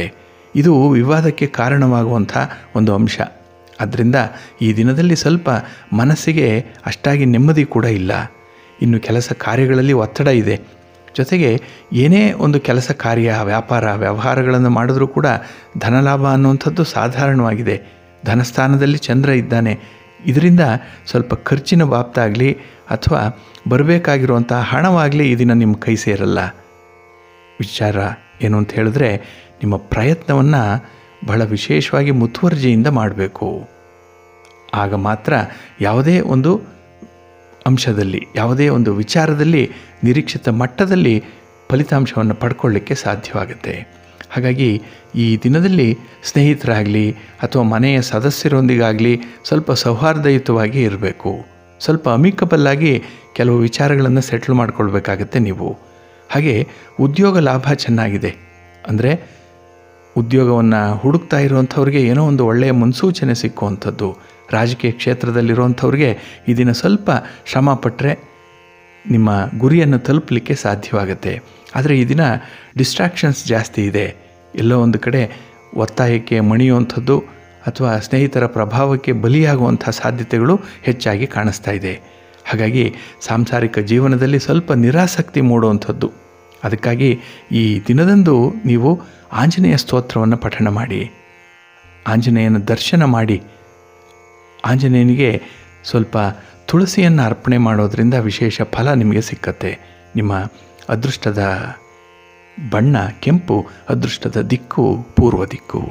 [SPEAKER 1] ಇದು ವಿವಾದಕ್ಕೆ ಕಾರಣವಾಗುವಂಥ ಒಂದು ಅಂಶ ಆದ್ದರಿಂದ ಈ ದಿನದಲ್ಲಿ ಸ್ವಲ್ಪ ಮನಸ್ಸಿಗೆ ಅಷ್ಟಾಗಿ ನೆಮ್ಮದಿ ಕೂಡ ಇಲ್ಲ ಇನ್ನು ಕೆಲಸ ಕಾರ್ಯಗಳಲ್ಲಿ ಒತ್ತಡ ಇದೆ ಜೊತೆಗೆ ಏನೇ ಒಂದು ಕೆಲಸ ಕಾರ್ಯ ವ್ಯಾಪಾರ ವ್ಯವಹಾರಗಳನ್ನು ಮಾಡಿದ್ರೂ ಕೂಡ ಧನಲಾಭ ಅನ್ನುವಂಥದ್ದು ಸಾಧಾರಣವಾಗಿದೆ ಧನಸ್ಥಾನದಲ್ಲಿ ಚಂದ್ರ ಇದ್ದಾನೆ ಇದರಿಂದ ಸ್ವಲ್ಪ ಖರ್ಚಿನ ಬಾಬ್ತಾಗಲಿ ಅಥವಾ ಬರಬೇಕಾಗಿರುವಂಥ ಹಣವಾಗಲಿ ಈ ದಿನ ನಿಮ್ಮ ಕೈ ಸೇರಲ್ಲ ವಿಚಾರ ಏನು ಅಂತ ಹೇಳಿದ್ರೆ ನಿಮ್ಮ ಪ್ರಯತ್ನವನ್ನು ಬಹಳ ವಿಶೇಷವಾಗಿ ಮುತುವರ್ಜಿಯಿಂದ ಮಾಡಬೇಕು ಆಗ ಮಾತ್ರ ಯಾವುದೇ ಒಂದು ಅಂಶದಲ್ಲಿ ಯಾವುದೇ ಒಂದು ವಿಚಾರದಲ್ಲಿ ನಿರೀಕ್ಷಿತ ಮಟ್ಟದಲ್ಲಿ ಫಲಿತಾಂಶವನ್ನು ಪಡ್ಕೊಳ್ಳಿಕ್ಕೆ ಸಾಧ್ಯವಾಗುತ್ತೆ ಹಾಗಾಗಿ ಈ ದಿನದಲ್ಲಿ ಸ್ನೇಹಿತರಾಗಲಿ ಅಥವಾ ಮನೆಯ ಸದಸ್ಯರೊಂದಿಗಾಗಲಿ ಸ್ವಲ್ಪ ಸೌಹಾರ್ದಯುತವಾಗಿ ಇರಬೇಕು ಸ್ವಲ್ಪ ಅಮಿಕಬಲ್ ಆಗಿ ಕೆಲವು ವಿಚಾರಗಳನ್ನು ಸೆಟ್ಲ್ ಮಾಡ್ಕೊಳ್ಬೇಕಾಗತ್ತೆ ನೀವು ಹಾಗೆ ಉದ್ಯೋಗ ಲಾಭ ಚೆನ್ನಾಗಿದೆ ಅಂದರೆ ಉದ್ಯೋಗವನ್ನು ಹುಡುಕ್ತಾ ಇರುವಂಥವ್ರಿಗೆ ಏನೋ ಒಂದು ಒಳ್ಳೆಯ ಮುನ್ಸೂಚನೆ ಸಿಕ್ಕುವಂಥದ್ದು ರಾಜಕೀಯ ಕ್ಷೇತ್ರದಲ್ಲಿರುವಂಥವ್ರಿಗೆ ಈ ದಿನ ಸ್ವಲ್ಪ ಶ್ರಮ ಪಟ್ಟರೆ ನಿಮ್ಮ ಗುರಿಯನ್ನು ತಲುಪಲಿಕ್ಕೆ ಸಾಧ್ಯವಾಗುತ್ತೆ ಆದರೆ ಈ ದಿನ ಡಿಸ್ಟ್ರಾಕ್ಷನ್ಸ್ ಜಾಸ್ತಿ ಇದೆ ಎಲ್ಲೋ ಒಂದು ಕಡೆ ಒತ್ತಾಯಕ್ಕೆ ಮಣಿಯುವಂಥದ್ದು ಅಥವಾ ಸ್ನೇಹಿತರ ಪ್ರಭಾವಕ್ಕೆ ಬಲಿಯಾಗುವಂಥ ಸಾಧ್ಯತೆಗಳು ಹೆಚ್ಚಾಗಿ ಕಾಣಿಸ್ತಾ ಇದೆ ಹಾಗಾಗಿ ಸಾಂಸಾರಿಕ ಜೀವನದಲ್ಲಿ ಸ್ವಲ್ಪ ನಿರಾಸಕ್ತಿ ಮೂಡುವಂಥದ್ದು ಅದಕ್ಕಾಗಿ ಈ ದಿನದಂದು ನೀವು ಆಂಜನೇಯ ಸ್ತೋತ್ರವನ್ನು ಪಠಣ ಮಾಡಿ ಆಂಜನೇಯನ ದರ್ಶನ ಮಾಡಿ ಆಂಜನೇಯನಿಗೆ ಸ್ವಲ್ಪ ತುಳಸಿಯನ್ನು ಅರ್ಪಣೆ ಮಾಡೋದರಿಂದ ವಿಶೇಷ ಫಲ ನಿಮಗೆ ಸಿಕ್ಕತ್ತೆ ನಿಮ್ಮ ಅದೃಷ್ಟದ ಬಣ್ಣ ಕೆಂಪು ಅದೃಷ್ಟದ ದಿಕ್ಕು ಪೂರ್ವ ದಿಕ್ಕು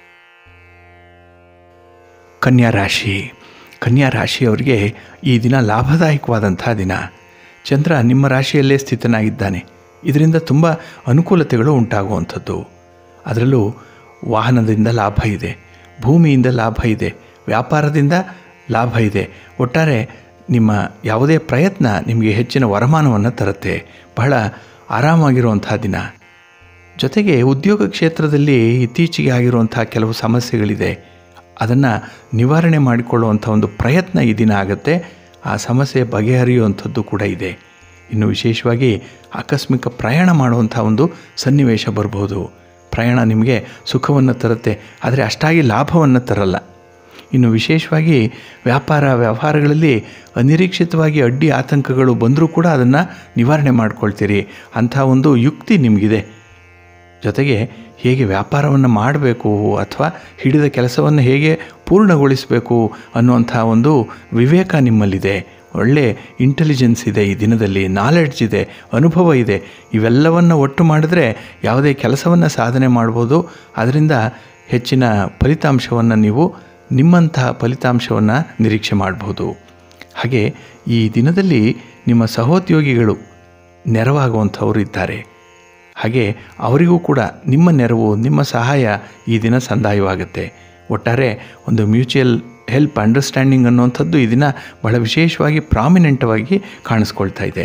[SPEAKER 1] ಕನ್ಯಾ ರಾಶಿ ಕನ್ಯಾ ರಾಶಿಯವರಿಗೆ ಈ ದಿನ ಲಾಭದಾಯಕವಾದಂಥ ದಿನ ಚಂದ್ರ ನಿಮ್ಮ ರಾಶಿಯಲ್ಲೇ ಸ್ಥಿತನಾಗಿದ್ದಾನೆ ಇದರಿಂದ ತುಂಬ ಅನುಕೂಲತೆಗಳು ಉಂಟಾಗುವಂಥದ್ದು ಅದರಲ್ಲೂ ವಾಹನದಿಂದ ಲಾಭ ಇದೆ ಭೂಮಿಯಿಂದ ಲಾಭ ಇದೆ ವ್ಯಾಪಾರದಿಂದ ಲಾಭ ಇದೆ ಒಟ್ಟಾರೆ ನಿಮ್ಮ ಯಾವುದೇ ಪ್ರಯತ್ನ ನಿಮಗೆ ಹೆಚ್ಚಿನ ವರಮಾನವನ್ನು ತರುತ್ತೆ ಬಹಳ ಆರಾಮಾಗಿರುವಂಥ ದಿನ ಜೊತೆಗೆ ಉದ್ಯೋಗ ಕ್ಷೇತ್ರದಲ್ಲಿ ಇತ್ತೀಚೆಗೆ ಆಗಿರುವಂಥ ಕೆಲವು ಸಮಸ್ಯೆಗಳಿದೆ ಅದನ್ನು ನಿವಾರಣೆ ಮಾಡಿಕೊಳ್ಳುವಂಥ ಒಂದು ಪ್ರಯತ್ನ ಈ ದಿನ ಆಗುತ್ತೆ ಆ ಸಮಸ್ಯೆ ಬಗೆಹರಿಯುವಂಥದ್ದು ಕೂಡ ಇದೆ ಇನ್ನು ವಿಶೇಷವಾಗಿ ಆಕಸ್ಮಿಕ ಪ್ರಯಾಣ ಮಾಡುವಂಥ ಒಂದು ಸನ್ನಿವೇಶ ಬರ್ಬೋದು ಪ್ರಯಾಣ ನಿಮಗೆ ಸುಖವನ್ನು ತರುತ್ತೆ ಆದರೆ ಅಷ್ಟಾಗಿ ಲಾಭವನ್ನು ತರಲ್ಲ ಇನ್ನು ವಿಶೇಷವಾಗಿ ವ್ಯಾಪಾರ ವ್ಯವಹಾರಗಳಲ್ಲಿ ಅನಿರೀಕ್ಷಿತವಾಗಿ ಅಡ್ಡಿ ಆತಂಕಗಳು ಬಂದರೂ ಕೂಡ ಅದನ್ನು ನಿವಾರಣೆ ಮಾಡ್ಕೊಳ್ತೀರಿ ಅಂಥ ಒಂದು ಯುಕ್ತಿ ನಿಮಗಿದೆ ಜೊತೆಗೆ ಹೇಗೆ ವ್ಯಾಪಾರವನ್ನು ಮಾಡಬೇಕು ಅಥವಾ ಹಿಡಿದ ಕೆಲಸವನ್ನು ಹೇಗೆ ಪೂರ್ಣಗೊಳಿಸಬೇಕು ಅನ್ನುವಂಥ ಒಂದು ವಿವೇಕ ನಿಮ್ಮಲ್ಲಿದೆ ಒಳ್ಳೆ ಇಂಟೆಲಿಜೆನ್ಸ್ ಇದೆ ಈ ದಿನದಲ್ಲಿ ನಾಲೆಡ್ಜ್ ಇದೆ ಅನುಭವ ಇದೆ ಇವೆಲ್ಲವನ್ನು ಒಟ್ಟು ಮಾಡಿದ್ರೆ ಯಾವುದೇ ಕೆಲಸವನ್ನು ಸಾಧನೆ ಮಾಡ್ಬೋದು ಅದರಿಂದ ಹೆಚ್ಚಿನ ಫಲಿತಾಂಶವನ್ನು ನೀವು ನಿಮ್ಮಂತಹ ಫಲಿತಾಂಶವನ್ನು ನಿರೀಕ್ಷೆ ಮಾಡ್ಬೋದು ಹಾಗೆ ಈ ದಿನದಲ್ಲಿ ನಿಮ್ಮ ಸಹೋದ್ಯೋಗಿಗಳು ನೆರವಾಗುವಂಥವರು ಇದ್ದಾರೆ ಹಾಗೆ ಅವರಿಗೂ ಕೂಡ ನಿಮ್ಮ ನೆರವು ನಿಮ್ಮ ಸಹಾಯ ಈ ದಿನ ಸಂದಾಯವಾಗುತ್ತೆ ಒಟ್ಟಾರೆ ಒಂದು ಮ್ಯೂಚುವಲ್ ಹೆಲ್ಪ್ ಅಂಡರ್ಸ್ಟ್ಯಾಂಡಿಂಗ್ ಅನ್ನುವಂಥದ್ದು ಈ ದಿನ ಬಹಳ ವಿಶೇಷವಾಗಿ ಪ್ರಾಮಿನೆಂಟವಾಗಿ ಕಾಣಿಸ್ಕೊಳ್ತಾ ಇದೆ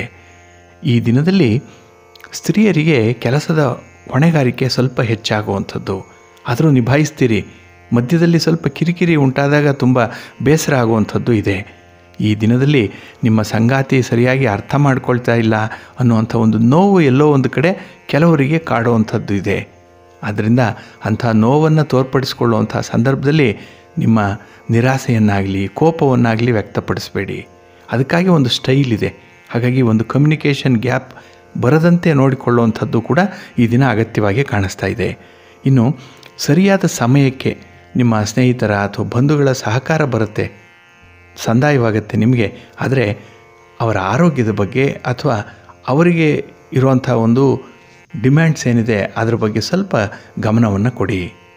[SPEAKER 1] ಈ ದಿನದಲ್ಲಿ ಸ್ತ್ರೀಯರಿಗೆ ಕೆಲಸದ ಹೊಣೆಗಾರಿಕೆ ಸ್ವಲ್ಪ ಹೆಚ್ಚಾಗುವಂಥದ್ದು ಆದರೂ ನಿಭಾಯಿಸ್ತೀರಿ ಮಧ್ಯದಲ್ಲಿ ಸ್ವಲ್ಪ ಕಿರಿಕಿರಿ ಉಂಟಾದಾಗ ತುಂಬ ಬೇಸರ ಆಗುವಂಥದ್ದು ಇದೆ ಈ ದಿನದಲ್ಲಿ ನಿಮ್ಮ ಸಂಗಾತಿ ಸರಿಯಾಗಿ ಅರ್ಥ ಮಾಡ್ಕೊಳ್ತಾ ಇಲ್ಲ ಅನ್ನುವಂಥ ಒಂದು ನೋವು ಎಲ್ಲೋ ಒಂದು ಕಡೆ ಕೆಲವರಿಗೆ ಕಾಡುವಂಥದ್ದು ಇದೆ ಆದ್ದರಿಂದ ಅಂಥ ನೋವನ್ನು ತೋರ್ಪಡಿಸ್ಕೊಳ್ಳುವಂಥ ಸಂದರ್ಭದಲ್ಲಿ ನಿಮ್ಮ ನಿರಾಸೆಯನ್ನಾಗಲಿ ಕೋಪವನ್ನಾಗಲಿ ವ್ಯಕ್ತಪಡಿಸಬೇಡಿ ಅದಕ್ಕಾಗಿ ಒಂದು ಸ್ಟೈಲ್ ಇದೆ ಹಾಗಾಗಿ ಒಂದು ಕಮ್ಯುನಿಕೇಷನ್ ಗ್ಯಾಪ್ ಬರದಂತೆ ನೋಡಿಕೊಳ್ಳುವಂಥದ್ದು ಕೂಡ ಈ ದಿನ ಅಗತ್ಯವಾಗಿ ಕಾಣಿಸ್ತಾ ಇದೆ ಇನ್ನು ಸರಿಯಾದ ಸಮಯಕ್ಕೆ ನಿಮ್ಮ ಸ್ನೇಹಿತರ ಅಥವಾ ಬಂಧುಗಳ ಸಹಕಾರ ಬರುತ್ತೆ ಸಂದಾಯವಾಗುತ್ತೆ ನಿಮಗೆ ಆದರೆ ಅವರ ಆರೋಗ್ಯದ ಬಗ್ಗೆ ಅಥವಾ ಅವರಿಗೆ ಇರುವಂಥ ಒಂದು ಡಿಮ್ಯಾಂಡ್ಸ್ ಏನಿದೆ ಅದರ ಬಗ್ಗೆ ಸ್ವಲ್ಪ ಗಮನವನ್ನು ಕೊಡಿ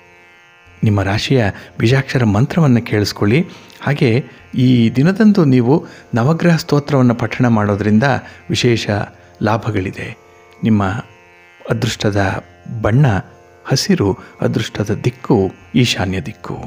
[SPEAKER 1] ನಿಮ್ಮ ರಾಶಿಯ ಬೀಜಾಕ್ಷರ ಮಂತ್ರವನ್ನು ಕೇಳಿಸ್ಕೊಳ್ಳಿ ಹಾಗೆ ಈ ದಿನದಂದು ನೀವು ನವಗ್ರಹ ಸ್ತೋತ್ರವನ್ನು ಪಠಣ ಮಾಡೋದರಿಂದ ವಿಶೇಷ ಲಾಭಗಳಿದೆ ನಿಮ್ಮ ಅದೃಷ್ಟದ ಬಣ್ಣ ಹಸಿರು ಅದೃಷ್ಟದ ದಿಕ್ಕು ಈಶಾನ್ಯ ದಿಕ್ಕು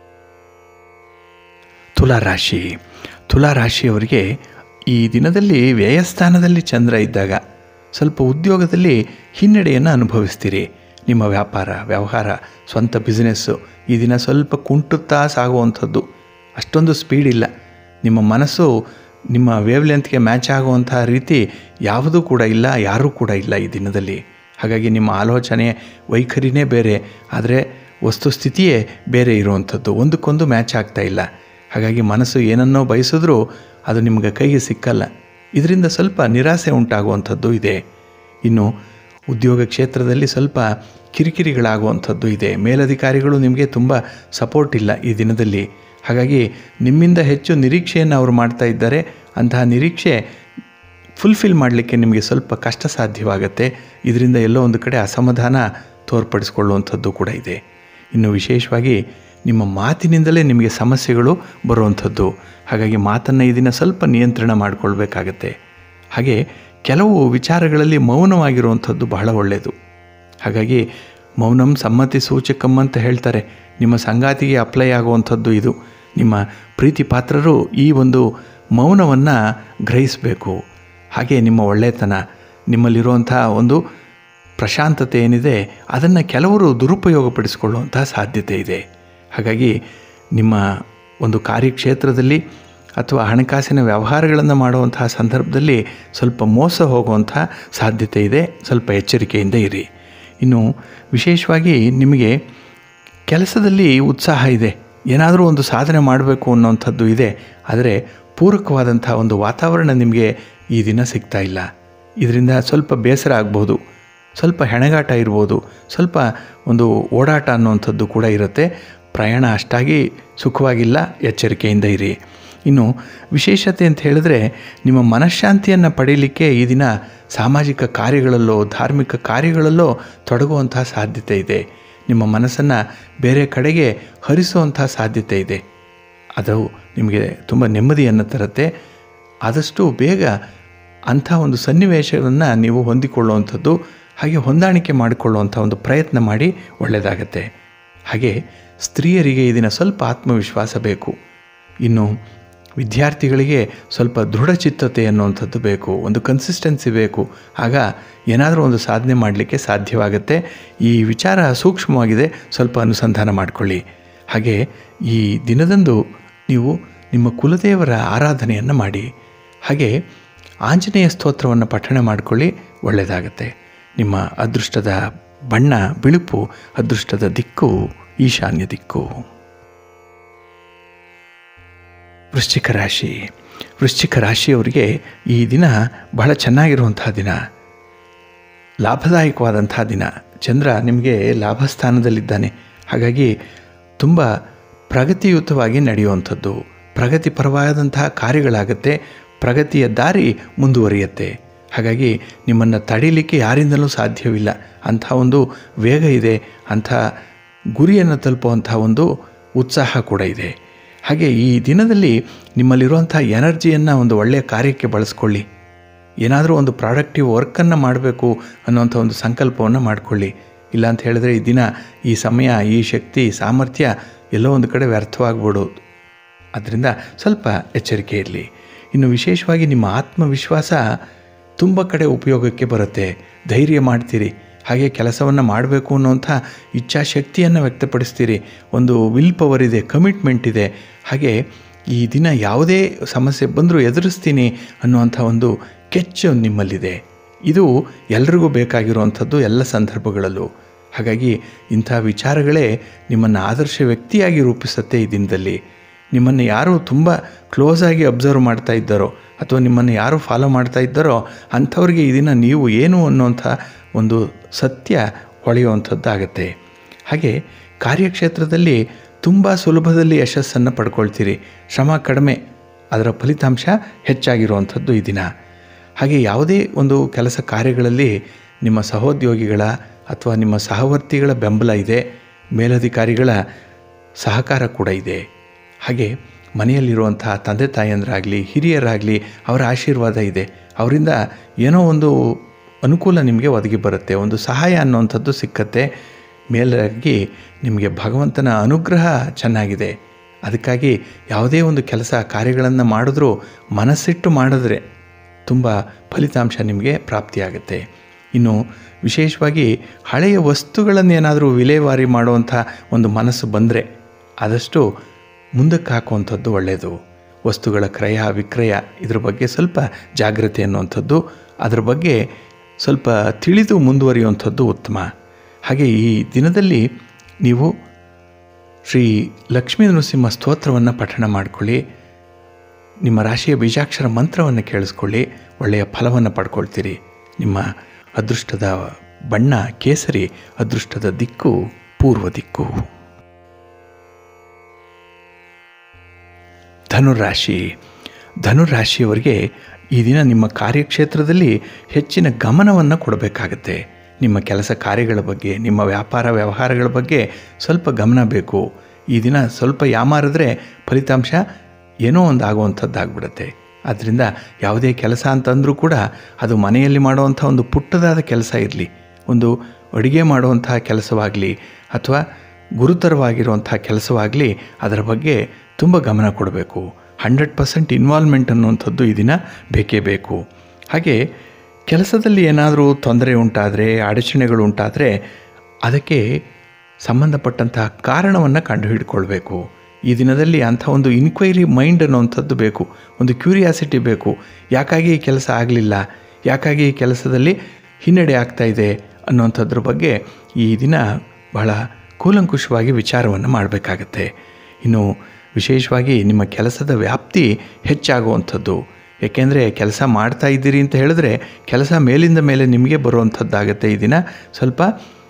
[SPEAKER 1] ತುಲಾರಾಶಿ ತುಲಾರಾಶಿಯವರಿಗೆ ಈ ದಿನದಲ್ಲಿ ವ್ಯಯಸ್ಥಾನದಲ್ಲಿ ಚಂದ್ರ ಇದ್ದಾಗ ಸ್ವಲ್ಪ ಉದ್ಯೋಗದಲ್ಲಿ ಹಿನ್ನಡೆಯನ್ನು ಅನುಭವಿಸ್ತೀರಿ ನಿಮ್ಮ ವ್ಯಾಪಾರ ವ್ಯವಹಾರ ಸ್ವಂತ ಬಿಸ್ನೆಸ್ಸು ಈ ದಿನ ಸ್ವಲ್ಪ ಕುಂಟುತ್ತಾ ಸಾಗುವಂಥದ್ದು ಅಷ್ಟೊಂದು ಸ್ಪೀಡ್ ಇಲ್ಲ ನಿಮ್ಮ ಮನಸ್ಸು ನಿಮ್ಮ ವೇವ್ ಲೆಂತ್ಗೆ ಮ್ಯಾಚ್ ಆಗುವಂಥ ರೀತಿ ಯಾವುದೂ ಕೂಡ ಇಲ್ಲ ಯಾರೂ ಕೂಡ ಇಲ್ಲ ಈ ದಿನದಲ್ಲಿ ಹಾಗಾಗಿ ನಿಮ್ಮ ಆಲೋಚನೆ ವೈಖರಿನೇ ಬೇರೆ ಆದರೆ ವಸ್ತುಸ್ಥಿತಿಯೇ ಬೇರೆ ಇರುವಂಥದ್ದು ಒಂದಕ್ಕೊಂದು ಮ್ಯಾಚ್ ಆಗ್ತಾ ಇಲ್ಲ ಹಾಗಾಗಿ ಮನಸ್ಸು ಏನನ್ನೋ ಬಯಸಿದ್ರೂ ಅದು ನಿಮಗೆ ಕೈಗೆ ಸಿಕ್ಕಲ್ಲ ಇದರಿಂದ ಸ್ವಲ್ಪ ನಿರಾಸೆ ಉಂಟಾಗುವಂಥದ್ದು ಇದೆ ಇನ್ನು ಉದ್ಯೋಗ ಕ್ಷೇತ್ರದಲ್ಲಿ ಸ್ವಲ್ಪ ಕಿರಿಕಿರಿಗಳಾಗುವಂಥದ್ದು ಇದೆ ಮೇಲಧಿಕಾರಿಗಳು ನಿಮಗೆ ತುಂಬ ಸಪೋರ್ಟ್ ಇಲ್ಲ ಈ ದಿನದಲ್ಲಿ ಹಾಗಾಗಿ ನಿಮ್ಮಿಂದ ಹೆಚ್ಚು ನಿರೀಕ್ಷೆಯನ್ನು ಅವರು ಮಾಡ್ತಾ ಇದ್ದಾರೆ ಅಂತಹ ನಿರೀಕ್ಷೆ ಫುಲ್ಫಿಲ್ ಮಾಡಲಿಕ್ಕೆ ನಿಮಗೆ ಸ್ವಲ್ಪ ಕಷ್ಟ ಸಾಧ್ಯವಾಗುತ್ತೆ ಇದರಿಂದ ಎಲ್ಲೋ ಒಂದು ಕಡೆ ಅಸಮಾಧಾನ ತೋರ್ಪಡಿಸ್ಕೊಳ್ಳುವಂಥದ್ದು ಕೂಡ ಇದೆ ಇನ್ನು ವಿಶೇಷವಾಗಿ ನಿಮ್ಮ ಮಾತಿನಿಂದಲೇ ನಿಮಗೆ ಸಮಸ್ಯೆಗಳು ಬರುವಂಥದ್ದು ಹಾಗಾಗಿ ಮಾತನ್ನು ಈ ದಿನ ಸ್ವಲ್ಪ ನಿಯಂತ್ರಣ ಮಾಡಿಕೊಳ್ಬೇಕಾಗತ್ತೆ ಹಾಗೆ ಕೆಲವು ವಿಚಾರಗಳಲ್ಲಿ ಮೌನವಾಗಿರುವಂಥದ್ದು ಬಹಳ ಒಳ್ಳೆಯದು ಹಾಗಾಗಿ ಮೌನಂ ಸಮ್ಮತಿ ಸೂಚಕಂ ಅಂತ ಹೇಳ್ತಾರೆ ನಿಮ್ಮ ಸಂಗಾತಿಗೆ ಅಪ್ಲೈ ಆಗುವಂಥದ್ದು ಇದು ನಿಮ್ಮ ಪ್ರೀತಿ ಪಾತ್ರರು ಈ ಒಂದು ಮೌನವನ್ನು ಗ್ರಹಿಸಬೇಕು ಹಾಗೆ ನಿಮ್ಮ ಒಳ್ಳೆತನ ನಿಮ್ಮಲ್ಲಿರುವಂಥ ಒಂದು ಪ್ರಶಾಂತತೆ ಏನಿದೆ ಅದನ್ನು ಕೆಲವರು ದುರುಪಯೋಗಪಡಿಸಿಕೊಳ್ಳುವಂತಹ ಸಾಧ್ಯತೆ ಇದೆ ಹಾಗಾಗಿ ನಿಮ್ಮ ಒಂದು ಕಾರ್ಯಕ್ಷೇತ್ರದಲ್ಲಿ ಅಥವಾ ಹಣಕಾಸಿನ ವ್ಯವಹಾರಗಳನ್ನು ಮಾಡುವಂತಹ ಸಂದರ್ಭದಲ್ಲಿ ಸ್ವಲ್ಪ ಮೋಸ ಹೋಗುವಂಥ ಸಾಧ್ಯತೆ ಇದೆ ಸ್ವಲ್ಪ ಎಚ್ಚರಿಕೆಯಿಂದ ಇರಿ ಇನ್ನು ವಿಶೇಷವಾಗಿ ನಿಮಗೆ ಕೆಲಸದಲ್ಲಿ ಉತ್ಸಾಹ ಇದೆ ಏನಾದರೂ ಒಂದು ಸಾಧನೆ ಮಾಡಬೇಕು ಅನ್ನೋವಂಥದ್ದು ಇದೆ ಆದರೆ ಪೂರಕವಾದಂಥ ಒಂದು ವಾತಾವರಣ ನಿಮಗೆ ಈ ದಿನ ಸಿಗ್ತಾ ಇಲ್ಲ ಇದರಿಂದ ಸ್ವಲ್ಪ ಬೇಸರ ಆಗ್ಬೋದು ಸ್ವಲ್ಪ ಹೆಣಗಾಟ ಇರ್ಬೋದು ಸ್ವಲ್ಪ ಒಂದು ಓಡಾಟ ಅನ್ನುವಂಥದ್ದು ಕೂಡ ಇರುತ್ತೆ ಪ್ರಯಾಣ ಅಷ್ಟಾಗಿ ಸುಖವಾಗಿಲ್ಲ ಎಚ್ಚರಿಕೆಯಿಂದ ಇರಿ ಇನ್ನು ವಿಶೇಷತೆ ಅಂತ ಹೇಳಿದ್ರೆ ನಿಮ್ಮ ಮನಃಶಾಂತಿಯನ್ನು ಪಡೀಲಿಕ್ಕೆ ಈ ದಿನ ಸಾಮಾಜಿಕ ಕಾರ್ಯಗಳಲ್ಲೋ ಧಾರ್ಮಿಕ ಕಾರ್ಯಗಳಲ್ಲೋ ತೊಡಗುವಂತಹ ಸಾಧ್ಯತೆ ಇದೆ ನಿಮ್ಮ ಮನಸ್ಸನ್ನು ಬೇರೆ ಕಡೆಗೆ ಹರಿಸುವಂತಹ ಸಾಧ್ಯತೆ ಇದೆ ಅದು ನಿಮಗೆ ತುಂಬ ನೆಮ್ಮದಿಯನ್ನು ತರುತ್ತೆ ಆದಷ್ಟು ಬೇಗ ಅಂಥ ಒಂದು ಸನ್ನಿವೇಶವನ್ನು ನೀವು ಹೊಂದಿಕೊಳ್ಳುವಂಥದ್ದು ಹಾಗೆ ಹೊಂದಾಣಿಕೆ ಮಾಡಿಕೊಳ್ಳುವಂಥ ಒಂದು ಪ್ರಯತ್ನ ಮಾಡಿ ಒಳ್ಳೆಯದಾಗತ್ತೆ ಹಾಗೆ ಸ್ತ್ರೀಯರಿಗೆ ಈ ದಿನ ಸ್ವಲ್ಪ ಆತ್ಮವಿಶ್ವಾಸ ಬೇಕು ಇನ್ನು ವಿದ್ಯಾರ್ಥಿಗಳಿಗೆ ಸ್ವಲ್ಪ ದೃಢಚಿತ್ತತೆ ಅನ್ನುವಂಥದ್ದು ಬೇಕು ಒಂದು ಕನ್ಸಿಸ್ಟೆನ್ಸಿ ಬೇಕು ಆಗ ಏನಾದರೂ ಒಂದು ಸಾಧನೆ ಮಾಡಲಿಕ್ಕೆ ಸಾಧ್ಯವಾಗುತ್ತೆ ಈ ವಿಚಾರ ಸೂಕ್ಷ್ಮವಾಗಿದೆ ಸ್ವಲ್ಪ ಅನುಸಂಧಾನ ಮಾಡಿಕೊಳ್ಳಿ ಹಾಗೆ ಈ ದಿನದಂದು ನೀವು ನಿಮ್ಮ ಕುಲದೇವರ ಆರಾಧನೆಯನ್ನು ಮಾಡಿ ಹಾಗೆ ಆಂಜನೇಯ ಸ್ತೋತ್ರವನ್ನು ಪಠಣ ಮಾಡಿಕೊಳ್ಳಿ ಒಳ್ಳೆಯದಾಗತ್ತೆ ನಿಮ್ಮ ಅದೃಷ್ಟದ ಬಣ್ಣ ಬಿಳುಪು ಅದೃಷ್ಟದ ದಿಕ್ಕು ಈಶಾನ್ಯ ದಿಕ್ಕು ವೃಶ್ಚಿಕ ರಾಶಿ ವೃಶ್ಚಿಕ ರಾಶಿಯವರಿಗೆ ಈ ದಿನ ಬಹಳ ಚೆನ್ನಾಗಿರುವಂತಹ ದಿನ ಲಾಭದಾಯಕವಾದಂತಹ ದಿನ ಚಂದ್ರ ನಿಮಗೆ ಲಾಭಸ್ಥಾನದಲ್ಲಿದ್ದಾನೆ ಹಾಗಾಗಿ ತುಂಬ ಪ್ರಗತಿಯುತವಾಗಿ ನಡೆಯುವಂಥದ್ದು ಪ್ರಗತಿಪರವಾದಂತಹ ಕಾರ್ಯಗಳಾಗತ್ತೆ ಪ್ರಗತಿಯ ದಾರಿ ಮುಂದುವರಿಯುತ್ತೆ ಹಾಗಾಗಿ ನಿಮ್ಮನ್ನು ತಡೀಲಿಕ್ಕೆ ಯಾರಿಂದಲೂ ಸಾಧ್ಯವಿಲ್ಲ ಅಂಥ ಒಂದು ವೇಗ ಇದೆ ಅಂಥ ಗುರಿಯನ್ನು ತಲುಪುವಂಥ ಒಂದು ಉತ್ಸಾಹ ಕೂಡ ಇದೆ ಹಾಗೆ ಈ ದಿನದಲ್ಲಿ ನಿಮ್ಮಲ್ಲಿರುವಂಥ ಎನರ್ಜಿಯನ್ನು ಒಂದು ಒಳ್ಳೆಯ ಕಾರ್ಯಕ್ಕೆ ಬಳಸ್ಕೊಳ್ಳಿ ಏನಾದರೂ ಒಂದು ಪ್ರಾಡಕ್ಟಿವ್ ವರ್ಕನ್ನು ಮಾಡಬೇಕು ಅನ್ನೋಂಥ ಒಂದು ಸಂಕಲ್ಪವನ್ನು ಮಾಡಿಕೊಳ್ಳಿ ಇಲ್ಲ ಅಂತ ಹೇಳಿದ್ರೆ ಈ ದಿನ ಈ ಸಮಯ ಈ ಶಕ್ತಿ ಸಾಮರ್ಥ್ಯ ಎಲ್ಲೋ ಒಂದು ಕಡೆ ವ್ಯರ್ಥವಾಗ್ಬಿಡೋದು ಅದರಿಂದ ಸ್ವಲ್ಪ ಎಚ್ಚರಿಕೆ ಇರಲಿ ಇನ್ನು ವಿಶೇಷವಾಗಿ ನಿಮ್ಮ ಆತ್ಮವಿಶ್ವಾಸ ತುಂಬ ಕಡೆ ಉಪಯೋಗಕ್ಕೆ ಬರುತ್ತೆ ಧೈರ್ಯ ಮಾಡ್ತೀರಿ ಹಾಗೆ ಕೆಲಸವನ್ನು ಮಾಡಬೇಕು ಅನ್ನೋಂಥ ಇಚ್ಛಾಶಕ್ತಿಯನ್ನು ವ್ಯಕ್ತಪಡಿಸ್ತೀರಿ ಒಂದು ವಿಲ್ ಪವರ್ ಇದೆ ಕಮಿಟ್ಮೆಂಟ್ ಇದೆ ಹಾಗೆ ಈ ದಿನ ಯಾವುದೇ ಸಮಸ್ಯೆ ಬಂದರೂ ಎದುರಿಸ್ತೀನಿ ಅನ್ನುವಂಥ ಒಂದು ಕೆಚ್ಚು ನಿಮ್ಮಲ್ಲಿದೆ ಇದು ಎಲ್ರಿಗೂ ಬೇಕಾಗಿರುವಂಥದ್ದು ಎಲ್ಲ ಸಂದರ್ಭಗಳಲ್ಲೂ ಹಾಗಾಗಿ ಇಂಥ ವಿಚಾರಗಳೇ ನಿಮ್ಮನ್ನು ಆದರ್ಶ ವ್ಯಕ್ತಿಯಾಗಿ ರೂಪಿಸುತ್ತೆ ಈ ದಿನದಲ್ಲಿ ನಿಮ್ಮನ್ನು ಯಾರು ತುಂಬ ಕ್ಲೋಸಾಗಿ ಅಬ್ಸರ್ವ್ ಮಾಡ್ತಾ ಇದ್ದಾರೋ ಅಥವಾ ನಿಮ್ಮನ್ನು ಯಾರು ಫಾಲೋ ಮಾಡ್ತಾ ಇದ್ದಾರೋ ಅಂಥವ್ರಿಗೆ ಈ ದಿನ ನೀವು ಏನು ಅನ್ನುವಂಥ ಒಂದು ಸತ್ಯ ಹೊಳೆಯುವಂಥದ್ದಾಗತ್ತೆ ಹಾಗೆ ಕಾರ್ಯಕ್ಷೇತ್ರದಲ್ಲಿ ತುಂಬ ಸುಲಭದಲ್ಲಿ ಯಶಸ್ಸನ್ನು ಪಡ್ಕೊಳ್ತೀರಿ ಶ್ರಮ ಕಡಿಮೆ ಅದರ ಫಲಿತಾಂಶ ಹೆಚ್ಚಾಗಿರುವಂಥದ್ದು ಈ ದಿನ ಹಾಗೆ ಯಾವುದೇ ಒಂದು ಕೆಲಸ ಕಾರ್ಯಗಳಲ್ಲಿ ನಿಮ್ಮ ಸಹೋದ್ಯೋಗಿಗಳ ಅಥವಾ ನಿಮ್ಮ ಸಹವರ್ತಿಗಳ ಬೆಂಬಲ ಇದೆ ಮೇಲಧಿಕಾರಿಗಳ ಸಹಕಾರ ಕೂಡ ಇದೆ ಹಾಗೆ ಮನೆಯಲ್ಲಿರುವಂಥ ತಂದೆ ತಾಯಿಯಂದರಾಗಲಿ ಹಿರಿಯರಾಗಲಿ ಅವರ ಆಶೀರ್ವಾದ ಇದೆ ಅವರಿಂದ ಏನೋ ಒಂದು ಅನುಕೂಲ ನಿಮಗೆ ಒದಗಿ ಬರುತ್ತೆ ಒಂದು ಸಹಾಯ ಅನ್ನುವಂಥದ್ದು ಸಿಕ್ಕತ್ತೆ ಮೇಲಾಗಿ ನಿಮಗೆ ಭಗವಂತನ ಅನುಗ್ರಹ ಚೆನ್ನಾಗಿದೆ ಅದಕ್ಕಾಗಿ ಯಾವುದೇ ಒಂದು ಕೆಲಸ ಕಾರ್ಯಗಳನ್ನು ಮಾಡಿದ್ರೂ ಮನಸ್ಸಿಟ್ಟು ಮಾಡಿದ್ರೆ ತುಂಬ ಫಲಿತಾಂಶ ನಿಮಗೆ ಪ್ರಾಪ್ತಿಯಾಗುತ್ತೆ ಇನ್ನು ವಿಶೇಷವಾಗಿ ಹಳೆಯ ವಸ್ತುಗಳನ್ನೇನಾದರೂ ವಿಲೇವಾರಿ ಮಾಡುವಂಥ ಒಂದು ಮನಸ್ಸು ಬಂದರೆ ಆದಷ್ಟು ಮುಂದಕ್ಕೆ ಹಾಕುವಂಥದ್ದು ಒಳ್ಳೆಯದು ವಸ್ತುಗಳ ಕ್ರಯ ವಿಕ್ರಯ ಇದ್ರ ಬಗ್ಗೆ ಸ್ವಲ್ಪ ಜಾಗ್ರತೆ ಅನ್ನುವಂಥದ್ದು ಅದರ ಬಗ್ಗೆ ಸ್ವಲ್ಪ ತಿಳಿದು ಮುಂದುವರಿಯುವಂಥದ್ದು ಉತ್ತಮ ಹಾಗೆ ಈ ದಿನದಲ್ಲಿ ನೀವು ಶ್ರೀ ಲಕ್ಷ್ಮೀ ನರಸಿಂಹ ಸ್ತೋತ್ರವನ್ನು ಪಠಣ ಮಾಡಿಕೊಳ್ಳಿ ನಿಮ್ಮ ರಾಶಿಯ ಬೀಜಾಕ್ಷರ ಮಂತ್ರವನ್ನು ಕೇಳಿಸ್ಕೊಳ್ಳಿ ಒಳ್ಳೆಯ ಫಲವನ್ನು ಪಡ್ಕೊಳ್ತೀರಿ ನಿಮ್ಮ ಅದೃಷ್ಟದ ಬಣ್ಣ ಕೇಸರಿ ಅದೃಷ್ಟದ ದಿಕ್ಕು ಪೂರ್ವ ದಿಕ್ಕು ಧನುರಾಶಿ ಧನುರಾಶಿಯವರಿಗೆ ಈ ದಿನ ನಿಮ್ಮ ಕಾರ್ಯಕ್ಷೇತ್ರದಲ್ಲಿ ಹೆಚ್ಚಿನ ಗಮನವನ್ನು ಕೊಡಬೇಕಾಗತ್ತೆ ನಿಮ್ಮ ಕೆಲಸ ಕಾರ್ಯಗಳ ಬಗ್ಗೆ ನಿಮ್ಮ ವ್ಯಾಪಾರ ವ್ಯವಹಾರಗಳ ಬಗ್ಗೆ ಸ್ವಲ್ಪ ಗಮನ ಬೇಕು ಈ ದಿನ ಸ್ವಲ್ಪ ಯಾಮಾರಿದ್ರೆ ಫಲಿತಾಂಶ ಏನೋ ಒಂದು ಆಗುವಂಥದ್ದಾಗ್ಬಿಡುತ್ತೆ ಆದ್ದರಿಂದ ಯಾವುದೇ ಕೆಲಸ ಅಂತಂದರೂ ಕೂಡ ಅದು ಮನೆಯಲ್ಲಿ ಮಾಡುವಂಥ ಒಂದು ಪುಟ್ಟದಾದ ಕೆಲಸ ಇರಲಿ ಒಂದು ಅಡುಗೆ ಮಾಡುವಂತಹ ಕೆಲಸವಾಗಲಿ ಅಥವಾ ಗುರುತರವಾಗಿರುವಂಥ ಕೆಲಸವಾಗಲಿ ಅದರ ಬಗ್ಗೆ ತುಂಬ ಗಮನ ಕೊಡಬೇಕು ಹಂಡ್ರೆಡ್ ಪರ್ಸೆಂಟ್ ಇನ್ವಾಲ್ವ್ಮೆಂಟ್ ಅನ್ನುವಂಥದ್ದು ಈ ದಿನ ಬೇಕೇ ಬೇಕು ಹಾಗೆ ಕೆಲಸದಲ್ಲಿ ಏನಾದರೂ ತೊಂದರೆ ಉಂಟಾದರೆ ಅಡಚಣೆಗಳು ಉಂಟಾದರೆ ಅದಕ್ಕೆ ಸಂಬಂಧಪಟ್ಟಂತಹ ಕಾರಣವನ್ನು ಕಂಡುಹಿಡ್ಕೊಳ್ಬೇಕು ಈ ದಿನದಲ್ಲಿ ಅಂಥ ಒಂದು ಇನ್ಕ್ವೈರಿ ಮೈಂಡ್ ಅನ್ನುವಂಥದ್ದು ಬೇಕು ಒಂದು ಕ್ಯೂರಿಯಾಸಿಟಿ ಬೇಕು ಯಾಕಾಗಿ ಈ ಕೆಲಸ ಆಗಲಿಲ್ಲ ಯಾಕಾಗಿ ಈ ಕೆಲಸದಲ್ಲಿ ಹಿನ್ನಡೆ ಆಗ್ತಾ ಇದೆ ಅನ್ನುವಂಥದ್ರ ಬಗ್ಗೆ ಈ ದಿನ ಬಹಳ ಕೂಲಂಕುಷವಾಗಿ ವಿಚಾರವನ್ನು ಮಾಡಬೇಕಾಗತ್ತೆ ಇನ್ನು ವಿಶೇಷವಾಗಿ ನಿಮ್ಮ ಕೆಲಸದ ವ್ಯಾಪ್ತಿ ಹೆಚ್ಚಾಗುವಂಥದ್ದು ಏಕೆಂದರೆ ಕೆಲಸ ಮಾಡ್ತಾ ಇದ್ದೀರಿ ಅಂತ ಹೇಳಿದ್ರೆ ಕೆಲಸ ಮೇಲಿಂದ ಮೇಲೆ ನಿಮಗೆ ಬರುವಂಥದ್ದಾಗತ್ತೆ ಈ ದಿನ ಸ್ವಲ್ಪ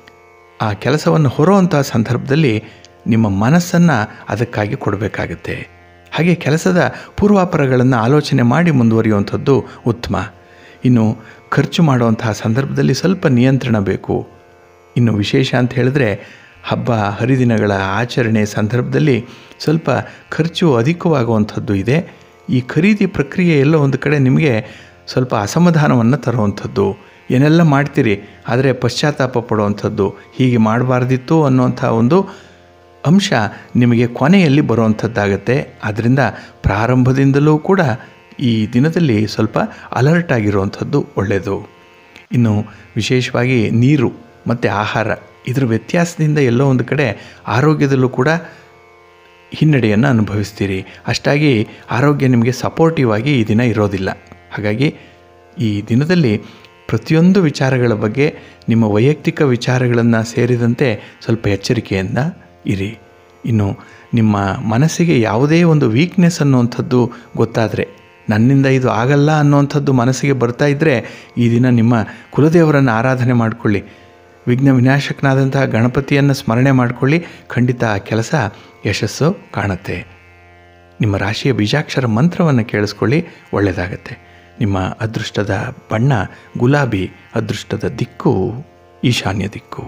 [SPEAKER 1] ಆ ಕೆಲಸವನ್ನು ಹೊರುವಂಥ ಸಂದರ್ಭದಲ್ಲಿ ನಿಮ್ಮ ಮನಸ್ಸನ್ನು ಅದಕ್ಕಾಗಿ ಕೊಡಬೇಕಾಗತ್ತೆ ಹಾಗೆ ಕೆಲಸದ ಪೂರ್ವಾಪರಗಳನ್ನು ಆಲೋಚನೆ ಮಾಡಿ ಮುಂದುವರಿಯುವಂಥದ್ದು ಉತ್ತಮ ಇನ್ನು ಖರ್ಚು ಮಾಡುವಂತಹ ಸಂದರ್ಭದಲ್ಲಿ ಸ್ವಲ್ಪ ನಿಯಂತ್ರಣ ಬೇಕು ಇನ್ನು ವಿಶೇಷ ಅಂತ ಹೇಳಿದ್ರೆ ಹಬ್ಬ ಹರಿದಿನಗಳ ಆಚರಣೆ ಸಂದರ್ಭದಲ್ಲಿ ಸ್ವಲ್ಪ ಖರ್ಚು ಅಧಿಕವಾಗುವಂಥದ್ದು ಇದೆ ಈ ಖರೀದಿ ಪ್ರಕ್ರಿಯೆ ಎಲ್ಲೋ ಒಂದು ಕಡೆ ನಿಮಗೆ ಸ್ವಲ್ಪ ಅಸಮಾಧಾನವನ್ನು ತರುವಂಥದ್ದು ಏನೆಲ್ಲ ಮಾಡ್ತೀರಿ ಆದರೆ ಪಶ್ಚಾತ್ತಾಪ ಪಡುವಂಥದ್ದು ಹೀಗೆ ಮಾಡಬಾರ್ದಿತ್ತು ಅನ್ನುವಂಥ ಒಂದು ಅಂಶ ನಿಮಗೆ ಕೊನೆಯಲ್ಲಿ ಬರುವಂಥದ್ದಾಗತ್ತೆ ಆದ್ದರಿಂದ ಪ್ರಾರಂಭದಿಂದಲೂ ಕೂಡ ಈ ದಿನದಲ್ಲಿ ಸ್ವಲ್ಪ ಅಲರ್ಟ್ ಆಗಿರುವಂಥದ್ದು ಒಳ್ಳೆಯದು ಇನ್ನು ವಿಶೇಷವಾಗಿ ನೀರು ಮತ್ತು ಆಹಾರ ಇದರ ವ್ಯತ್ಯಾಸದಿಂದ ಎಲ್ಲೋ ಒಂದು ಕಡೆ ಆರೋಗ್ಯದಲ್ಲೂ ಕೂಡ ಹಿನ್ನಡೆಯನ್ನು ಅನುಭವಿಸ್ತೀರಿ ಅಷ್ಟಾಗಿ ಆರೋಗ್ಯ ನಿಮಗೆ ಸಪೋರ್ಟಿವ್ ಆಗಿ ಈ ದಿನ ಇರೋದಿಲ್ಲ ಹಾಗಾಗಿ ಈ ದಿನದಲ್ಲಿ ಪ್ರತಿಯೊಂದು ವಿಚಾರಗಳ ಬಗ್ಗೆ ನಿಮ್ಮ ವೈಯಕ್ತಿಕ ವಿಚಾರಗಳನ್ನು ಸೇರಿದಂತೆ ಸ್ವಲ್ಪ ಎಚ್ಚರಿಕೆಯಿಂದ ಇರಿ ಇನ್ನು ನಿಮ್ಮ ಮನಸ್ಸಿಗೆ ಯಾವುದೇ ಒಂದು ವೀಕ್ನೆಸ್ ಅನ್ನುವಂಥದ್ದು ಗೊತ್ತಾದರೆ ನನ್ನಿಂದ ಇದು ಆಗಲ್ಲ ಅನ್ನುವಂಥದ್ದು ಮನಸ್ಸಿಗೆ ಬರ್ತಾ ಇದ್ದರೆ ಈ ದಿನ ನಿಮ್ಮ ಕುಲದೇವರನ್ನು ಆರಾಧನೆ ಮಾಡಿಕೊಳ್ಳಿ ವಿಘ್ನ ವಿನಾಶಕನಾದಂತಹ ಗಣಪತಿಯನ್ನು ಸ್ಮರಣೆ ಮಾಡಿಕೊಳ್ಳಿ ಖಂಡಿತ ಆ ಕೆಲಸ ಯಶಸ್ಸು ಕಾಣುತ್ತೆ ನಿಮ್ಮ ರಾಶಿಯ ಬೀಜಾಕ್ಷರ ಮಂತ್ರವನ್ನು ಕೇಳಿಸ್ಕೊಳ್ಳಿ ಒಳ್ಳೆಯದಾಗತ್ತೆ ನಿಮ್ಮ ಅದೃಷ್ಟದ ಬಣ್ಣ ಗುಲಾಬಿ ಅದೃಷ್ಟದ ದಿಕ್ಕು ಈಶಾನ್ಯ ದಿಕ್ಕು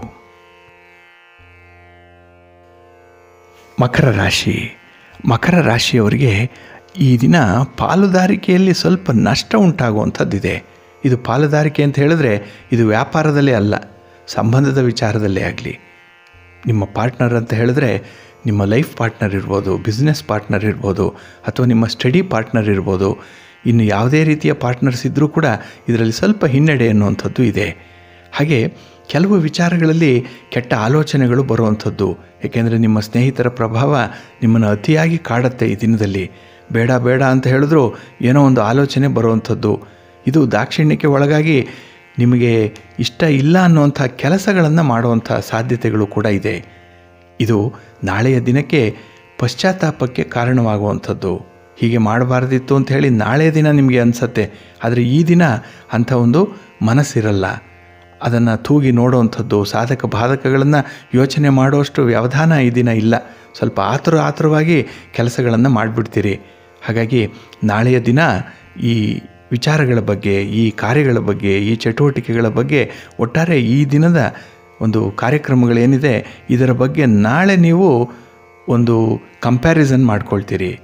[SPEAKER 1] ಮಕರ ರಾಶಿ ಮಕರ ರಾಶಿಯವರಿಗೆ ಈ ದಿನ ಪಾಲುದಾರಿಕೆಯಲ್ಲಿ ಸ್ವಲ್ಪ ನಷ್ಟ ಉಂಟಾಗುವಂಥದ್ದಿದೆ ಇದು ಪಾಲುದಾರಿಕೆ ಅಂತ ಹೇಳಿದ್ರೆ ಇದು ವ್ಯಾಪಾರದಲ್ಲೇ ಅಲ್ಲ ಸಂಬಂಧದ ವಿಚಾರದಲ್ಲೇ ಆಗಲಿ ನಿಮ್ಮ ಪಾರ್ಟ್ನರ್ ಅಂತ ಹೇಳಿದ್ರೆ ನಿಮ್ಮ ಲೈಫ್ ಪಾರ್ಟ್ನರ್ ಇರ್ಬೋದು ಬಿಸ್ನೆಸ್ ಪಾರ್ಟ್ನರ್ ಇರ್ಬೋದು ಅಥವಾ ನಿಮ್ಮ ಸ್ಟಡಿ ಪಾರ್ಟ್ನರ್ ಇರ್ಬೋದು ಇನ್ನು ಯಾವುದೇ ರೀತಿಯ ಪಾರ್ಟ್ನರ್ಸ್ ಇದ್ದರೂ ಕೂಡ ಇದರಲ್ಲಿ ಸ್ವಲ್ಪ ಹಿನ್ನಡೆ ಅನ್ನುವಂಥದ್ದು ಇದೆ ಹಾಗೆ ಕೆಲವು ವಿಚಾರಗಳಲ್ಲಿ ಕೆಟ್ಟ ಆಲೋಚನೆಗಳು ಬರುವಂಥದ್ದು ಏಕೆಂದರೆ ನಿಮ್ಮ ಸ್ನೇಹಿತರ ಪ್ರಭಾವ ನಿಮ್ಮನ್ನು ಅತಿಯಾಗಿ ಕಾಡುತ್ತೆ ಈ ದಿನದಲ್ಲಿ ಬೇಡ ಬೇಡ ಅಂತ ಹೇಳಿದ್ರು ಏನೋ ಒಂದು ಆಲೋಚನೆ ಬರುವಂಥದ್ದು ಇದು ದಾಕ್ಷಿಣ್ಯಕ್ಕೆ ಒಳಗಾಗಿ ನಿಮಗೆ ಇಷ್ಟ ಇಲ್ಲ ಅನ್ನುವಂಥ ಕೆಲಸಗಳನ್ನು ಮಾಡುವಂಥ ಸಾಧ್ಯತೆಗಳು ಕೂಡ ಇದೆ ಇದು ನಾಳೆಯ ದಿನಕ್ಕೆ ಪಶ್ಚಾತ್ತಾಪಕ್ಕೆ ಕಾರಣವಾಗುವಂಥದ್ದು ಹೀಗೆ ಮಾಡಬಾರ್ದಿತ್ತು ಅಂತ ಹೇಳಿ ನಾಳೆಯ ದಿನ ನಿಮಗೆ ಅನಿಸತ್ತೆ ಆದರೆ ಈ ದಿನ ಅಂಥ ಒಂದು ಮನಸ್ಸಿರಲ್ಲ ಅದನ್ನು ತೂಗಿ ನೋಡುವಂಥದ್ದು ಸಾಧಕ ಬಾಧಕಗಳನ್ನು ಯೋಚನೆ ಮಾಡುವಷ್ಟು ವ್ಯವಧಾನ ಈ ದಿನ ಇಲ್ಲ ಸ್ವಲ್ಪ ಆತುರ ಆತುರವಾಗಿ ಕೆಲಸಗಳನ್ನು ಮಾಡಿಬಿಡ್ತೀರಿ ಹಾಗಾಗಿ ನಾಳೆಯ ದಿನ ಈ ವಿಚಾರಗಳ ಬಗ್ಗೆ ಈ ಕಾರ್ಯಗಳ ಬಗ್ಗೆ ಈ ಚಟುವಟಿಕೆಗಳ ಬಗ್ಗೆ ಒಟ್ಟಾರೆ ಈ ದಿನದ ಒಂದು ಕಾರ್ಯಕ್ರಮಗಳೇನಿದೆ ಇದರ ಬಗ್ಗೆ ನಾಳೆ ನೀವು ಒಂದು ಕಂಪ್ಯಾರಿಸನ್ ಮಾಡ್ಕೊಳ್ತೀರಿ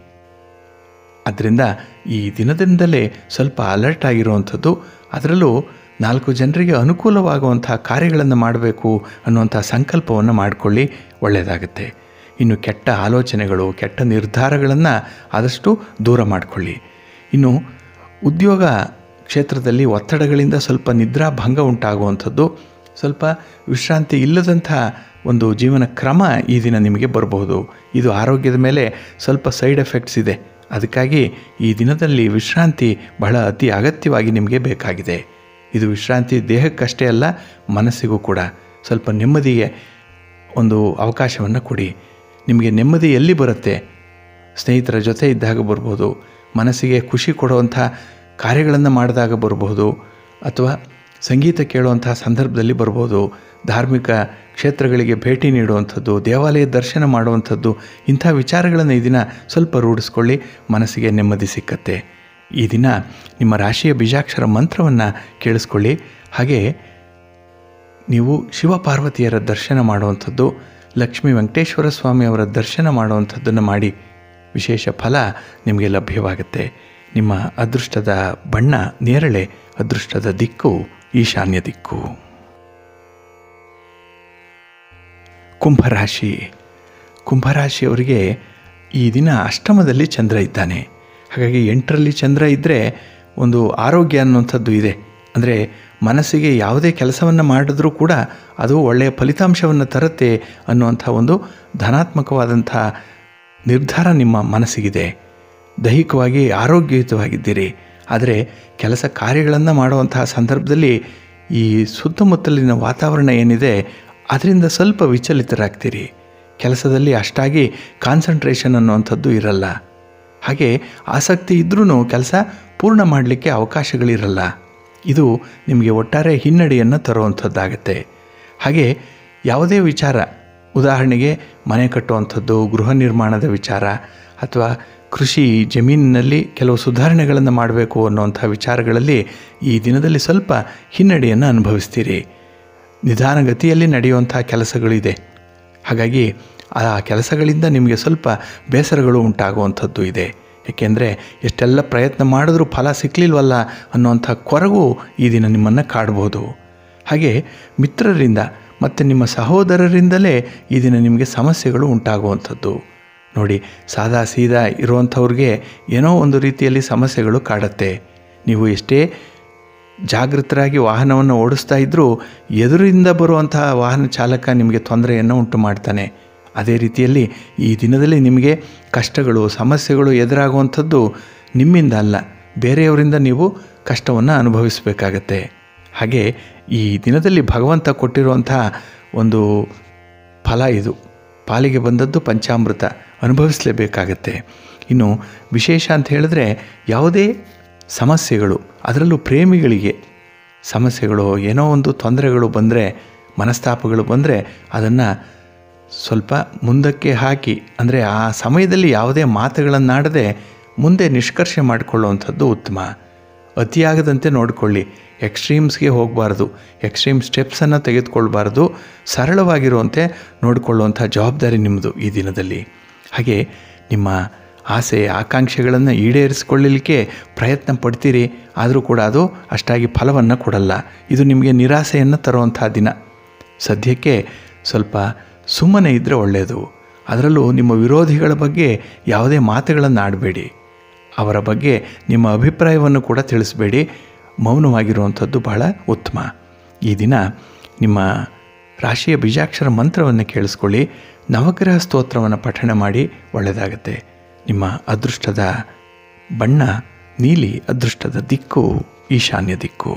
[SPEAKER 1] ಅದರಿಂದ ಈ ದಿನದಿಂದಲೇ ಸ್ವಲ್ಪ ಅಲರ್ಟ್ ಆಗಿರುವಂಥದ್ದು ಅದರಲ್ಲೂ ನಾಲ್ಕು ಜನರಿಗೆ ಅನುಕೂಲವಾಗುವಂಥ ಕಾರ್ಯಗಳನ್ನು ಮಾಡಬೇಕು ಅನ್ನುವಂಥ ಸಂಕಲ್ಪವನ್ನು ಮಾಡಿಕೊಳ್ಳಿ ಒಳ್ಳೆಯದಾಗುತ್ತೆ ಇನ್ನು ಕೆಟ್ಟ ಆಲೋಚನೆಗಳು ಕೆಟ್ಟ ನಿರ್ಧಾರಗಳನ್ನು ಆದಷ್ಟು ದೂರ ಮಾಡಿಕೊಳ್ಳಿ ಇನ್ನು ಉದ್ಯೋಗ ಕ್ಷೇತ್ರದಲ್ಲಿ ಒತ್ತಡಗಳಿಂದ ಸ್ವಲ್ಪ ನಿದ್ರಾಭಂಗ ಉಂಟಾಗುವಂಥದ್ದು ಸ್ವಲ್ಪ ವಿಶ್ರಾಂತಿ ಇಲ್ಲದಂಥ ಒಂದು ಜೀವನ ಕ್ರಮ ಈ ದಿನ ನಿಮಗೆ ಬರಬಹುದು ಇದು ಆರೋಗ್ಯದ ಮೇಲೆ ಸ್ವಲ್ಪ ಸೈಡ್ ಎಫೆಕ್ಟ್ಸ್ ಇದೆ ಅದಕ್ಕಾಗಿ ಈ ದಿನದಲ್ಲಿ ವಿಶ್ರಾಂತಿ ಬಹಳ ಅತಿ ಅಗತ್ಯವಾಗಿ ನಿಮಗೆ ಬೇಕಾಗಿದೆ ಇದು ವಿಶ್ರಾಂತಿ ದೇಹಕ್ಕಷ್ಟೇ ಅಲ್ಲ ಮನಸ್ಸಿಗೂ ಕೂಡ ಸ್ವಲ್ಪ ನೆಮ್ಮದಿಗೆ ಒಂದು ಅವಕಾಶವನ್ನು ಕೊಡಿ ನಿಮಗೆ ನೆಮ್ಮದಿ ಎಲ್ಲಿ ಬರುತ್ತೆ ಸ್ನೇಹಿತರ ಜೊತೆ ಇದ್ದಾಗ ಬರ್ಬೋದು ಮನಸ್ಸಿಗೆ ಖುಷಿ ಕೊಡುವಂಥ ಕಾರ್ಯಗಳನ್ನು ಮಾಡಿದಾಗ ಬರ್ಬೋದು ಅಥವಾ ಸಂಗೀತ ಕೇಳುವಂತಹ ಸಂದರ್ಭದಲ್ಲಿ ಬರ್ಬೋದು ಧಾರ್ಮಿಕ ಕ್ಷೇತ್ರಗಳಿಗೆ ಭೇಟಿ ನೀಡುವಂಥದ್ದು ದೇವಾಲಯ ದರ್ಶನ ಮಾಡುವಂಥದ್ದು ಇಂಥ ವಿಚಾರಗಳನ್ನು ಈ ದಿನ ಸ್ವಲ್ಪ ರೂಢಿಸ್ಕೊಳ್ಳಿ ಮನಸ್ಸಿಗೆ ನೆಮ್ಮದಿ ಸಿಕ್ಕತ್ತೆ ಈ ದಿನ ನಿಮ್ಮ ರಾಶಿಯ ಬೀಜಾಕ್ಷರ ಮಂತ್ರವನ್ನು ಕೇಳಿಸ್ಕೊಳ್ಳಿ ಹಾಗೆ ನೀವು ಶಿವಪಾರ್ವತಿಯರ ದರ್ಶನ ಮಾಡುವಂಥದ್ದು ಲಕ್ಷ್ಮೀ ವೆಂಕಟೇಶ್ವರ ಸ್ವಾಮಿಯವರ ದರ್ಶನ ಮಾಡುವಂಥದ್ದನ್ನು ಮಾಡಿ ವಿಶೇಷ ಫಲ ನಿಮಗೆ ಲಭ್ಯವಾಗುತ್ತೆ ನಿಮ್ಮ ಅದೃಷ್ಟದ ಬಣ್ಣ ನೇರಳೆ ಅದೃಷ್ಟದ ದಿಕ್ಕು ಈಶಾನ್ಯ ದಿಕ್ಕು ಕುಂಭರಾಶಿ ಕುಂಭರಾಶಿಯವರಿಗೆ ಈ ದಿನ ಅಷ್ಟಮದಲ್ಲಿ ಚಂದ್ರ ಇದ್ದಾನೆ ಹಾಗಾಗಿ ಎಂಟರಲ್ಲಿ ಚಂದ್ರ ಇದ್ದರೆ ಒಂದು ಆರೋಗ್ಯ ಅನ್ನುವಂಥದ್ದು ಇದೆ ಅಂದರೆ ಮನಸ್ಸಿಗೆ ಯಾವುದೇ ಕೆಲಸವನ್ನು ಮಾಡಿದ್ರೂ ಕೂಡ ಅದು ಒಳ್ಳೆಯ ಫಲಿತಾಂಶವನ್ನು ತರುತ್ತೆ ಅನ್ನುವಂಥ ಒಂದು ಧನಾತ್ಮಕವಾದಂಥ ನಿರ್ಧಾರ ನಿಮ್ಮ ಮನಸ್ಸಿಗಿದೆ ದೈಹಿಕವಾಗಿ ಆರೋಗ್ಯಯುತವಾಗಿದ್ದೀರಿ ಆದರೆ ಕೆಲಸ ಕಾರ್ಯಗಳನ್ನು ಮಾಡುವಂತಹ ಸಂದರ್ಭದಲ್ಲಿ ಈ ಸುತ್ತಮುತ್ತಲಿನ ವಾತಾವರಣ ಏನಿದೆ ಅದರಿಂದ ಸ್ವಲ್ಪ ವಿಚಲಿತರಾಗ್ತೀರಿ ಕೆಲಸದಲ್ಲಿ ಅಷ್ಟಾಗಿ ಕಾನ್ಸಂಟ್ರೇಷನ್ ಅನ್ನುವಂಥದ್ದು ಇರಲ್ಲ ಹಾಗೆ ಆಸಕ್ತಿ ಇದ್ರೂ ಕೆಲಸ ಪೂರ್ಣ ಮಾಡಲಿಕ್ಕೆ ಅವಕಾಶಗಳಿರಲ್ಲ ಇದು ನಿಮಗೆ ಒಟ್ಟಾರೆ ಹಿನ್ನಡೆಯನ್ನು ತರುವಂಥದ್ದಾಗತ್ತೆ ಹಾಗೆ ಯಾವುದೇ ವಿಚಾರ ಉದಾಹರಣೆಗೆ ಮನೆ ಕಟ್ಟುವಂಥದ್ದು ಗೃಹ ನಿರ್ಮಾಣದ ವಿಚಾರ ಅಥವಾ ಕೃಷಿ ಜಮೀನಿನಲ್ಲಿ ಕೆಲವು ಸುಧಾರಣೆಗಳನ್ನು ಮಾಡಬೇಕು ಅನ್ನುವಂಥ ವಿಚಾರಗಳಲ್ಲಿ ಈ ದಿನದಲ್ಲಿ ಸ್ವಲ್ಪ ಹಿನ್ನಡೆಯನ್ನು ಅನುಭವಿಸ್ತೀರಿ ನಿಧಾನಗತಿಯಲ್ಲಿ ನಡೆಯುವಂಥ ಕೆಲಸಗಳಿದೆ ಹಾಗಾಗಿ ಆ ಕೆಲಸಗಳಿಂದ ನಿಮಗೆ ಸ್ವಲ್ಪ ಬೇಸರಗಳು ಉಂಟಾಗುವಂಥದ್ದು ಇದೆ ಏಕೆಂದರೆ ಎಷ್ಟೆಲ್ಲ ಪ್ರಯತ್ನ ಮಾಡಿದ್ರೂ ಫಲ ಸಿಕ್ಕಲಿಲ್ವಲ್ಲ ಅನ್ನುವಂಥ ಕೊರಗು ಈ ದಿನ ನಿಮ್ಮನ್ನು ಕಾಡ್ಬೋದು ಹಾಗೆ ಮಿತ್ರರಿಂದ ಮತ್ತು ನಿಮ್ಮ ಸಹೋದರರಿಂದಲೇ ಈ ದಿನ ನಿಮಗೆ ಸಮಸ್ಯೆಗಳು ಉಂಟಾಗುವಂಥದ್ದು ನೋಡಿ ಸಾದಾ ಸೀದಾ ಇರುವಂಥವ್ರಿಗೆ ಏನೋ ಒಂದು ರೀತಿಯಲ್ಲಿ ಸಮಸ್ಯೆಗಳು ಕಾಡುತ್ತೆ ನೀವು ಎಷ್ಟೇ ಜಾಗೃತರಾಗಿ ವಾಹನವನ್ನು ಓಡಿಸ್ತಾ ಇದ್ದರೂ ಎದುರಿಂದ ಬರುವಂತಹ ವಾಹನ ಚಾಲಕ ನಿಮಗೆ ತೊಂದರೆಯನ್ನು ಉಂಟು ಮಾಡ್ತಾನೆ ಅದೇ ರೀತಿಯಲ್ಲಿ ಈ ದಿನದಲ್ಲಿ ನಿಮಗೆ ಕಷ್ಟಗಳು ಸಮಸ್ಯೆಗಳು ಎದುರಾಗುವಂಥದ್ದು ನಿಮ್ಮಿಂದ ಅಲ್ಲ ಬೇರೆಯವರಿಂದ ನೀವು ಕಷ್ಟವನ್ನು ಅನುಭವಿಸಬೇಕಾಗತ್ತೆ ಹಾಗೆ ಈ ದಿನದಲ್ಲಿ ಭಗವಂತ ಕೊಟ್ಟಿರುವಂಥ ಒಂದು ಫಲ ಇದು ಪಾಲಿಗೆ ಬಂದದ್ದು ಪಂಚಾಮೃತ ಅನುಭವಿಸಲೇಬೇಕಾಗತ್ತೆ ಇನ್ನು ವಿಶೇಷ ಅಂತ ಹೇಳಿದ್ರೆ ಯಾವುದೇ ಸಮಸ್ಯೆಗಳು ಅದರಲ್ಲೂ ಪ್ರೇಮಿಗಳಿಗೆ ಸಮಸ್ಯೆಗಳು ಏನೋ ಒಂದು ತೊಂದರೆಗಳು ಬಂದರೆ ಮನಸ್ತಾಪಗಳು ಬಂದರೆ ಅದನ್ನು ಸ್ವಲ್ಪ ಮುಂದಕ್ಕೆ ಹಾಕಿ ಅಂದರೆ ಆ ಸಮಯದಲ್ಲಿ ಯಾವುದೇ ಮಾತುಗಳನ್ನಾಡದೆ ಮುಂದೆ ನಿಷ್ಕರ್ಷೆ ಮಾಡಿಕೊಳ್ಳುವಂಥದ್ದು ಉತ್ತಮ ಅತಿಯಾಗದಂತೆ ನೋಡಿಕೊಳ್ಳಿ ಎಕ್ಸ್ಟ್ರೀಮ್ಸ್ಗೆ ಹೋಗಬಾರ್ದು ಎಕ್ಸ್ಟ್ರೀಮ್ ಸ್ಟೆಪ್ಸನ್ನು ತೆಗೆದುಕೊಳ್ಬಾರ್ದು ಸರಳವಾಗಿರುವಂತೆ ನೋಡಿಕೊಳ್ಳುವಂಥ ಜವಾಬ್ದಾರಿ ನಿಮ್ಮದು ಈ ದಿನದಲ್ಲಿ ಹಾಗೆ ನಿಮ್ಮ ಆಸೆ ಆಕಾಂಕ್ಷೆಗಳನ್ನು ಈಡೇರಿಸಿಕೊಳ್ಳಲಿಕ್ಕೆ ಪ್ರಯತ್ನ ಪಡ್ತೀರಿ ಆದರೂ ಕೂಡ ಅದು ಅಷ್ಟಾಗಿ ಫಲವನ್ನು ಕೊಡಲ್ಲ ಇದು ನಿಮಗೆ ನಿರಾಸೆಯನ್ನು ತರುವಂಥ ದಿನ ಸದ್ಯಕ್ಕೆ ಸ್ವಲ್ಪ ಸುಮ್ಮನೆ ಇದ್ದರೆ ಒಳ್ಳೆಯದು ಅದರಲ್ಲೂ ನಿಮ್ಮ ವಿರೋಧಿಗಳ ಬಗ್ಗೆ ಯಾವುದೇ ಮಾತುಗಳನ್ನು ಆಡಬೇಡಿ ಅವರ ಬಗ್ಗೆ ನಿಮ್ಮ ಅಭಿಪ್ರಾಯವನ್ನು ಕೂಡ ತಿಳಿಸಬೇಡಿ ಮೌನವಾಗಿರುವಂಥದ್ದು ಬಹಳ ಉತ್ತಮ ಈ ದಿನ ನಿಮ್ಮ ರಾಶಿಯ ಬೀಜಾಕ್ಷರ ಮಂತ್ರವನ್ನು ಕೇಳಿಸ್ಕೊಳ್ಳಿ ನವಗ್ರಹ ಸ್ತೋತ್ರವನ್ನು ಪಠಣ ಮಾಡಿ ಒಳ್ಳೆಯದಾಗತ್ತೆ ನಿಮ್ಮ ಅದೃಷ್ಟದ ಬಣ್ಣ ನೀಲಿ ಅದೃಷ್ಟದ ದಿಕ್ಕು ಈಶಾನ್ಯ ದಿಕ್ಕು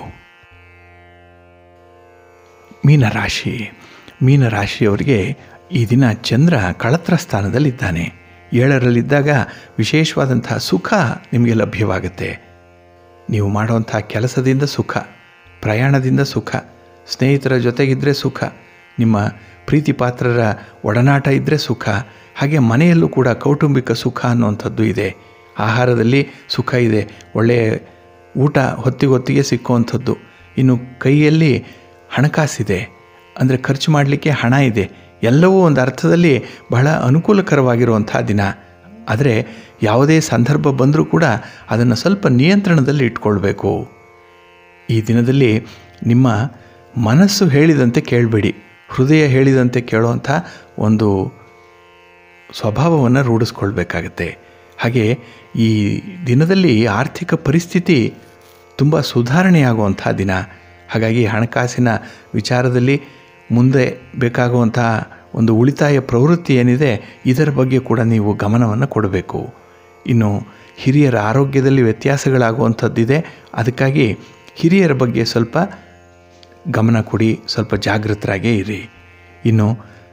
[SPEAKER 1] ಮೀನರಾಶಿ ಮೀನರಾಶಿಯವರಿಗೆ ಈ ದಿನ ಚಂದ್ರ ಕಳತ್ರ ಸ್ಥಾನದಲ್ಲಿದ್ದಾನೆ ಏಳರಲ್ಲಿದ್ದಾಗ ವಿಶೇಷವಾದಂತಹ ಸುಖ ನಿಮಗೆ ಲಭ್ಯವಾಗುತ್ತೆ ನೀವು ಮಾಡುವಂಥ ಕೆಲಸದಿಂದ ಸುಖ ಪ್ರಯಾಣದಿಂದ ಸುಖ ಸ್ನೇಹಿತರ ಜೊತೆಗಿದ್ದರೆ ಸುಖ ನಿಮ್ಮ ಪ್ರೀತಿ ಪಾತ್ರರ ಒಡನಾಟ ಇದ್ದರೆ ಸುಖ ಹಾಗೆ ಮನೆಯಲ್ಲೂ ಕೂಡ ಕೌಟುಂಬಿಕ ಸುಖ ಅನ್ನುವಂಥದ್ದು ಇದೆ ಆಹಾರದಲ್ಲಿ ಸುಖ ಇದೆ ಒಳ್ಳೆಯ ಊಟ ಹೊತ್ತಿಗೊತ್ತಿಗೆ ಸಿಕ್ಕುವಂಥದ್ದು ಇನ್ನು ಕೈಯಲ್ಲಿ ಹಣಕಾಸಿದೆ ಅಂದರೆ ಖರ್ಚು ಮಾಡಲಿಕ್ಕೆ ಹಣ ಇದೆ ಎಲ್ಲವೂ ಒಂದು ಅರ್ಥದಲ್ಲಿ ಬಹಳ ಅನುಕೂಲಕರವಾಗಿರುವಂಥ ದಿನ ಆದರೆ ಯಾವುದೇ ಸಂದರ್ಭ ಬಂದರೂ ಕೂಡ ಅದನ್ನು ಸ್ವಲ್ಪ ನಿಯಂತ್ರಣದಲ್ಲಿ ಇಟ್ಕೊಳ್ಬೇಕು ಈ ದಿನದಲ್ಲಿ ನಿಮ್ಮ ಮನಸ್ಸು ಹೇಳಿದಂತೆ ಕೇಳಬೇಡಿ ಹೃದಯ ಹೇಳಿದಂತೆ ಕೇಳುವಂಥ ಒಂದು ಸ್ವಭಾವವನ್ನು ರೂಢಿಸ್ಕೊಳ್ಬೇಕಾಗತ್ತೆ ಹಾಗೆ ಈ ದಿನದಲ್ಲಿ ಆರ್ಥಿಕ ಪರಿಸ್ಥಿತಿ ತುಂಬ ಸುಧಾರಣೆಯಾಗುವಂಥ ದಿನ ಹಾಗಾಗಿ ಹಣಕಾಸಿನ ವಿಚಾರದಲ್ಲಿ ಮುಂದೆ ಬೇಕಾಗುವಂಥ ಒಂದು ಉಳಿತಾಯ ಪ್ರವೃತ್ತಿ ಏನಿದೆ ಇದರ ಬಗ್ಗೆ ಕೂಡ ನೀವು ಗಮನವನ್ನು ಕೊಡಬೇಕು ಇನ್ನು ಹಿರಿಯರ ಆರೋಗ್ಯದಲ್ಲಿ ವ್ಯತ್ಯಾಸಗಳಾಗುವಂಥದ್ದಿದೆ ಅದಕ್ಕಾಗಿ ಹಿರಿಯರ ಬಗ್ಗೆ ಸ್ವಲ್ಪ ಗಮನ ಕೊಡಿ ಸ್ವಲ್ಪ ಜಾಗೃತರಾಗೇ ಇರಿ ಇನ್ನು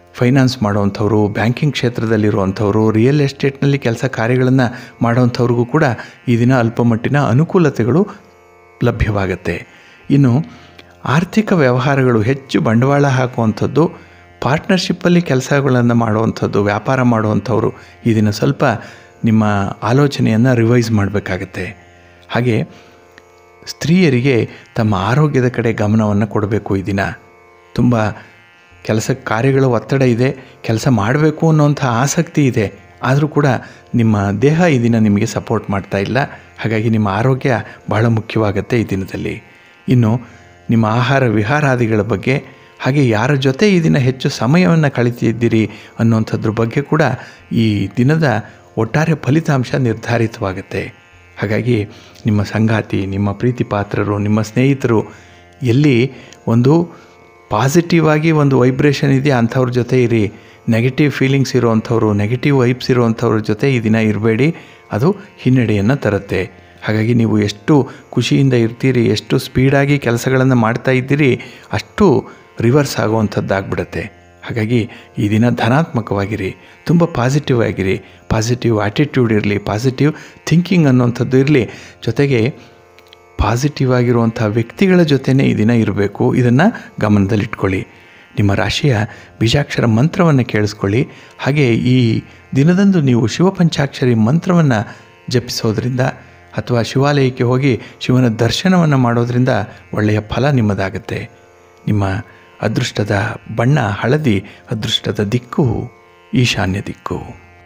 [SPEAKER 1] ಫೈನಾನ್ಸ್ ಮಾಡೋವಂಥವ್ರು ಬ್ಯಾಂಕಿಂಗ್ ಕ್ಷೇತ್ರದಲ್ಲಿರುವಂಥವ್ರು ರಿಯಲ್ ಎಸ್ಟೇಟ್ನಲ್ಲಿ ಕೆಲಸ ಕಾರ್ಯಗಳನ್ನು ಮಾಡೋವಂಥವ್ರಿಗೂ ಕೂಡ ಈ ದಿನ ಅಲ್ಪಮಟ್ಟಿನ ಅನುಕೂಲತೆಗಳು ಲಭ್ಯವಾಗುತ್ತೆ ಇನ್ನು ಆರ್ಥಿಕ ವ್ಯವಹಾರಗಳು ಹೆಚ್ಚು ಬಂಡವಾಳ ಹಾಕುವಂಥದ್ದು ಪಾರ್ಟ್ನರ್ಶಿಪ್ಪಲ್ಲಿ ಕೆಲಸಗಳನ್ನು ಮಾಡುವಂಥದ್ದು ವ್ಯಾಪಾರ ಮಾಡುವಂಥವ್ರು ಈ ದಿನ ಸ್ವಲ್ಪ ನಿಮ್ಮ ಆಲೋಚನೆಯನ್ನು ರಿವೈಸ್ ಮಾಡಬೇಕಾಗತ್ತೆ ಹಾಗೆ ಸ್ತ್ರೀಯರಿಗೆ ತಮ್ಮ ಆರೋಗ್ಯದ ಕಡೆ ಗಮನವನ್ನು ಕೊಡಬೇಕು ಈ ದಿನ ತುಂಬ ಕೆಲಸ ಕಾರ್ಯಗಳ ಒತ್ತಡ ಇದೆ ಕೆಲಸ ಮಾಡಬೇಕು ಅನ್ನೋಂಥ ಆಸಕ್ತಿ ಇದೆ ಆದರೂ ಕೂಡ ನಿಮ್ಮ ದೇಹ ಈ ದಿನ ನಿಮಗೆ ಸಪೋರ್ಟ್ ಮಾಡ್ತಾ ಇಲ್ಲ ಹಾಗಾಗಿ ನಿಮ್ಮ ಆರೋಗ್ಯ ಬಹಳ ಮುಖ್ಯವಾಗುತ್ತೆ ಈ ದಿನದಲ್ಲಿ ಇನ್ನು ನಿಮ್ಮ ಆಹಾರ ವಿಹಾರಾದಿಗಳ ಬಗ್ಗೆ ಹಾಗೆ ಯಾರ ಜೊತೆ ಈ ದಿನ ಹೆಚ್ಚು ಸಮಯವನ್ನು ಕಳೀತಿದ್ದೀರಿ ಅನ್ನೋಂಥದ್ರ ಬಗ್ಗೆ ಕೂಡ ಈ ದಿನದ ಒಟ್ಟಾರೆ ಫಲಿತಾಂಶ ನಿರ್ಧಾರಿತವಾಗುತ್ತೆ ಹಾಗಾಗಿ ನಿಮ್ಮ ಸಂಗಾತಿ ನಿಮ್ಮ ಪ್ರೀತಿ ಪಾತ್ರರು ನಿಮ್ಮ ಸ್ನೇಹಿತರು ಎಲ್ಲಿ ಒಂದು ಪಾಸಿಟಿವ್ ಆಗಿ ಒಂದು ವೈಬ್ರೇಷನ್ ಇದೆಯಾ ಅಂಥವ್ರ ಜೊತೆ ಇರಿ ನೆಗೆಟಿವ್ ಫೀಲಿಂಗ್ಸ್ ಇರೋವಂಥವ್ರು ನೆಗೆಟಿವ್ ವೈಬ್ಸ್ ಇರೋವಂಥವ್ರ ಜೊತೆ ಈ ದಿನ ಇರಬೇಡಿ ಅದು ಹಿನ್ನಡೆಯನ್ನು ತರುತ್ತೆ ಹಾಗಾಗಿ ನೀವು ಎಷ್ಟು ಖುಷಿಯಿಂದ ಇರ್ತೀರಿ ಎಷ್ಟು ಸ್ಪೀಡಾಗಿ ಕೆಲಸಗಳನ್ನು ಮಾಡ್ತಾ ಇದ್ದೀರಿ ಅಷ್ಟು ರಿವರ್ಸ್ ಆಗುವಂಥದ್ದಾಗ್ಬಿಡುತ್ತೆ ಹಾಗಾಗಿ ಈ ದಿನ ಧನಾತ್ಮಕವಾಗಿರಿ ತುಂಬ ಪಾಸಿಟಿವ್ ಆಗಿರಿ ಪಾಸಿಟಿವ್ ಆ್ಯಟಿಟ್ಯೂಡ್ ಇರಲಿ ಪಾಸಿಟಿವ್ ಥಿಂಕಿಂಗ್ ಅನ್ನುವಂಥದ್ದು ಇರಲಿ ಜೊತೆಗೆ ಪಾಸಿಟಿವ್ ಆಗಿರುವಂಥ ವ್ಯಕ್ತಿಗಳ ಜೊತೆನೇ ಈ ದಿನ ಇರಬೇಕು ಇದನ್ನು ಗಮನದಲ್ಲಿಟ್ಕೊಳ್ಳಿ ನಿಮ್ಮ ರಾಶಿಯ ಬೀಜಾಕ್ಷರ ಮಂತ್ರವನ್ನು ಕೇಳಿಸ್ಕೊಳ್ಳಿ ಹಾಗೆ ಈ ದಿನದಂದು ನೀವು ಶಿವಪಂಚಾಕ್ಷರಿ ಮಂತ್ರವನ್ನು ಜಪಿಸೋದ್ರಿಂದ ಅಥವಾ ಶಿವಾಲಯಕ್ಕೆ ಹೋಗಿ ಶಿವನ ದರ್ಶನವನ್ನು ಮಾಡೋದರಿಂದ ಒಳ್ಳೆಯ ಫಲ ನಿಮ್ಮದಾಗುತ್ತೆ ನಿಮ್ಮ ಅದೃಷ್ಟದ ಬಣ್ಣ ಹಳದಿ ಅದೃಷ್ಟದ ದಿಕ್ಕು ಈಶಾನ್ಯ ದಿಕ್ಕು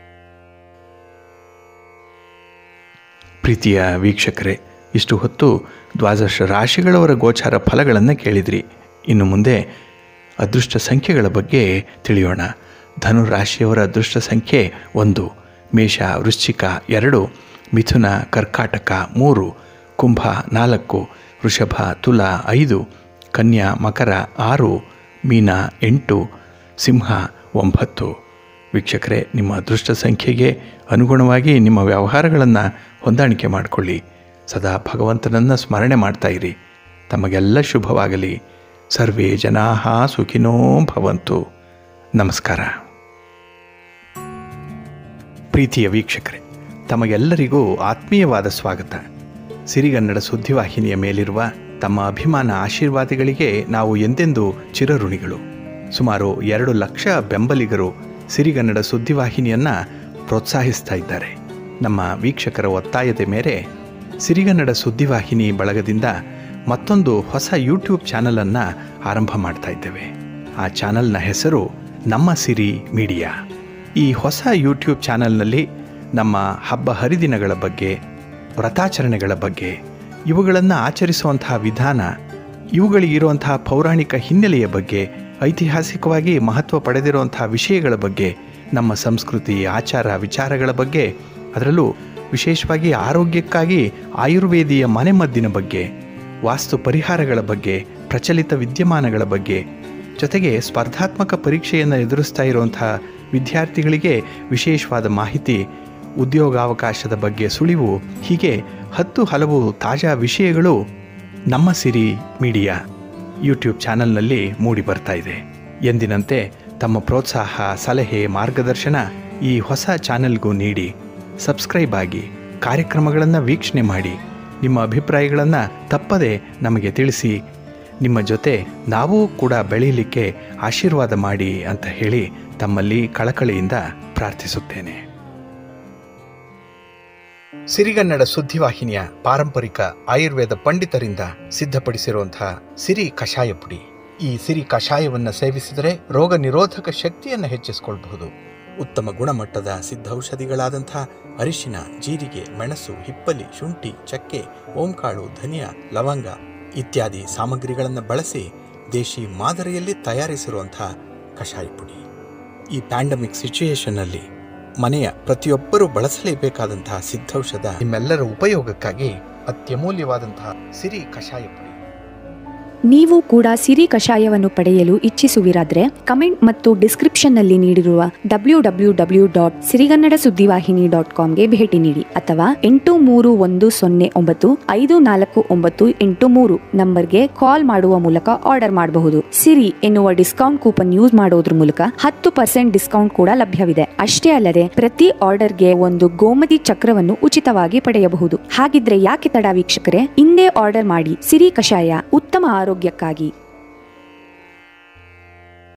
[SPEAKER 1] ಪ್ರೀತಿಯ ವೀಕ್ಷಕರೇ ಇಷ್ಟು ಹೊತ್ತು ದ್ವಾದಶ ರಾಶಿಗಳವರ ಗೋಚಾರ ಫಲಗಳನ್ನು ಕೇಳಿದ್ರಿ ಇನ್ನು ಮುಂದೆ ಅದೃಷ್ಟ ಸಂಖ್ಯೆಗಳ ಬಗ್ಗೆ ತಿಳಿಯೋಣ ಧನು ರಾಶಿಯವರ ಅದೃಷ್ಟ ಸಂಖ್ಯೆ ಒಂದು ಮೇಷ ವೃಶ್ಚಿಕ ಎರಡು ಮಿಥುನ ಕರ್ಕಾಟಕ ಮೂರು ಕುಂಭ ನಾಲ್ಕು ವೃಷಭ ತುಲ ಐದು ಕನ್ಯಾ ಮಕರ ಆರು ಮೀನ ಎಂಟು ಸಿಂಹ ಒಂಬತ್ತು ವೀಕ್ಷಕರೇ ನಿಮ್ಮ ಅದೃಷ್ಟ ಸಂಖ್ಯೆಗೆ ಅನುಗುಣವಾಗಿ ನಿಮ್ಮ ವ್ಯವಹಾರಗಳನ್ನು ಹೊಂದಾಣಿಕೆ ಮಾಡಿಕೊಳ್ಳಿ ಸದಾ ಭಗವಂತನನ್ನು ಸ್ಮರಣೆ ಮಾಡ್ತಾ ಇರಿ ತಮಗೆಲ್ಲ ಶುಭವಾಗಲಿ ಸರ್ವೇ ಜನಾ ಸುಖಿನೋ ಭವಂತು ನಮಸ್ಕಾರ ಪ್ರೀತಿಯ ವೀಕ್ಷಕರೇ ತಮಗೆಲ್ಲರಿಗೂ ಆತ್ಮೀಯವಾದ ಸ್ವಾಗತ ಸಿರಿಗನ್ನಡ ಸುದ್ದಿವಾಹಿನಿಯ ಮೇಲಿರುವ ತಮ್ಮ ಅಭಿಮಾನ ಆಶೀರ್ವಾದಗಳಿಗೆ ನಾವು ಎಂದೆಂದೂ ಚಿರಋಣಿಗಳು ಸುಮಾರು ಎರಡು ಲಕ್ಷ ಬೆಂಬಲಿಗರು ಸಿರಿಗನ್ನಡ ಸುದ್ದಿವಾಹಿನಿಯನ್ನು ಪ್ರೋತ್ಸಾಹಿಸ್ತಾ ಇದ್ದಾರೆ ನಮ್ಮ ವೀಕ್ಷಕರ ಒತ್ತಾಯದ ಮೇರೆ ಸಿರಿಗನ್ನಡ ಸುದ್ದಿವಾಹಿನಿ ಬಳಗದಿಂದ ಮತ್ತೊಂದು ಹೊಸ ಯೂಟ್ಯೂಬ್ ಚಾನಲನ್ನು ಆರಂಭ ಮಾಡ್ತಾ ಇದ್ದೇವೆ ಆ ಚಾನಲ್ನ ಹೆಸರು ನಮ್ಮ ಸಿರಿ ಮೀಡಿಯಾ ಈ ಹೊಸ ಯೂಟ್ಯೂಬ್ ಚಾನಲ್ನಲ್ಲಿ ನಮ್ಮ ಹಬ್ಬ ಹರಿದಿನಗಳ ಬಗ್ಗೆ ವ್ರತಾಚರಣೆಗಳ ಬಗ್ಗೆ ಇವುಗಳನ್ನು ಆಚರಿಸುವಂತಹ ವಿಧಾನ ಇವುಗಳಿಗಿರುವಂತಹ ಪೌರಾಣಿಕ ಹಿನ್ನೆಲೆಯ ಬಗ್ಗೆ ಐತಿಹಾಸಿಕವಾಗಿ ಮಹತ್ವ ಪಡೆದಿರುವಂತಹ ವಿಷಯಗಳ ಬಗ್ಗೆ ನಮ್ಮ ಸಂಸ್ಕೃತಿ ಆಚಾರ ವಿಚಾರಗಳ ಬಗ್ಗೆ ಅದರಲ್ಲೂ ವಿಶೇಷವಾಗಿ ಆರೋಗ್ಯಕ್ಕಾಗಿ ಆಯುರ್ವೇದಿಯ ಮನೆಮದ್ದಿನ ಬಗ್ಗೆ ವಾಸ್ತು ಪರಿಹಾರಗಳ ಬಗ್ಗೆ ಪ್ರಚಲಿತ ವಿದ್ಯಮಾನಗಳ ಬಗ್ಗೆ ಜೊತೆಗೆ ಸ್ಪರ್ಧಾತ್ಮಕ ಪರೀಕ್ಷೆಯನ್ನು ಎದುರಿಸ್ತಾ ಇರುವಂತಹ ವಿದ್ಯಾರ್ಥಿಗಳಿಗೆ ವಿಶೇಷವಾದ ಮಾಹಿತಿ ಉದ್ಯೋಗಾವಕಾಶದ ಬಗ್ಗೆ ಸುಳಿವು ಹೀಗೆ ಹತ್ತು ಹಲವು ತಾಜಾ ವಿಷಯಗಳು ನಮ್ಮ ಸಿರಿ ಮೀಡಿಯಾ ಯೂಟ್ಯೂಬ್ ಚಾನಲ್ನಲ್ಲಿ ಮೂಡಿ ಬರ್ತಾ ಇದೆ ಎಂದಿನಂತೆ ತಮ್ಮ ಪ್ರೋತ್ಸಾಹ ಸಲಹೆ ಮಾರ್ಗದರ್ಶನ ಈ ಹೊಸ ಚಾನೆಲ್ಗೂ ನೀಡಿ ಸಬ್ಸ್ಕ್ರೈಬ್ ಆಗಿ ಕಾರ್ಯಕ್ರಮಗಳನ್ನು ವೀಕ್ಷಣೆ ಮಾಡಿ ನಿಮ್ಮ ಅಭಿಪ್ರಾಯಗಳನ್ನು ತಪ್ಪದೆ ನಮಗೆ ತಿಳಿಸಿ ನಿಮ್ಮ ಜೊತೆ ನಾವೂ ಕೂಡ ಬೆಳೀಲಿಕ್ಕೆ ಆಶೀರ್ವಾದ ಮಾಡಿ ಅಂತ ಹೇಳಿ ತಮ್ಮಲ್ಲಿ ಕಳಕಳಿಯಿಂದ ಪ್ರಾರ್ಥಿಸುತ್ತೇನೆ ಸಿರಿಗನ್ನಡ ಸುದ್ದಿವಾಹಿನಿಯ ಪಾರಂಪರಿಕ ಆಯುರ್ವೇದ ಪಂಡಿತರಿಂದ ಸಿದ್ಧಪಡಿಸಿರುವಂತಹ ಸಿರಿ ಕಷಾಯ ಪುಡಿ ಈ ಸಿರಿ ಕಷಾಯವನ್ನು ಸೇವಿಸಿದರೆ ರೋಗ ನಿರೋಧಕ ಶಕ್ತಿಯನ್ನು ಹೆಚ್ಚಿಸಿಕೊಳ್ಳಬಹುದು ಉತ್ತಮ ಗುಣಮಟ್ಟದ ಸಿದ್ಧೌಷಧಿಗಳಾದಂಥ ಅರಿಶಿನ ಜೀರಿಗೆ ಮೆಣಸು ಹಿಪ್ಪಲಿ ಶುಂಠಿ ಚಕ್ಕೆ ಓಂಕಾಳು ಧನಿಯಾ ಲವಂಗ ಇತ್ಯಾದಿ ಸಾಮಗ್ರಿಗಳನ್ನು ಬಳಸಿ ದೇಶಿ ಮಾದರಿಯಲ್ಲಿ ತಯಾರಿಸಿರುವಂತಹ ಕಷಾಯ ಪುಡಿ ಈ ಪ್ಯಾಂಡಮಿಕ್ ಸಿಚುಯೇಷನ್ನಲ್ಲಿ ಮನೆಯ ಪ್ರತಿಯೊಬ್ಬರೂ ಬಳಸಲೇಬೇಕಾದಂತಹ ಸಿದ್ಧೌಷಧ ನಿಮ್ಮೆಲ್ಲರ ಉಪಯೋಗಕ್ಕಾಗಿ ಅತ್ಯಮೂಲ್ಯವಾದಂತಹ ಸಿರಿ ಕಷಾಯ ಪುಡಿ
[SPEAKER 2] ನೀವು ಕೂಡ ಸಿರಿ ಕಷಾಯವನ್ನು ಪಡೆಯಲು ಇಚ್ಛಿಸುವಿರಾದ್ರೆ ಕಮೆಂಟ್ ಮತ್ತು ಡಿಸ್ಕ್ರಿಪ್ಷನ್ ನಲ್ಲಿ ನೀಡಿರುವ W W W dot Sirigannada Suddivahini dot ಕಾಮ್ಗೆ ಭೇಟಿ ನೀಡಿ ಅಥವಾ ಎಂಟು ಮೂರು ಒಂದು ಸೊನ್ನೆ ಒಂಬತ್ತು ಐದು ನಾಲ್ಕು ಒಂಬತ್ತು ಎಂಟು ಮೂರು ನಂಬರ್ಗೆ ಕಾಲ್ ಮಾಡುವ ಮೂಲಕ ಆರ್ಡರ್ ಮಾಡಬಹುದು ಸಿರಿ ಎನ್ನುವ ಡಿಸ್ಕೌಂಟ್ ಕೂಪನ್ ಯೂಸ್ ಮಾಡೋದ್ರ ಮೂಲಕ ಹತ್ತು ಪರ್ಸೆಂಟ್ ಡಿಸ್ಕೌಂಟ್ ಕೂಡ ಲಭ್ಯವಿದೆ ಅಷ್ಟೇ ಅಲ್ಲದೆ ಪ್ರತಿ ಆರ್ಡರ್ಗೆ ಒಂದು ಗೋಮತಿ ಚಕ್ರವನ್ನು ಉಚಿತವಾಗಿ ಪಡೆಯಬಹುದು ಹಾಗಿದ್ರೆ ಯಾಕೆ ತಡ ವೀಕ್ಷಕರೇ ಇಂದೇ ಆರ್ಡರ್ ಮಾಡಿ ಸಿರಿ ಕಷಾಯ ಉತ್ತಮ ಆರೋಗ್ಯಕ್ಕಾಗಿ